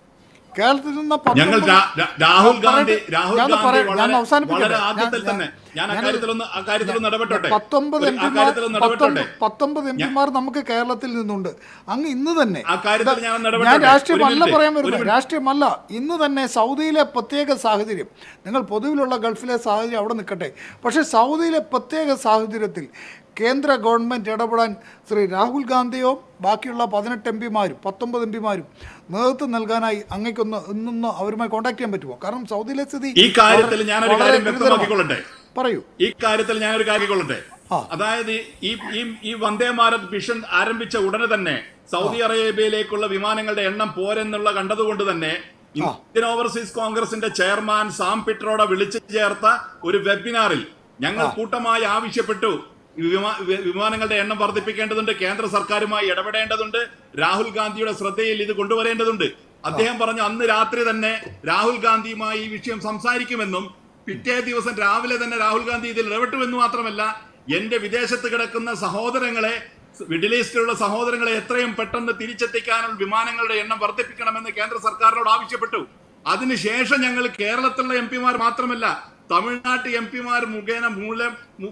കേരളത്തിൽ നിന്ന് ഞങ്ങൾ പത്തൊമ്പത്- രാ- രാ- രാഹുൽ ഞാൻ ഗാന്ധി പറയട്ടെ, രാഹുൽ ഞാനൊന്ന് ഗാന്ധി പറയട്ടെ, ഞാൻ വളരെ അവസാനിപ്പിക്കട്ടെ. വളരെ ഞാൻ- ആദ്യത്തിൽ ഞാൻ- തന്നെ ഞാൻ ആ ഞാനത് കാര്യത്തിലൊന്ന് ആ കാര്യത്തിലൊന്ന് ഇടപെട്ടോട്ടെ പത്തൊമ്പത് ഒരു- എം ആ പിമാർ കാര്യത്തിലൊന്ന് ഇടപെട്ടോട്ടെ പത്തൊമ്പത് എം പിമാർ നമുക്ക് കേരളത്തിൽ നിന്നുണ്ട് അങ്ങ് ഇന്ന് തന്നെ ആ കാര്യത്തിൽ ഞാൻ ഒന്ന് ഞാൻ ഇടപെട്ടോട്ടെ? രാഷ്ട്രീയമല്ല ഒരു മിനിറ്റ്, പറയാൻ ഒരു വരുന്നത് മിനിറ്റ്. രാഷ്ട്രീയമല്ല ഇന്ന് തന്നെ സൗദിയിലെ പ്രത്യേക സാഹചര്യം നിങ്ങൾ പൊതുവിലുള്ള ഗൾഫിലെ സാഹചര്യം അവിടെ നിൽക്കട്ടെ പക്ഷേ സൗദിയിലെ പ്രത്യേക സാഹചര്യത്തിൽ കേന്ദ്ര ഗവൺമെൻറ് ഇടപെടാൻ ശ്രീ രാഹുൽ ഗാന്ധിയോ ബാക്കിയുള്ള പതിനെട്ട് എം പിമാരും പത്തൊമ്പത് എം പിമാരും നേതൃത്വം നൽകാനായി അങ്ങേക്കൊന്ന് ഇന്നൊന്ന് അവരുമായി കോൺടാക്ട് ചെയ്യാൻ പറ്റുമോ കാരണം സൗദിയിലെ സ്ഥിതി ഈ കാര്യത്തിൽ വളരെ- ഞാനൊരു വളരെ കാര്യം ഗുരുതരമാണ്. വ്യക്തമാക്കിക്കൊള്ളട്ടെ പറയൂ ഈ കാര്യത്തിൽ ഞാനൊരു കാര്യം കൊള്ളട്ടെ ആ. അതായത് ഈ ഈ ഈ വന്ദേ ഭാരത് മിഷൻ ആരംഭിച്ച ഉടനെ തന്നെ സൗദി അറേബ്യയിലേക്കുള്ള വിമാനങ്ങളുടെ എണ്ണം പോരെന്നുള്ള കണ്ടതുകൊണ്ട് തന്നെ ഇന്ത്യൻ ഓവർസീസ് കോൺഗ്രസിന്റെ ചെയർമാൻ സാം പിട്രോഡ വിളിച്ചു ചേർത്ത ഒരു വെബിനാറിൽ ഞങ്ങൾ കൂട്ടമായി ആവശ്യപ്പെട്ടു വിമാ- വി- വിമാനങ്ങളുടെ എണ്ണം വർദ്ധിപ്പിക്കേണ്ടതുണ്ട് കേന്ദ്ര സർക്കാരുമായി ഇടപെടേണ്ടതുണ്ട് രാഹുൽ ഗാന്ധിയുടെ ശ്രദ്ധയിൽ ഇത് കൊണ്ടുവരേണ്ടതുണ്ട് അദ്ദേഹം പറഞ്ഞു അന്ന് രാത്രി തന്നെ രാഹുൽ ഗാന്ധിയുമായി ഈ വിഷയം സംസാരിക്കുമെന്നും പിറ്റേ ദിവസം രാവിലെ തന്നെ രാഹുൽ ഗാന്ധി ഇതിൽ ഇടപെട്ടുവെന്ന് മാത്രമല്ല എന്റെ വിദേശത്ത് കിടക്കുന്ന സഹോദരങ്ങളെ മിഡിൽ ഈസ്റ്റിലുള്ള സഹോദരങ്ങളെ എത്രയും പെട്ടെന്ന് തിരിച്ചെത്തിക്കാനുള്ള വിമാനങ്ങളുടെ എണ്ണം വർദ്ധിപ്പിക്കണമെന്ന് കേന്ദ്ര സർക്കാരിനോട് ആവശ്യപ്പെട്ടു അതിനുശേഷം ഞങ്ങൾ കേരളത്തിലുള്ള എം പിമാർ മാത്രമല്ല തമിഴ്നാട്ട് എം പിമാർ മുഖേന മൂലം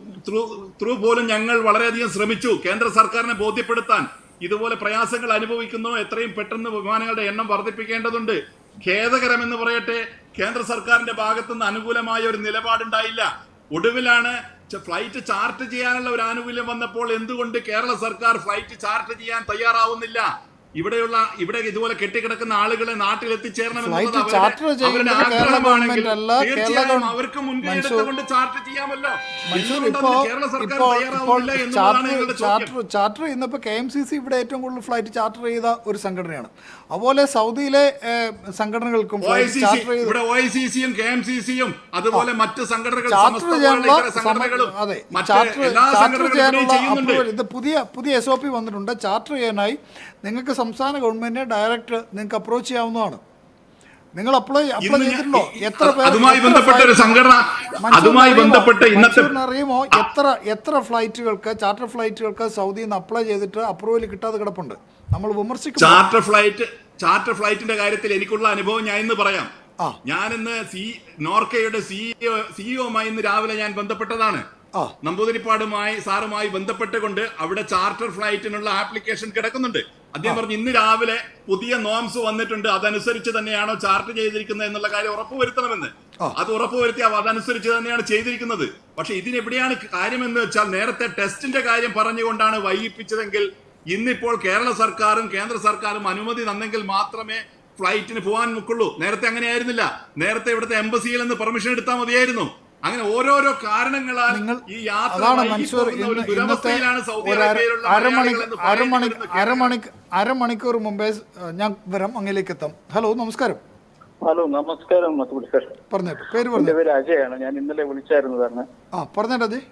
ത്രൂ പോലും ഞങ്ങൾ വളരെയധികം ശ്രമിച്ചു കേന്ദ്ര സർക്കാരിനെ ബോധ്യപ്പെടുത്താൻ ഇതുപോലെ പ്രയാസങ്ങൾ അനുഭവിക്കുന്നു എത്രയും പെട്ടെന്ന് വിമാനങ്ങളുടെ എണ്ണം വർദ്ധിപ്പിക്കേണ്ടതുണ്ട് ഖേദകരമെന്ന് പറയട്ടെ കേന്ദ്ര സർക്കാരിന്റെ ഭാഗത്തുനിന്ന് അനുകൂലമായ ഒരു നിലപാടുണ്ടായില്ല ഒടുവിലാണ് ച- ഫ്ലൈറ്റ് ചാർട്ട് ചെയ്യാനുള്ള ഒരു ആനുകൂല്യം വന്നപ്പോൾ എന്തുകൊണ്ട് കേരള സർക്കാർ ഫ്ലൈറ്റ് ചാർട്ട് ചെയ്യാൻ തയ്യാറാവുന്നില്ല ഇവിടെയുള്ള ഇവിടെ ഇതുപോലെ കെട്ടിക്കിടക്കുന്ന ആളുകളെ നാട്ടിൽ എത്തിച്ചേരണം എന്നുള്ളത് ഫ്ലൈറ്റ് അവരുടെ- ചാർട്ടർ അവരുടെ ചെയ്യുന്നത് കേരള ആഗ്രഹമാണെങ്കിൽ ഗവൺമെന്റ് അല്ല കേരള തീർച്ചയായും ഗവൺ- അവർക്ക് മുൻകൈ മൻസൂർ- എടുത്തുകൊണ്ട് ചാർട്ട് ചെയ്യാമല്ലോ മൻസൂർ എന്തുകൊണ്ട് ഇപ്പോ അതിന് കേരള സർക്കാർ ഇപ്പോ ഇപ്പോൾ തയ്യാറാവുന്നില്ല എന്നുള്ളതാണ് ചാർട്ടർ ഞങ്ങളുടെ ചാർട്ടർ ചോദ്യം ചാർട്ടർ ഇന്നിപ്പോൾ കെ എം സി സി ഇവിടെ ഏറ്റവും കൂടുതൽ ഫ്ലൈറ്റ് ചാർട്ടർ ചെയ്ത ഒരു സംഘടനയാണ് അതുപോലെ സൗദിയിലെ ഏഹ്, സംഘടനകൾക്കും O I flight C C charter ചെയ്ത് ഇവിടെ ഒ ഐ സി സിയും കെ എം സി സിയും അതുപോലെ മറ്റ് സംഘടനകൾ ചാർട്ടർ സമസ്ത ചെയ്യാനുള്ള പോലുള്ള ഇതര സംഘടനകളും സമ- അതെ മറ്റ് ചാർട്ടർ എല്ലാ ചാർട്ടർ സംഘടനകളും ചെയ്യാനുള്ള ഇവിടെ ചെയ്യുന്നുണ്ട് അപ്രൂവൽ ഇത് പുതിയ പുതിയ എസ് ഒ പി വന്നിട്ടുണ്ട് ചാർട്ടർ ചെയ്യാനായി നിങ്ങൾക്ക് സംസ്ഥാന ഗവൺമെന്റിനെ ഡയറക്റ്റ് നിങ്ങൾക്ക് അപ്രോച്ച് ചെയ്യാവുന്നതാണ് നിങ്ങൾ അപ്ലൈ അപ്ലൈ ഇന്ന് ഞാൻ- ചെയ്തിട്ടുണ്ടോ ഈ- എത്ര പേർ അതുമായി എത്ര ബന്ധപ്പെട്ട ഒരു ഫ്ലൈറ്റ്- സംഘടന മൻസൂറിന് അതുമായി അറിയുമോ? ബന്ധപ്പെട്ട് ഇന്നത്തെ മൻസൂറിന് അറിയുമോ എത്ര എത്ര ഫ്ലൈറ്റുകൾക്ക് ചാർട്ടർ ഫ്ലൈറ്റുകൾക്ക് സൗദിയിൽ നിന്ന് അപ്ലൈ ചെയ്തിട്ട് അപ്രൂവൽ കിട്ടാതെ കിടപ്പുണ്ട് നമ്മൾ വിമർശിക്കും ചാർട്ടർ ഫ്ലൈറ്റ് ചാർട്ടർ ഫ്ലൈറ്റിന്റെ കാര്യത്തിൽ എനിക്കുള്ള അനുഭവം ഞാൻ ഇന്ന് പറയാം ആ. ഞാൻ ഇന്ന് സി നോർക്കയുടെ സിഇഒ സിഇഒമായി ഇന്ന് രാവിലെ ഞാൻ ബന്ധപ്പെട്ടതാണ് ആ. നമ്പൂതിരിപ്പാടുമായി സാറുമായി ബന്ധപ്പെട്ടുകൊണ്ട് അവിടെ ചാർട്ടർ ഫ്ലൈറ്റിനുള്ള ആപ്ലിക്കേഷൻ കിടക്കുന്നുണ്ട് അദ്ദേഹം പറഞ്ഞു ഇന്ന് രാവിലെ പുതിയ നോംസ് വന്നിട്ടുണ്ട് അതനുസരിച്ച് തന്നെയാണോ ചാർട്ട് ചെയ്തിരിക്കുന്നത് എന്നുള്ള കാര്യം ഉറപ്പുവരുത്തണമെന്ന് അത് ഉറപ്പുവരുത്തി അവ അതനുസരിച്ച് തന്നെയാണ് ചെയ്തിരിക്കുന്നത് പക്ഷെ ഇതിനെവിടെയാണ് കാര്യമെന്ന് വെച്ചാൽ നേരത്തെ ടെസ്റ്റിന്റെ കാര്യം പറഞ്ഞുകൊണ്ടാണ് വൈകിപ്പിച്ചതെങ്കിൽ ഇന്നിപ്പോൾ കേരള സർക്കാരും കേന്ദ്ര സർക്കാരും അനുമതി തന്നെങ്കിൽ മാത്രമേ ഫ്ലൈറ്റിന് പോകാൻ നിൽക്കുള്ളൂ നേരത്തെ അങ്ങനെ ആയിരുന്നില്ല നേരത്തെ ഇവിടുത്തെ എംബസിയിൽ നിന്ന് പെർമിഷൻ എടുത്താൽ മതിയായിരുന്നു അങ്ങനെ ഓരോരോ കാരണങ്ങളാൽ നിങ്ങൾ ഈ യാത്ര അതാണ് വൈകി മൻസൂർ പോകുന്ന ഒരു ഇന്ന് ഇന്നത്തെ ദുരവസ്ഥയിലാണ് സൗദി ഒരു അര- അറേബ്യയിലുള്ള അരമണി മലയാളികൾ എന്ന് അരമണി പറയേണ്ടി വരുന്ന അരമണി അരമണിക്കൂർ മുമ്പേ ഏഹ്, ഞാൻ വരാം അങ്ങയിലേക്ക് എത്താം ഹലോ നമസ്കാരം ഹലോ നമസ്കാരം മത്തുപടി സാർ പറഞ്ഞേട്ടോ പേര് എന്റെ പറഞ്ഞു പേര് അജയാണ് ഞാൻ ഇന്നലെ വിളിച്ചായിരുന്നു സാറിന് ആ പറഞ്ഞേട്ടോ അജയ്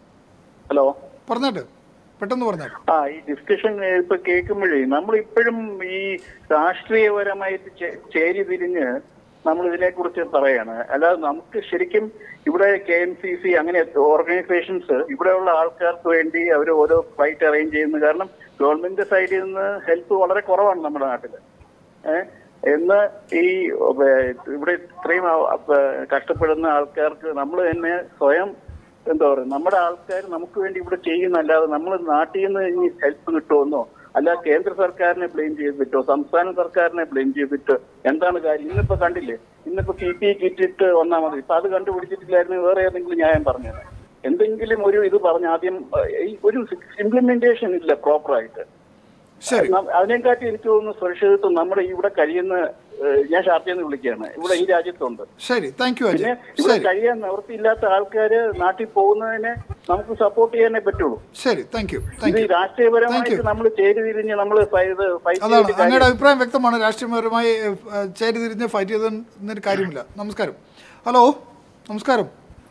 ഹലോ പറഞ്ഞേട്ട് പെട്ടെന്ന് പറഞ്ഞേട്ടോ ആ ഈ ഡിസ്കഷൻ ഇപ്പൊ കേൾക്കുമ്പോഴേ നമ്മൾ ഇപ്പോഴും ഈ രാഷ്ട്രീയപരമായിട്ട് ചേ- ചേരി തിരിഞ്ഞ് നമ്മൾ ഇതിനെ കുറിച്ച് പറയാണ് അല്ലാതെ നമുക്ക് ശരിക്കും ഇവിടെ കെ എം സി സി അങ്ങനെ ഓർഗനൈസേഷൻസ് ഇവിടെയുള്ള ആൾക്കാർക്ക് വേണ്ടി അവർ ഓരോ ഫ്ലൈറ്റ് അറേഞ്ച് ചെയ്യുന്നു കാരണം ഗവൺമെന്റ് സൈഡിൽ നിന്ന് ഹെൽപ്പ് വളരെ കുറവാണ് നമ്മുടെ നാട്ടിൽ ഏഹ് എന്ന് ഈ ഏഹ്, ഇവിടെ ഇത്രയും ആ- ആ- കഷ്ടപ്പെടുന്ന ആൾക്കാർക്ക് നമ്മൾ തന്നെ സ്വയം എന്താ പറയുക നമ്മുടെ ആൾക്കാർ നമുക്ക് വേണ്ടി ഇവിടെ ചെയ്യുന്നല്ലാതെ നമ്മൾ നാട്ടിൽ നിന്ന് ഇനി ഹെൽപ്പ് കിട്ടുമെന്നോ അല്ല കേന്ദ്ര സർക്കാരിനെ ബ്ലെയിം ചെയ്തിട്ടോ സംസ്ഥാന സർക്കാരിനെ ബ്ലെയിം ചെയ്തിട്ടോ എന്താണ് കാര്യം ഇന്നിപ്പോ കണ്ടില്ലേ ഇന്നിപ്പോ പി പി കിറ്റിട്ട് വന്നാൽ മതി ഇപ്പൊ അത് കണ്ടുപിടിച്ചിട്ടില്ലായിരുന്നു വേറെ ഏതെങ്കിലും ന്യായം പറഞ്ഞത് എന്തെങ്കിലും ഒരു ഇത് പറഞ്ഞ് ആദ്യം ഏഹ്, ഈ ഒരു ഇംപ്ലിമെന്റേഷൻ ഇല്ല പ്രോപ്പറായിട്ട് ശരി നം- അതിനെക്കാട്ടി എനിക്ക് തോന്നുന്നു സുരക്ഷിതത്വം നമ്മുടെ ഇവിടെ കഴിയുന്ന ഏഹ്, ഞാൻ ഷാർട്ടിൽ നിന്ന് വിളിക്കുകയാണ് ഇവിടെ ഈ രാജ്യത്തുണ്ട് ശരി താങ്ക് യു പിന്നെ അജയ് ഇവിടെ ശരി കഴിയാൻ നിവൃത്തിയില്ലാത്ത ആൾക്കാര് നാട്ടിൽ പോകുന്നതിനെ നമുക്ക് സപ്പോർട്ട് ചെയ്യാനേ പറ്റുള്ളൂ ശരി താങ്ക് യു ഇത് താങ്ക് ഈ യു രാഷ്ട്രീയപരമായിട്ട് you. നമ്മൾ ചേരി തിരിഞ്ഞ് നമ്മൾ ഫൈറ്റ് അതാണ് അങ്ങയുടെ ചെയ്തിട്ട് അഭിപ്രായം വ്യക്തമാണ് രാഷ്ട്രീയപരമായി ഏഹ്, ചേരി തിരിഞ്ഞ് ഫൈറ്റ് ചെയ്തതിന് കാര്യമില്ല നമസ്കാരം ഹലോ നമസ്കാരം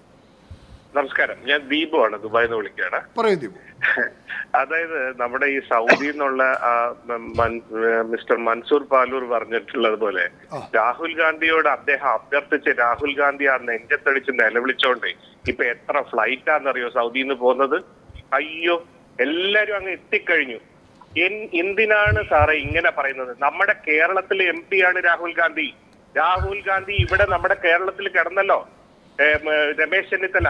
നമസ്കാരം ഞാൻ ദീപു ആണ് ദുബായിൽ നിന്ന് വിളിക്കുകയാണ് പറയൂ ദീപു അതായത് നമ്മുടെ ഈ സൗദി എന്നുള്ള ആ മൻ- മിസ്റ്റർ മൻസൂർ പാലൂർ പറഞ്ഞിട്ടുള്ളത് പോലെ രാഹുൽ ഗാന്ധിയോട് അദ്ദേഹം അഭ്യർത്ഥിച്ച് രാഹുൽ ഗാന്ധി ആ നെഞ്ചത്തടിച്ച് നിലവിളിച്ചോണ്ട് ഇപ്പൊ എത്ര ഫ്ലൈറ്റ് ആണെന്നറിയോ സൗദിയിൽ നിന്ന് പോകുന്നത് അയ്യോ എല്ലാരും അങ്ങ് എത്തിക്കഴിഞ്ഞു എൻ- എന്തിനാണ് സാറേ ഇങ്ങനെ പറയുന്നത് നമ്മുടെ കേരളത്തിലെ എം പി ആണ് രാഹുൽ ഗാന്ധി രാഹുൽ ഗാന്ധി ഇവിടെ നമ്മുടെ കേരളത്തിൽ കിടന്നല്ലോ ഏം, ഏ, രമേശ് ചെന്നിത്തല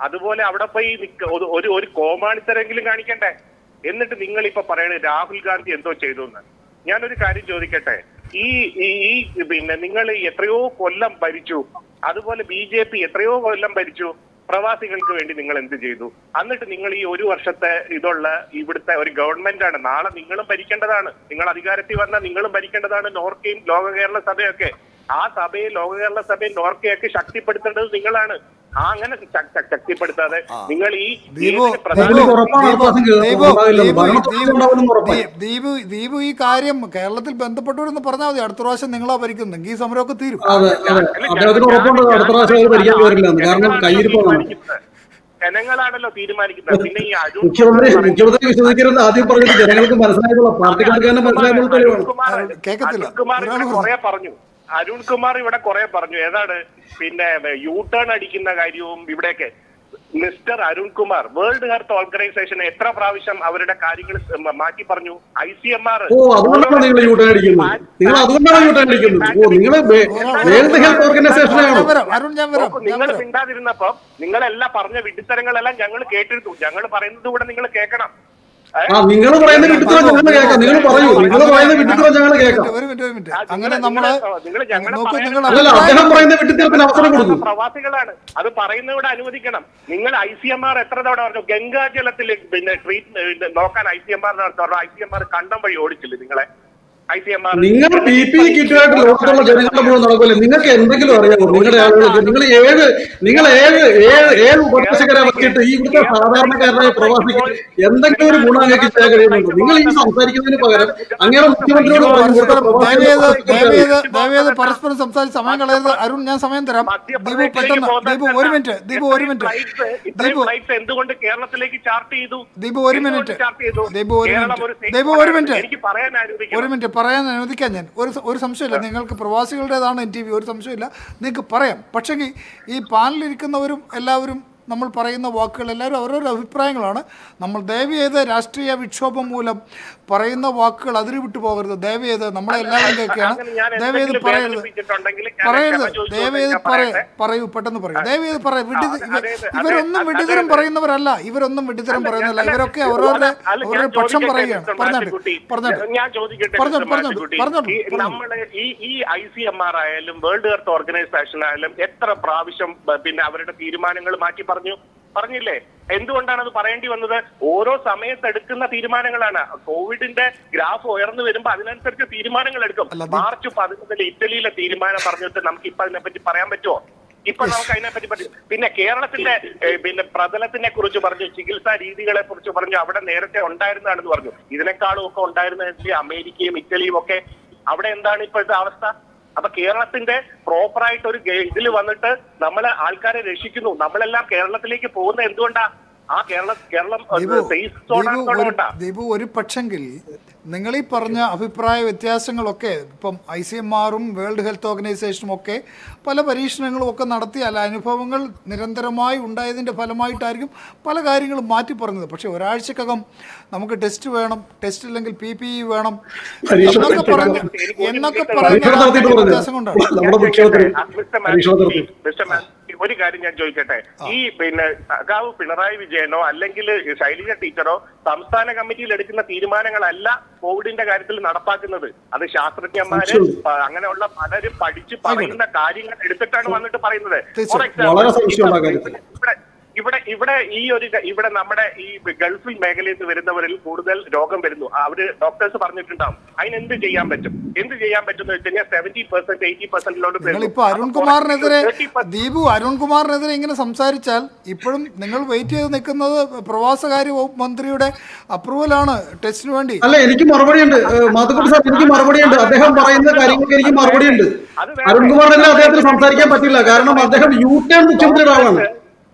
അതുപോലെ അവിടെ പോയി നിക്ക- ഒരു- ഒരു ഒരു കോമാളിത്തരെങ്കിലും കാണിക്കണ്ടേ എന്നിട്ട് നിങ്ങൾ ഇപ്പൊ പറയണത് രാഹുൽ ഗാന്ധി എന്തോ ചെയ്തു എന്ന് ഞാനൊരു കാര്യം ചോദിക്കട്ടെ ഈ ഈ- ഈ പിന്നെ നിങ്ങൾ എത്രയോ കൊല്ലം ഭരിച്ചു അതുപോലെ ബി ജെ പി എത്രയോ കൊല്ലം ഭരിച്ചു പ്രവാസികൾക്ക് വേണ്ടി നിങ്ങൾ എന്ത് ചെയ്തു എന്നിട്ട് നിങ്ങൾ ഈ ഒരു വർഷത്തെ ഇതുള്ള ഇവിടുത്തെ ഒരു ഗവൺമെന്റ് ആണ് നാളെ നിങ്ങളും ഭരിക്കേണ്ടതാണ് നിങ്ങൾ അധികാരത്തിൽ വന്നാൽ നിങ്ങളും ഭരിക്കേണ്ടതാണ് നോർക്കയും ലോക കേരള സഭയൊക്കെ ആ സഭയെ ലോക കേരള സഭയും നോർക്കയൊക്കെ ശക്തിപ്പെടുത്തേണ്ടത് നിങ്ങളാണ് ആ അങ്ങനെ ശ- ശ- ശക്തിപ്പെടുത്താതെ നിങ്ങൾ ഈ ദീപു ഏതിന് പ്രധാന എനിക്ക് ഉറപ്പാണ് അടുത്ത പ്രാവശ്യം കേൾക്കും. ദീപു ഉണ്ടാവില്ലെന്ന്. ദീപു ഭരണപക്ഷം ദീപു ഉണ്ടാവുമെന്ന് ഉറപ്പായി. ദീ- ദീപു ദീപു ഈ കാര്യം കേരളത്തിൽ ബന്ധപ്പെട്ടവരെന്ന് പറഞ്ഞാൽ മതി അടുത്ത പ്രാവശ്യം നിങ്ങളാ ഭരിക്കുന്നെങ്കിൽ ഈ സമരമൊക്കെ തീരും അതെ അതെ അദ്ദേഹത്തിന് ഉറപ്പുണ്ട് അടുത്ത പ്രാവശ്യം അത് ഭരിക്കാൻ വരില്ല എന്ന് കാരണം കയ്യിരിപ്പാണ് ജനങ്ങളാണല്ലോ തീരുമാനിക്കുന്നത് പിന്നെ ഈ അരുൺ മുഖ്യമന്ത്രി മുഖ്യമന്ത്രി വിശ്വസിക്കരുത് ആദ്യം പറഞ്ഞത് ജനങ്ങൾക്ക് മനസ്സിലായതുള്ള പാർട്ടിക്കാർക്ക് തന്നെ മനസ്സിലായതുള്ള തെളിവാണ് കേൾക്കത്തില്ല. അരുൺകുമാർ ഒരാൾ ഇവിടെ പറഞ്ഞു. കുറെ പറഞ്ഞു അരുൺകുമാർ ഇവിടെ കുറെ പറഞ്ഞു ഏതാണ് പിന്നെ യു ടേൺ അടിക്കുന്ന കാര്യവും ഇവിടെയൊക്കെ mister Arunkumar world health organisation എത്ര പ്രാവശ്യം അവരുടെ കാര്യങ്ങൾ മ- മാറ്റി പറഞ്ഞു ഐ സി എം ആർ ഓ അതുകൊണ്ടാണ് നിങ്ങൾ യൂട്ടേൺ അടിക്കുന്നത് നിങ്ങൾ അതുകൊണ്ടാണ് യൂട്ടേൺ അടിക്കുന്നത് ഓ നിങ്ങൾ വേൾഡ് ഹെൽത്ത് ഓർഗനൈസേഷനാണോ ഞാൻ വരാം അരുൺ ഞാൻ വരാം ഞാൻ നിങ്ങൾ വരാം മിണ്ടാതിരുന്നപ്പോ നിങ്ങളെല്ലാം പറഞ്ഞ വിഡിത്തരങ്ങളെല്ലാം ഞങ്ങൾ കേട്ടിരുന്നു ഞങ്ങൾ പറയുന്നത് കൂടെ നിങ്ങൾ കേൾക്കണം ഏ? ആ നിങ്ങൾ പറയുന്ന വിട്ടിത്തരം ഞങ്ങൾ കേൾക്കാം നിങ്ങൾ പറയൂ നിങ്ങൾ പറയുന്ന വിട്ടിത്തരം ഞങ്ങൾ കേൾക്കാം ഒരു മിനിറ്റ് ഒരു മിനിറ്റ് ആ, അങ്ങനെ നിങ്ങള് നമ്മള് നിങ്ങള് ഞങ്ങള് നോക്കൂ പറയുന്നത് നിങ്ങൾ അല്ലല്ല അദ്ദേഹം പറയുന്ന വിട്ടിത്തരത്തിന് അവസരം കൊടുക്കും പ്രവാസികളാണ് അത് പറയുന്നവിടെ അനുവദിക്കണം നിങ്ങൾ ഐ സി എം ആർ എത്ര തവണ പറഞ്ഞു ഗംഗാജലത്തിൽ പിന്നെ ട്രീറ്റ് നോക്കാൻ ഐ സി എം ആർ പറഞ്ഞു ഐ സി എം ആർ കണ്ടം വഴി ഓടിച്ചില്ലേ നിങ്ങളെ ഐ സി എം ആർ നിങ്ങൾ പി പി കിറ്റുമായിട്ട് ലോകത്തുള്ള ജനങ്ങളുടെ മുഴുവൻ നടക്കില്ല നിങ്ങൾക്ക് എന്തെങ്കിലും അറിയാമോ നിങ്ങളുടെ ആളുകൾക്ക് നിങ്ങൾ ഏഴ് നിങ്ങൾ ഏഴ് ഏഴ് ഏഴ് ഉപദേശകരെ വെച്ചിട്ട് ഈ ഇവിടുത്തെ സാധാരണക്കാരനായ പ്രവാസിക്ക് എന്തെങ്കിലും ഒരു ഗുണം അങ്ങേക്ക് ചെയ്യാൻ കഴിയുന്നുണ്ടോ നിങ്ങൾ ഈ സംസാരിക്കുന്നതിന് പകരം അങ്ങനെ മുഖ്യമന്ത്രിയോട് പറഞ്ഞു ഇവിടുത്തെ ദയവേത് ദയവേത് പ്രവാസികളെ ദയവേത് പരസ്പരം സംസാരിച്ച് സമയം കളയരുത് അരുൺ ഞാൻ സമയം തരാം ദീപു പെട്ടെന്ന് ദീപു ഒരു മിനിറ്റ് ദീപു ഒരു മിനിറ്റ് ഇത്രയും ദീപു ഫ്ലൈറ്റ്സ് എന്തുകൊണ്ട് കേരളത്തിലേക്ക് ചാർട്ട് ചെയ്തു ദീപു ഒരു മിനിറ്റ് ചാർട്ട് ചെയ്തു ദീപു ഒരു കേരളം മിനിറ്റ് ഒരു state ദീപു ഒരു ആണ്. മിനിറ്റ് എനിക്ക് പറയാൻ അനുവദിക്കണം ഒരു മിനിറ്റ് പറയാൻ അനുവദിക്കാൻ ഞാൻ ഒരു സ- ഒരു സംശയമില്ല നിങ്ങൾക്ക് പ്രവാസികളുടേതാണ് എൻ ടി വി ഒരു സംശയമില്ല നിങ്ങൾക്ക് പറയാം പക്ഷേ ഈ പാനലിരിക്കുന്നവരും എല്ലാവരും നമ്മൾ പറയുന്ന വാക്കുകൾ എല്ലാവരും അവരവരുടെ അഭിപ്രായങ്ങളാണ് നമ്മൾ ദയവ് ചെയ്ത് രാഷ്ട്രീയ വിക്ഷോഭം മൂലം പറയുന്ന വാക്കുകൾ അതിര് വിട്ടു പോകരുത് ദയവ് ചെയ്ത് നമ്മളെ എല്ലാവരും കേൾക്കുകയാണ് അങ്ങനെ ഞാൻ ദയവ് ചെയ്ത് എന്തെങ്കിലും പറയരുത് വേദനിപ്പിച്ചിട്ടുണ്ടെങ്കിൽ ഞാൻ പറയരുത് ക്ഷമ ചോദിച്ചു ദയവ് ചെയ്ത് ഞാൻ പറയ പറയട്ടെ. പറയൂ പെട്ടെന്ന് പറയൂ ദയവ് ചെയ്ത് പറയൂ വിഡി അതെ, ഇവ- അതെ, അതെ, ഇവരൊന്നും അതെ, വിഡിതരം അതെ. പറയുന്നവരല്ല ഇവരൊന്നും വിഡിതരം അല്ല, പറയുന്നില്ല അല്ല, ഇവരൊക്കെ അല്ല, അവരവരുടെ അല്ല, ഞാൻ അവരുടെ പക്ഷം ചോദിക്കട്ടെ, പറയുകയാണ് മിസ്റ്റർ പറഞ്ഞാട്ട് മാറ്റുകുട്ടി. പറഞ്ഞാട്ട് ഞാൻ ചോദിക്കട്ടെ പറഞ്ഞോട്ട്, മിസ്റ്റർ പറഞ്ഞോട്ട്, മാറ്റുകുട്ടി. പറഞ്ഞോട്ട്, ഈ പറഞ്ഞോട്ട്. നമ്മള് ഈ ഈ ഐ സി എം ആർ ആയാലും വേൾഡ് ഹെൽത്ത് ഓർഗനൈസേഷൻ ആയാലും എത്ര പ്രാവശ്യം ബ- പിന്നെ അവരുടെ തീരുമാനങ്ങൾ മാറ്റി പറഞ്ഞു പറഞ്ഞില്ലേ എന്തുകൊണ്ടാണ് അത് പറയേണ്ടി വന്നത് ഓരോ സമയത്ത് എടുക്കുന്ന തീരുമാനങ്ങളാണ് കോവിഡിന്റെ ഗ്രാഫ് ഉയർന്നു വരുമ്പോ അതിനനുസരിച്ച് തീരുമാനങ്ങൾ എടുക്കും അല്ല, അത് മാർച്ച് പതിനൊന്നിൽ ഇറ്റലിയിലെ തീരുമാനം പറഞ്ഞിട്ട് നമുക്ക് ഇപ്പൊ അതിനെപ്പറ്റി പറയാൻ പറ്റുമോ ഇപ്പൊ നമുക്ക് അതിനെപ്പറ്റി പറ്റി പിന്നെ കേരളത്തിന്റെ ഏഹ്, പിന്നെ പ്രതലത്തിനെ കുറിച്ച് പറഞ്ഞു ചികിത്സാ രീതികളെ കുറിച്ച് പറഞ്ഞു അവിടെ നേരത്തെ ഉണ്ടായിരുന്നതാണെന്ന് പറഞ്ഞു ഇതിനേക്കാളും ഒക്കെ ഉണ്ടായിരുന്ന അമേരിക്കയും ഇറ്റലിയും ഒക്കെ അവിടെ എന്താണ് ഇപ്പോഴത്തെ അവസ്ഥ അപ്പൊ കേരളത്തിന്റെ പ്രോപ്പറായിട്ട് ഒരു ഇതിൽ വന്നിട്ട് നമ്മളെ ആൾക്കാരെ രക്ഷിക്കുന്നു നമ്മളെല്ലാം കേരളത്തിലേക്ക് പോകുന്ന എന്തുകൊണ്ടാ ആ കേരള കേരളം ദീപു സേഫ് ദീപു ഒരു സോണാണെന്നുകൊണ്ടാ ദീപു ഒരു പക്ഷെങ്കിൽ നിങ്ങൾ ഈ പറഞ്ഞ അഭിപ്രായ വ്യത്യാസങ്ങളൊക്കെ ഇപ്പം ഐ സി എം ആറും വേൾഡ് ഹെൽത്ത് ഓർഗനൈസേഷനും ഒക്കെ പല പരീക്ഷണങ്ങളും ഒക്കെ നടത്തി അല്ല അനുഭവങ്ങൾ നിരന്തരമായി ഉണ്ടായതിൻ്റെ ഫലമായിട്ടായിരിക്കും പല കാര്യങ്ങളും മാറ്റി പറഞ്ഞത് പക്ഷേ ഒരാഴ്ചക്കകം നമുക്ക് ടെസ്റ്റ് വേണം ടെസ്റ്റ് ഇല്ലെങ്കിൽ പി പി ഇ വേണം പരീക്ഷ എന്നൊക്കെ പറഞ്ഞ് എന്നൊക്കെ പറഞ്ഞ പരീക്ഷ നടത്തിയിട്ട് പറഞ്ഞു വ്യത്യാസം കൊണ്ടാണ് നമ്മുടെ മുഖ്യമന്ത്രി മിസ്റ്റർ പരീക്ഷ നടത്തി മാത്യു, മിസ്റ്റർ മാത്യു, ഒരു കാര്യം ഞാൻ ചോദിക്കട്ടെ ഈ പിന്നെ സഖാവ് പിണറായി വിജയനോ അല്ലെങ്കിൽ ശൈലജ ടീച്ചറോ സംസ്ഥാന കമ്മിറ്റിയിൽ എടുക്കുന്ന തീരുമാനങ്ങളല്ല കോവിഡിന്റെ കാര്യത്തിൽ നടപ്പാക്കുന്നത് അത് ശാസ്ത്രജ്ഞന്മാര് സംശയമുണ്ട്. പ- അങ്ങനെയുള്ള പലരും പഠിച്ച് പറയുന്ന കാര്യങ്ങൾ എടുത്തിട്ടാണ് വന്നിട്ട് പറയുന്നത് തീർച്ചയായും. For example, വളരെ സംശയമുണ്ട് ആ കാര്യത്തിൽ. ഇവിടെ ഇവിടെ ഇവിടെ ഈ ഒരു ക- ഇവിടെ നമ്മുടെ ഈ ഗൾഫിൽ മേഖലയിൽ നിന്ന് വരുന്നവരിൽ കൂടുതൽ രോഗം വരുന്നു അവര് ഡോക്ടേഴ്സ് പറഞ്ഞിട്ടുണ്ടാവും അതിന് എന്ത് ചെയ്യാൻ പറ്റും എന്ത് ചെയ്യാൻ പറ്റും എന്ന് വെച്ച് കഴിഞ്ഞാൽ സെവന്റി പെർസെന്റ് എയ്റ്റി പെർസെന്റിലോട്ട് നിങ്ങളിപ്പോ അരുൺകുമാറിനെതിരെ ദീപു അരുൺകുമാറിനെതിരെ ഇങ്ങനെ സംസാരിച്ചാൽ ഇപ്പോഴും നിങ്ങൾ വെയിറ്റ് ചെയ്ത് നിൽക്കുന്നത് പ്രവാസകാര്യ വകുപ്പ് മന്ത്രിയുടെ അപ്രൂവലാണ് ടെസ്റ്റിന് വേണ്ടി അല്ല എനിക്ക് മറുപടിയുണ്ട് മാധുക്കുട്ടി സാർ എനിക്ക് മറുപടിയുണ്ട് അദ്ദേഹം പറയുന്ന കാര്യങ്ങൾക്ക് എനിക്ക് മറുപടിയുണ്ട് അരുൺകുമാറിനെതിരെ അദ്ദേഹത്തിന് സംസാരിക്കാൻ പറ്റില്ല കാരണം അദ്ദേഹം യു ടേൺ മുഖ്യമന്ത്രിയുടെ ആളാണ്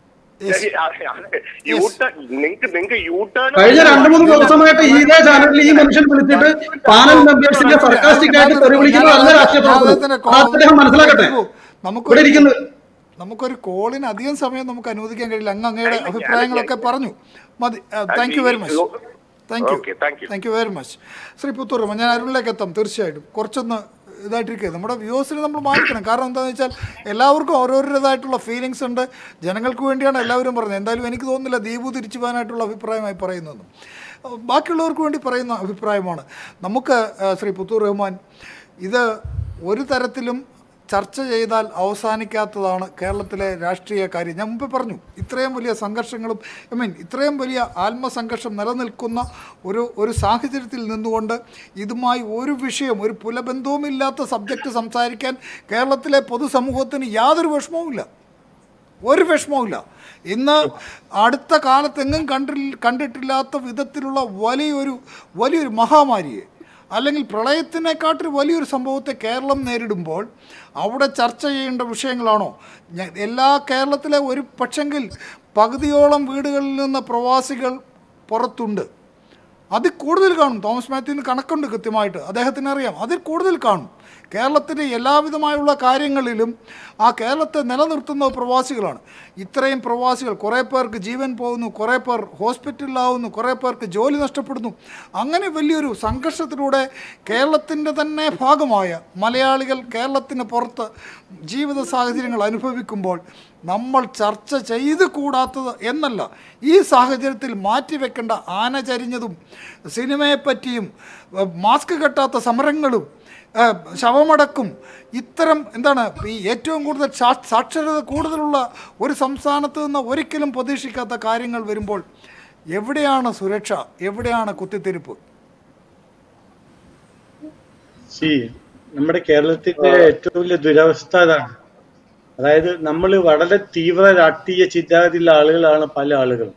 നിങ്ങൾക്ക് നിങ്ങൾക്ക് യു ടേൺ കഴിഞ്ഞ രണ്ടു മൂന്ന് ദിവസമായിട്ട് ഈ ഇതേ ചാനലിൽ ഈ മനുഷ്യൻ വിളിച്ചിട്ട് പാനൽ മെമ്പേഴ്സിന്റെ സർക്കാസ്റ്റിക് ആയിട്ട് തെറി വിളിക്കുന്നത് നല്ല രാഷ്ട്രീയ പ്രവർത്തനം അത് അദ്ദേഹം മനസ്സിലാക്കട്ടെ നമുക്ക് ഇവിടെ ഇരിക്കുന്നത് നമുക്കൊരു കോളിന് അധികം സമയം നമുക്ക് അനുവദിക്കാൻ കഴിയില്ല അങ്ങ് അങ്ങയുടെ അഭിപ്രായങ്ങളൊക്കെ പറഞ്ഞു മതി thank you very much thank you okay thank you thank you very much Shri Puthur ഞാൻ അരുണിലേക്ക് എത്താം തീർച്ചയായിട്ടും കുറച്ചൊന്ന് ഇതായിട്ടിരിക്കുക നമ്മുടെ വ്യൂസിനെ നമ്മൾ മാനിക്കണം കാരണം എന്താണെന്ന് വെച്ചാൽ എല്ലാവർക്കും ഓരോരുത്തരുടേതായിട്ടുള്ള ഫീലിങ്സ് ഉണ്ട് ജനങ്ങൾക്ക് വേണ്ടിയാണ് എല്ലാവരും പറയുന്നത് എന്തായാലും എനിക്ക് തോന്നുന്നില്ല ദീപു തിരിച്ചു പോകാനായിട്ടുള്ള അഭിപ്രായമായി പറയുന്നതെന്നും അഹ് ബാക്കിയുള്ളവർക്ക് വേണ്ടി പറയുന്ന അഭിപ്രായമാണ് നമുക്ക് അഹ് ശ്രീ പുത്തൂർ റഹ്മാൻ ഇത് ഒരു തരത്തിലും ചർച്ച ചെയ്താൽ അവസാനിക്കാത്തതാണ് കേരളത്തിലെ രാഷ്ട്രീയ കാര്യം ഞാൻ മുമ്പ് പറഞ്ഞു ഇത്രയും വലിയ സംഘർഷങ്ങളും ഐ മീൻ ഇത്രയും വലിയ ആത്മസംഘർഷം നിലനിൽക്കുന്ന ഒരു ഒരു സാഹചര്യത്തിൽ നിന്നുകൊണ്ട് ഇതുമായി ഒരു വിഷയം ഒരു പുലബന്ധവുമില്ലാത്ത സബ്ജക്റ്റ് സംസാരിക്കാൻ കേരളത്തിലെ പൊതുസമൂഹത്തിന് യാതൊരു വിഷമവുമില്ല ഒരു വിഷമവുമില്ല ഇന്ന് അടുത്ത കാലത്തെങ്ങും കണ്ടിൽ കണ്ടിട്ടില്ലാത്ത വിധത്തിലുള്ള വലിയൊരു വലിയൊരു മഹാമാരിയെ അല്ലെങ്കിൽ പ്രളയത്തിനെക്കാട്ടിൽ വലിയൊരു സംഭവത്തെ കേരളം നേരിടുമ്പോൾ അവിടെ ചർച്ച ചെയ്യേണ്ട വിഷയങ്ങളാണോ ഞ- എല്ലാ കേരളത്തിലെ ഒരു പക്ഷെങ്കിൽ പകുതിയോളം വീടുകളിൽ നിന്ന് പ്രവാസികൾ പുറത്തുണ്ട് അതിൽ കൂടുതൽ കാണും തോമസ് മാത്യുവിന് കണക്കുണ്ട് കൃത്യമായിട്ട് അദ്ദേഹത്തിന് അറിയാം അതിൽ കൂടുതൽ കാണും കേരളത്തിൻ്റെ എല്ലാവിധമായുള്ള കാര്യങ്ങളിലും ആ കേരളത്തെ നിലനിർത്തുന്ന പ്രവാസികളാണ് ഇത്രയും പ്രവാസികൾ കുറേ പേർക്ക് ജീവൻ പോകുന്നു കുറേ പേർ ഹോസ്പിറ്റലിലാവുന്നു കുറേ പേർക്ക് ജോലി നഷ്ടപ്പെടുന്നു അങ്ങനെ വലിയൊരു സംഘർഷത്തിലൂടെ കേരളത്തിൻ്റെ തന്നെ ഭാഗമായ മലയാളികൾ കേരളത്തിന് പുറത്ത് ജീവിത സാഹചര്യങ്ങൾ അനുഭവിക്കുമ്പോൾ നമ്മൾ ചർച്ച ചെയ്ത് കൂടാത്തത് എന്നല്ല ഈ സാഹചര്യത്തിൽ മാറ്റിവെക്കേണ്ട ആന ചരിഞ്ഞതും സിനിമയെപ്പറ്റിയും ഏഹ്, മാസ്ക് കെട്ടാത്ത സമരങ്ങളും ഏഹ്, ശവമടക്കും ഇത്തരം എന്താണ് ഈ ഏറ്റവും കൂടുതൽ സാ- സാക്ഷരത കൂടുതലുള്ള ഒരു സംസ്ഥാനത്ത് നിന്ന് ഒരിക്കലും പ്രതീക്ഷിക്കാത്ത കാര്യങ്ങൾ വരുമ്പോൾ എവിടെയാണ് സുരക്ഷ എവിടെയാണ് കുത്തിത്തിരിപ്പ് സി നമ്മുടെ കേരളത്തിന്റെ ഏറ്റവും വലിയ ദുരവസ്ഥ അതാണ് അതായത് നമ്മൾ വളരെ തീവ്ര രാഷ്ട്രീയ ചിന്താഗതിയുള്ള ആളുകളാണ് പല ആളുകളും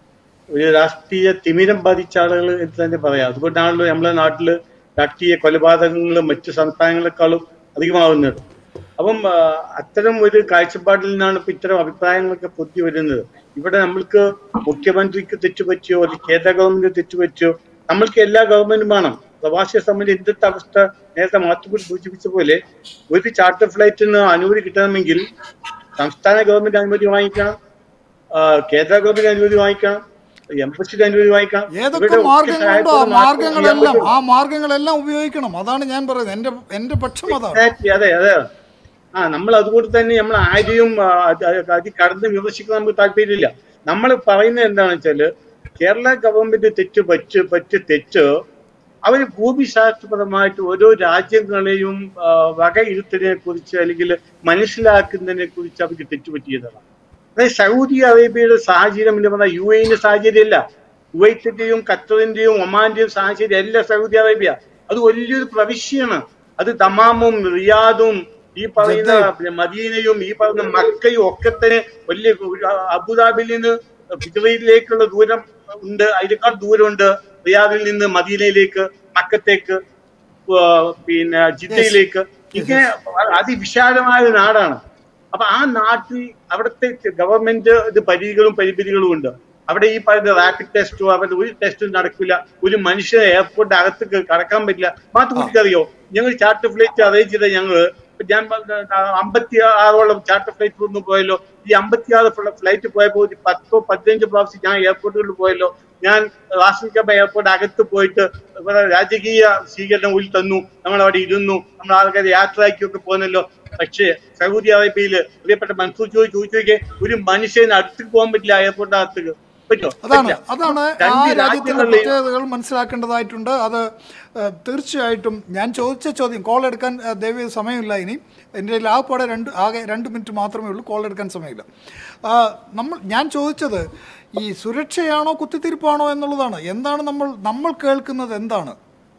ഒരു രാഷ്ട്രീയ തിമിരം ബാധിച്ച ആളുകൾ എന്ന് തന്നെ പറയാം അതുകൊണ്ടാണല്ലോ നമ്മുടെ നാട്ടില് രാഷ്ട്രീയ കൊലപാതകങ്ങളും മറ്റു സംസ്ഥാനങ്ങളെക്കാളും അധികമാവുന്നത് അപ്പം ആ, അത്തരം ഒരു കാഴ്ചപ്പാടിൽ നിന്നാണ് ഇപ്പൊ ഇത്തരം അഭിപ്രായങ്ങളൊക്കെ പൊത്തി വരുന്നത് ഇവിടെ നമ്മൾക്ക് മുഖ്യമന്ത്രിക്ക് തെറ്റുപറ്റിയോ അല്ലെങ്കിൽ കേന്ദ്ര ഗവൺമെന്റ് തെറ്റുപറ്റിയോ നമ്മൾക്ക് എല്ലാ ഗവൺമെന്റും വേണം പ്രവാസിയെ സംബന്ധിച്ച് ഇന്നത്തെ അവസ്ഥ നേരത്തെ മാത്തുകൂടി സൂചിപ്പിച്ച പോലെ ഒരു ചാർട്ടർ ഫ്ലൈറ്റിന് അനുമതി കിട്ടണമെങ്കിൽ സംസ്ഥാന ഗവൺമെന്റ് അനുമതി വാങ്ങിക്കണം ആ, കേന്ദ്ര ഗവൺമെന്റ് അനുമതി വാങ്ങിക്കണം എംബസിയുടെ അനുമതി വാങ്ങിക്കണം ഏതൊക്കെ ഇവരുടെ ഒക്കെ മാർഗങ്ങളുണ്ടോ ആ സഹായത്തോടെ മാത്രമേ മാർഗങ്ങളെല്ലാം ചെയ്യാൻ പറ്റൂ. ആ മാർഗങ്ങളെല്ലാം ഉപയോഗിക്കണം അതാണ് ഞാൻ പറയുന്നത് എൻ്റെ എൻ്റെ പക്ഷം അതാണ് Exactly, അതെ അതെ ആ നമ്മൾ അതുകൊണ്ട് തന്നെ നമ്മൾ ആരെയും ആ, അത് അത് കടന്ന് വിമർശിക്കാൻ നമുക്ക് താല്പര്യമില്ല നമ്മൾ പറയുന്നത് എന്താണെന്ന് വെച്ചാല് കേരള ഗവൺമെന്റ് തെറ്റ് പറ്റ് പറ്റ് തെറ്റ് അവർ ഭൂമിശാസ്ത്രപരമായിട്ട് ഓരോ രാജ്യങ്ങളെയും ആ, വകയിരുത്തതിനെ കുറിച്ച് അല്ലെങ്കിൽ മനസ്സിലാക്കുന്നതിനെ കുറിച്ച് അവർക്ക് തെറ്റുപറ്റിയതാണ് അതായത് സൗദി അറേബ്യയുടെ സാഹചര്യം എന്ന് പറഞ്ഞാൽ യു എന്റെ സാഹചര്യമല്ല കുവൈറ്റിന്റെയും ഖത്തറിന്റെയും ഒമാന്റെയും സാഹചര്യം അല്ല സൗദി അറേബ്യ അത് വലിയൊരു പ്രവിശ്യയാണ് അത് ദമാമും റിയാദും ഈ പറയുന്ന പിന്നെ മദീനയും ഈ പറയുന്ന മക്കയും ഒക്കെ തന്നെ വലിയ ഒരു അബുദാബിയിൽ നിന്ന് ഫിജറയിലേക്കുള്ള ദൂരം ഉണ്ട് അതിനേക്കാൾ ദൂരമുണ്ട് റിയാദിൽ നിന്ന് മദീനയിലേക്ക് മക്കത്തേക്ക് ആ, പിന്നെ ജിദ്ദയിലേക്ക് ഇങ്ങനെ അതിവിശാലമായ ഒരു നാടാണ് അപ്പൊ ആ നാട്ടിൽ അവിടുത്തെ ഗവൺമെന്റ് ഇത് പരിധികളും പരിമിതികളും ഉണ്ട് അവിടെ ഈ പറയുന്ന റാപ്പിഡ് ടെസ്റ്റോ അവരുടെ ഒരു ടെസ്റ്റും നടക്കില്ല ഒരു മനുഷ്യനെ എയർപോർട്ട് അകത്ത് ക- കടക്കാൻ പറ്റില്ല മാത്രം അറിയോ ഞങ്ങൾ ചാർട്ടർ ഫ്ലൈറ്റ് അറേഞ്ച് ചെയ്ത ഞങ്ങള് ഇപ്പൊ ഞാൻ അമ്പത്തി ആറോളം ചാർട്ടർ ഫ്ലൈറ്റ് ഒന്ന് പോയല്ലോ ഈ അമ്പത്തി ആറ് ഫ്ലൈറ്റ് പോയപ്പോൾ ഒരു പത്തോ പതിനഞ്ച് പ്രാവശ്യം ഞാൻ എയർപോർട്ടുകളിൽ പോയല്ലോ ഞാൻ റാസിക്കബ എയർപോർട്ട് അകത്ത് പോയിട്ട് ഇവിടെ രാജകീയ സ്വീകരണം ഉള്ളിൽ തന്നു നമ്മൾ അവിടെ ഇരുന്നു നമ്മൾ ആൾക്കാരെ യാത്രയാക്കിയൊക്കെ പോന്നല്ലോ പക്ഷേ സൗദി അറേബ്യയില് പ്രിയപ്പെട്ട മൻസൂർ ചോദി ചോദിച്ചു നോക്കിയേ ഒരു മനുഷ്യന് അടുത്തേക്ക് പോകാൻ പറ്റില്ല എയർപോർട്ടിനകത്തേക്ക് പറ്റുമോ അതാണ് പറ്റില്ല. അതാണ് ആ രണ്ട് രാജ്യത്തിന്റെ രാജ്യങ്ങളിലെയും പ്രത്യേകതകൾ മനസ്സിലാക്കേണ്ടതായിട്ടുണ്ട് അത് ഏഹ്, തീർച്ചയായിട്ടും ഞാൻ ചോദിച്ച ചോദ്യം കോൾ എടുക്കാൻ ഏഹ്, ദയവ് സമയമില്ല ഇനി എൻ്റെ ആകെപ്പാടെ രണ്ട് ആകെ രണ്ട് മിനിറ്റ് മാത്രമേ ഉള്ളൂ കോൾ എടുക്കാൻ സമയമില്ല ആ, നമ്മൾ ഞാൻ ചോദിച്ചത് ഈ സുരക്ഷയാണോ കുത്തിത്തിരിപ്പാണോ എന്നുള്ളതാണ് എന്താണ് നമ്മൾ നമ്മൾ കേൾക്കുന്നത് എന്താണ്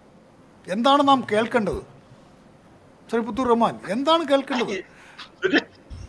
എന്താണ് നാം കേൾക്കേണ്ടത് ശ്രീ പുത്തൂർ റഹ്മാൻ എന്താണ് കേൾക്കേണ്ടത് സുര-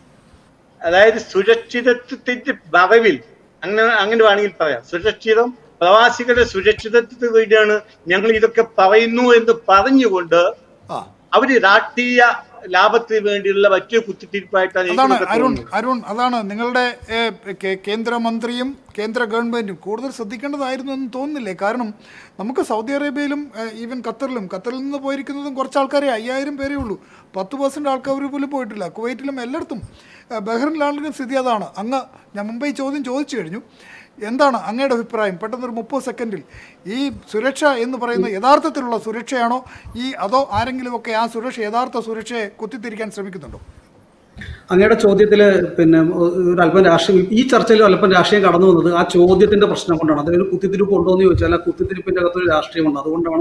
അതായത് സുരക്ഷിതത്വത്തിന്റെ മറവിൽ അങ്ങനെ അങ്ങനെ വേണമെങ്കിൽ പറയാം സുരക്ഷിതം പ്രവാസികളുടെ സുരക്ഷിതത്വത്തിന് വേണ്ടിയാണ് ഞങ്ങൾ ഇതൊക്കെ പറയുന്നു എന്ന് പറഞ്ഞുകൊണ്ട് ആ അവര് രാഷ്ട്രീയ ലാഭത്തിന് വേണ്ടിയുള്ള മറ്റൊരു കുത്തിത്തിരിപ്പായിട്ടാണ് എനിക്ക് അതാണ് ഇതൊക്കെ അരുൺ തോന്നുന്നത്. അരുൺ അതാണ് നിങ്ങളുടെ ഏ, കേ- കേന്ദ്രമന്ത്രിയും കേന്ദ്ര ഗവൺമെൻറ്റും കൂടുതൽ ശ്രദ്ധിക്കേണ്ടതായിരുന്നു എന്ന് തോന്നുന്നില്ലേ കാരണം നമുക്ക് സൗദി അറേബ്യയിലും ഏഹ്, ഈവൻ ഖത്തറിലും ഖത്തറിൽ നിന്ന് പോയിരിക്കുന്നതും കുറച്ച് ആൾക്കാരെ അയ്യായിരം പേരേ ഉള്ളൂ പത്ത് പെർസെൻറ്റ് ആൾക്കാർ പോലും പോയിട്ടില്ല കുവൈറ്റിലും എല്ലായിടത്തും ഏഹ്, ബഹ്റിനിലാണെങ്കിലും സ്ഥിതി അതാണ് അങ്ങ് ഞാൻ മുമ്പേ ഈ ചോദ്യം ചോദിച്ചു കഴിഞ്ഞു എന്താണ് അങ്ങയുടെ അഭിപ്രായം പെട്ടെന്നൊരു മുപ്പത് സെക്കൻഡിൽ ഈ സുരക്ഷ എന്ന് പറയുന്ന യഥാർത്ഥത്തിലുള്ള സുരക്ഷയാണോ ഈ അതോ ആരെങ്കിലുമൊക്കെ ആ സുരക്ഷ യഥാർത്ഥ സുരക്ഷയെ കുത്തിത്തിരിക്കാൻ ശ്രമിക്കുന്നുണ്ടോ അങ്ങയുടെ ചോദ്യത്തിൽ പിന്നെ ഒരു അല്പം രാഷ്ട്രീയം ഈ ചർച്ചയിൽ അല്പം രാഷ്ട്രീയം കടന്നു വന്നത് ആ ചോദ്യത്തിന്റെ പ്രശ്നം കൊണ്ടാണ് അതായത് ഒരു കുത്തിത്തിരിപ്പ് ഉണ്ടോ എന്ന് ചോദിച്ചാൽ ആ കുത്തിത്തിരിപ്പിന്റെ അകത്തൊരു രാഷ്ട്രീയമുണ്ട് അതുകൊണ്ടാണ്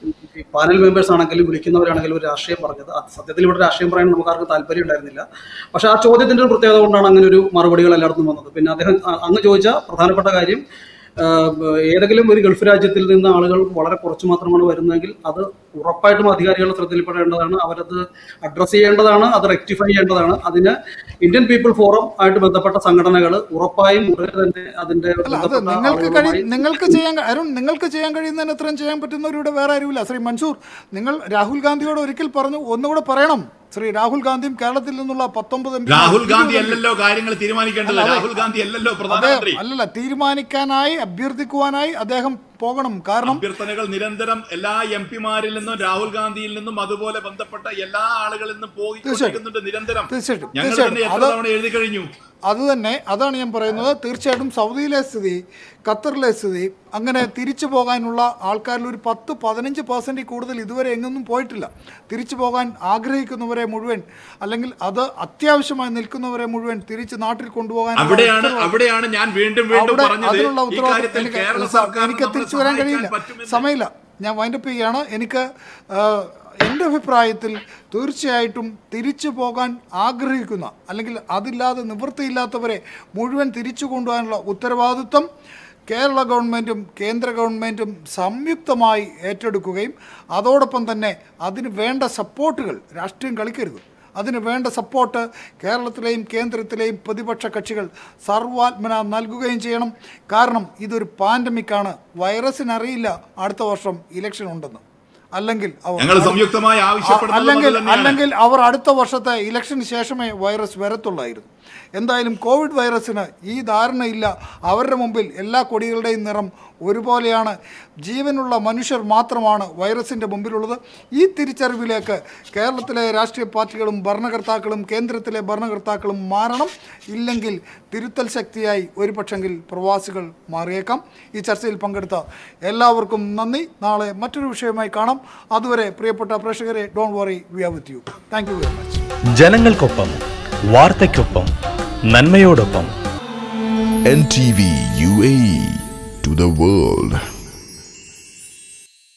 ഈ പാനൽ മെമ്പേഴ്സ് ആണെങ്കിലും വിളിക്കുന്നവരാണെങ്കിലും ഒരു രാഷ്ട്രീയം പറഞ്ഞത് അത് സത്യത്തിൽ ഇവിടെ രാഷ്ട്രീയം പറയാൻ നമുക്ക് ആർക്കും താല്പര്യം ഉണ്ടായിരുന്നില്ല പക്ഷെ ആ ചോദ്യത്തിന്റെ ഒരു പ്രത്യേകത കൊണ്ടാണ് അങ്ങനെ ഒരു മറുപടികൾ എല്ലായിടത്തും വന്നത് പിന്നെ അദ്ദേഹം അ- അങ്ങ് ചോദിച്ച പ്രധാനപ്പെട്ട കാര്യം ആഹ് ഏതെങ്കിലും ഒരു ഗൾഫ് രാജ്യത്തിൽ നിന്ന് ആളുകൾ വളരെ കുറച്ച് മാത്രമാണ് വരുന്നതെങ്കിൽ അത് ഉറപ്പായിട്ടും അധികാരികളുടെ ശ്രദ്ധയിൽപ്പെടേണ്ടതാണ് അവരത് അഡ്രസ്സ് ചെയ്യേണ്ടതാണ് അത് റെക്ടിഫൈ ചെയ്യേണ്ടതാണ് അതിന് ഇന്ത്യൻ പീപ്പിൾ ഫോറം ആയിട്ട് ബന്ധപ്പെട്ട സംഘടനകൾ ഉറപ്പായും ഉടനെ തന്നെ അതിന്റെ അല്ല അത് ബന്ധപ്പെട്ട നിങ്ങൾക്ക് കഴി ആളുകളുമായി നിങ്ങൾക്ക് ചെയ്യാൻ ക- അരുൺ നിങ്ങൾക്ക് ചെയ്യാൻ കഴിയുന്നതിന് അത്രയും ചെയ്യാൻ പറ്റുന്നവരിവിടെ വേറെ ആരുമില്ല ശ്രീ മൻസൂർ നിങ്ങൾ രാഹുൽ ഗാന്ധിയോട് ഒരിക്കൽ പറഞ്ഞു ഒന്നുകൂടെ പറയണം ശ്രീ രാഹുൽ ഗാന്ധിയും കേരളത്തിൽ നിന്നുള്ള പത്തൊമ്പത് എം രാഹുൽ ഗാന്ധി അല്ലല്ലോ കാര്യങ്ങൾ തീരുമാനിക്കേണ്ടത് അല്ല, അതെ. രാഹുൽ ഗാന്ധി അല്ലല്ലോ അദ്ദേഹം പ്രധാനമന്ത്രി അല്ലല്ല തീരുമാനിക്കാനായി അഭ്യർത്ഥിക്കുവാനായി അദ്ദേഹം പോകണം കാരണം അഭ്യർത്ഥനകൾ നിരന്തരം എല്ലാ എം പിമാരിൽ നിന്നും രാഹുൽ ഗാന്ധിയിൽ നിന്നും അതുപോലെ ബന്ധപ്പെട്ട എല്ലാ ആളുകളിൽ നിന്നും പോയിക്കൊണ്ടിരിക്കുന്നുണ്ട് നിരന്തരം തീർച്ചയായിട്ടും ഞങ്ങൾ തീർച്ചയായിട്ടും തന്നെ എത്ര അത് തവണ എഴുതി കഴിഞ്ഞു അത് തന്നെ അതാണ് ഞാൻ പറയുന്നത് തീർച്ചയായിട്ടും സൗദിയിലെ സ്ഥിതി ഖത്തറിലെ സ്ഥിതി അങ്ങനെ തിരിച്ചു പോകാനുള്ള ആൾക്കാരിൽ ഒരു പത്ത് പതിനഞ്ച് പെർസെൻറ്റിൽ കൂടുതൽ ഇതുവരെ എങ്ങൊന്നും പോയിട്ടില്ല തിരിച്ചു പോകാൻ ആഗ്രഹിക്കുന്നവരെ മുഴുവൻ അല്ലെങ്കിൽ അത് അത്യാവശ്യമായി നിൽക്കുന്നവരെ മുഴുവൻ തിരിച്ച് നാട്ടിൽ കൊണ്ടുപോകാൻ അവിടെയാണ് അവിടെയാണ് ഞാൻ വീണ്ടും വീണ്ടും അവിടെ പറഞ്ഞത് അതിനുള്ള ഈ ഉത്തരവാദിത്വം കാര്യത്തിൽ എനിക്ക് കേരള സ- സർക്കാർ എനിക്ക് തിരിച്ചു വരാൻ കഴിയില്ല പറ്റുമെന്ന് സമയമില്ല ഞാൻ വൈൻഡപ്പ് ചെയ്യുകയാണ് എനിക്ക് ആ, എൻ്റെ അഭിപ്രായത്തിൽ തീർച്ചയായിട്ടും തിരിച്ചു പോകാൻ ആഗ്രഹിക്കുന്ന അല്ലെങ്കിൽ അതില്ലാതെ നിവൃത്തിയില്ലാത്തവരെ മുഴുവൻ തിരിച്ചു കൊണ്ടുപോകാനുള്ള ഉത്തരവാദിത്വം കേരള ഗവൺമെൻറ്റും കേന്ദ്ര ഗവൺമെൻറ്റും സംയുക്തമായി ഏറ്റെടുക്കുകയും അതോടൊപ്പം തന്നെ അതിന് വേണ്ട സപ്പോർട്ടുകൾ രാഷ്ട്രീയം കളിക്കരുത് അതിന് വേണ്ട സപ്പോർട്ട് കേരളത്തിലെയും കേന്ദ്രത്തിലെയും പ്രതിപക്ഷ കക്ഷികൾ സർവാത്മന നൽകുകയും ചെയ്യണം കാരണം ഇതൊരു പാൻഡമിക്കാണ് വൈറസിനറിയില്ല അടുത്ത വർഷം ഇലക്ഷൻ ഉണ്ടെന്ന് അല്ലെങ്കിൽ അവർ ഞങ്ങൾ സംയുക്തമായി ആവശ്യപ്പെടുന്നത് അല്ലെങ്കിൽ അത് തന്നെയാണ്. അല്ലെങ്കിൽ അവർ അടുത്ത വർഷത്തെ ഇലക്ഷന് ശേഷമേ വൈറസ് വരത്തുള്ളായിരുന്നു എന്തായാലും കോവിഡ് വൈറസിന് ഈ ധാരണയില്ല അവരുടെ മുമ്പിൽ എല്ലാ കൊടികളുടെയും നിറം ഒരുപോലെയാണ് ജീവനുള്ള മനുഷ്യർ മാത്രമാണ് വൈറസിൻ്റെ മുമ്പിലുള്ളത് ഈ തിരിച്ചറിവിലേക്ക് കേരളത്തിലെ രാഷ്ട്രീയ പാർട്ടികളും ഭരണകർത്താക്കളും കേന്ദ്രത്തിലെ ഭരണകർത്താക്കളും മാറണം ഇല്ലെങ്കിൽ തിരുത്തൽ ശക്തിയായി ഒരു പക്ഷെങ്കിൽ പ്രവാസികൾ മാറിയേക്കാം ഈ ചർച്ചയിൽ പങ്കെടുത്ത എല്ലാവർക്കും നന്ദി നാളെ മറ്റൊരു വിഷയമായി കാണാം അതുവരെ പ്രിയപ്പെട്ട പ്രേക്ഷകരെ don't worry we R with you thank you very much ജനങ്ങൾക്കൊപ്പം വാർത്തയ്ക്കൊപ്പം നന്മയോടൊപ്പം NTV UAE to the world.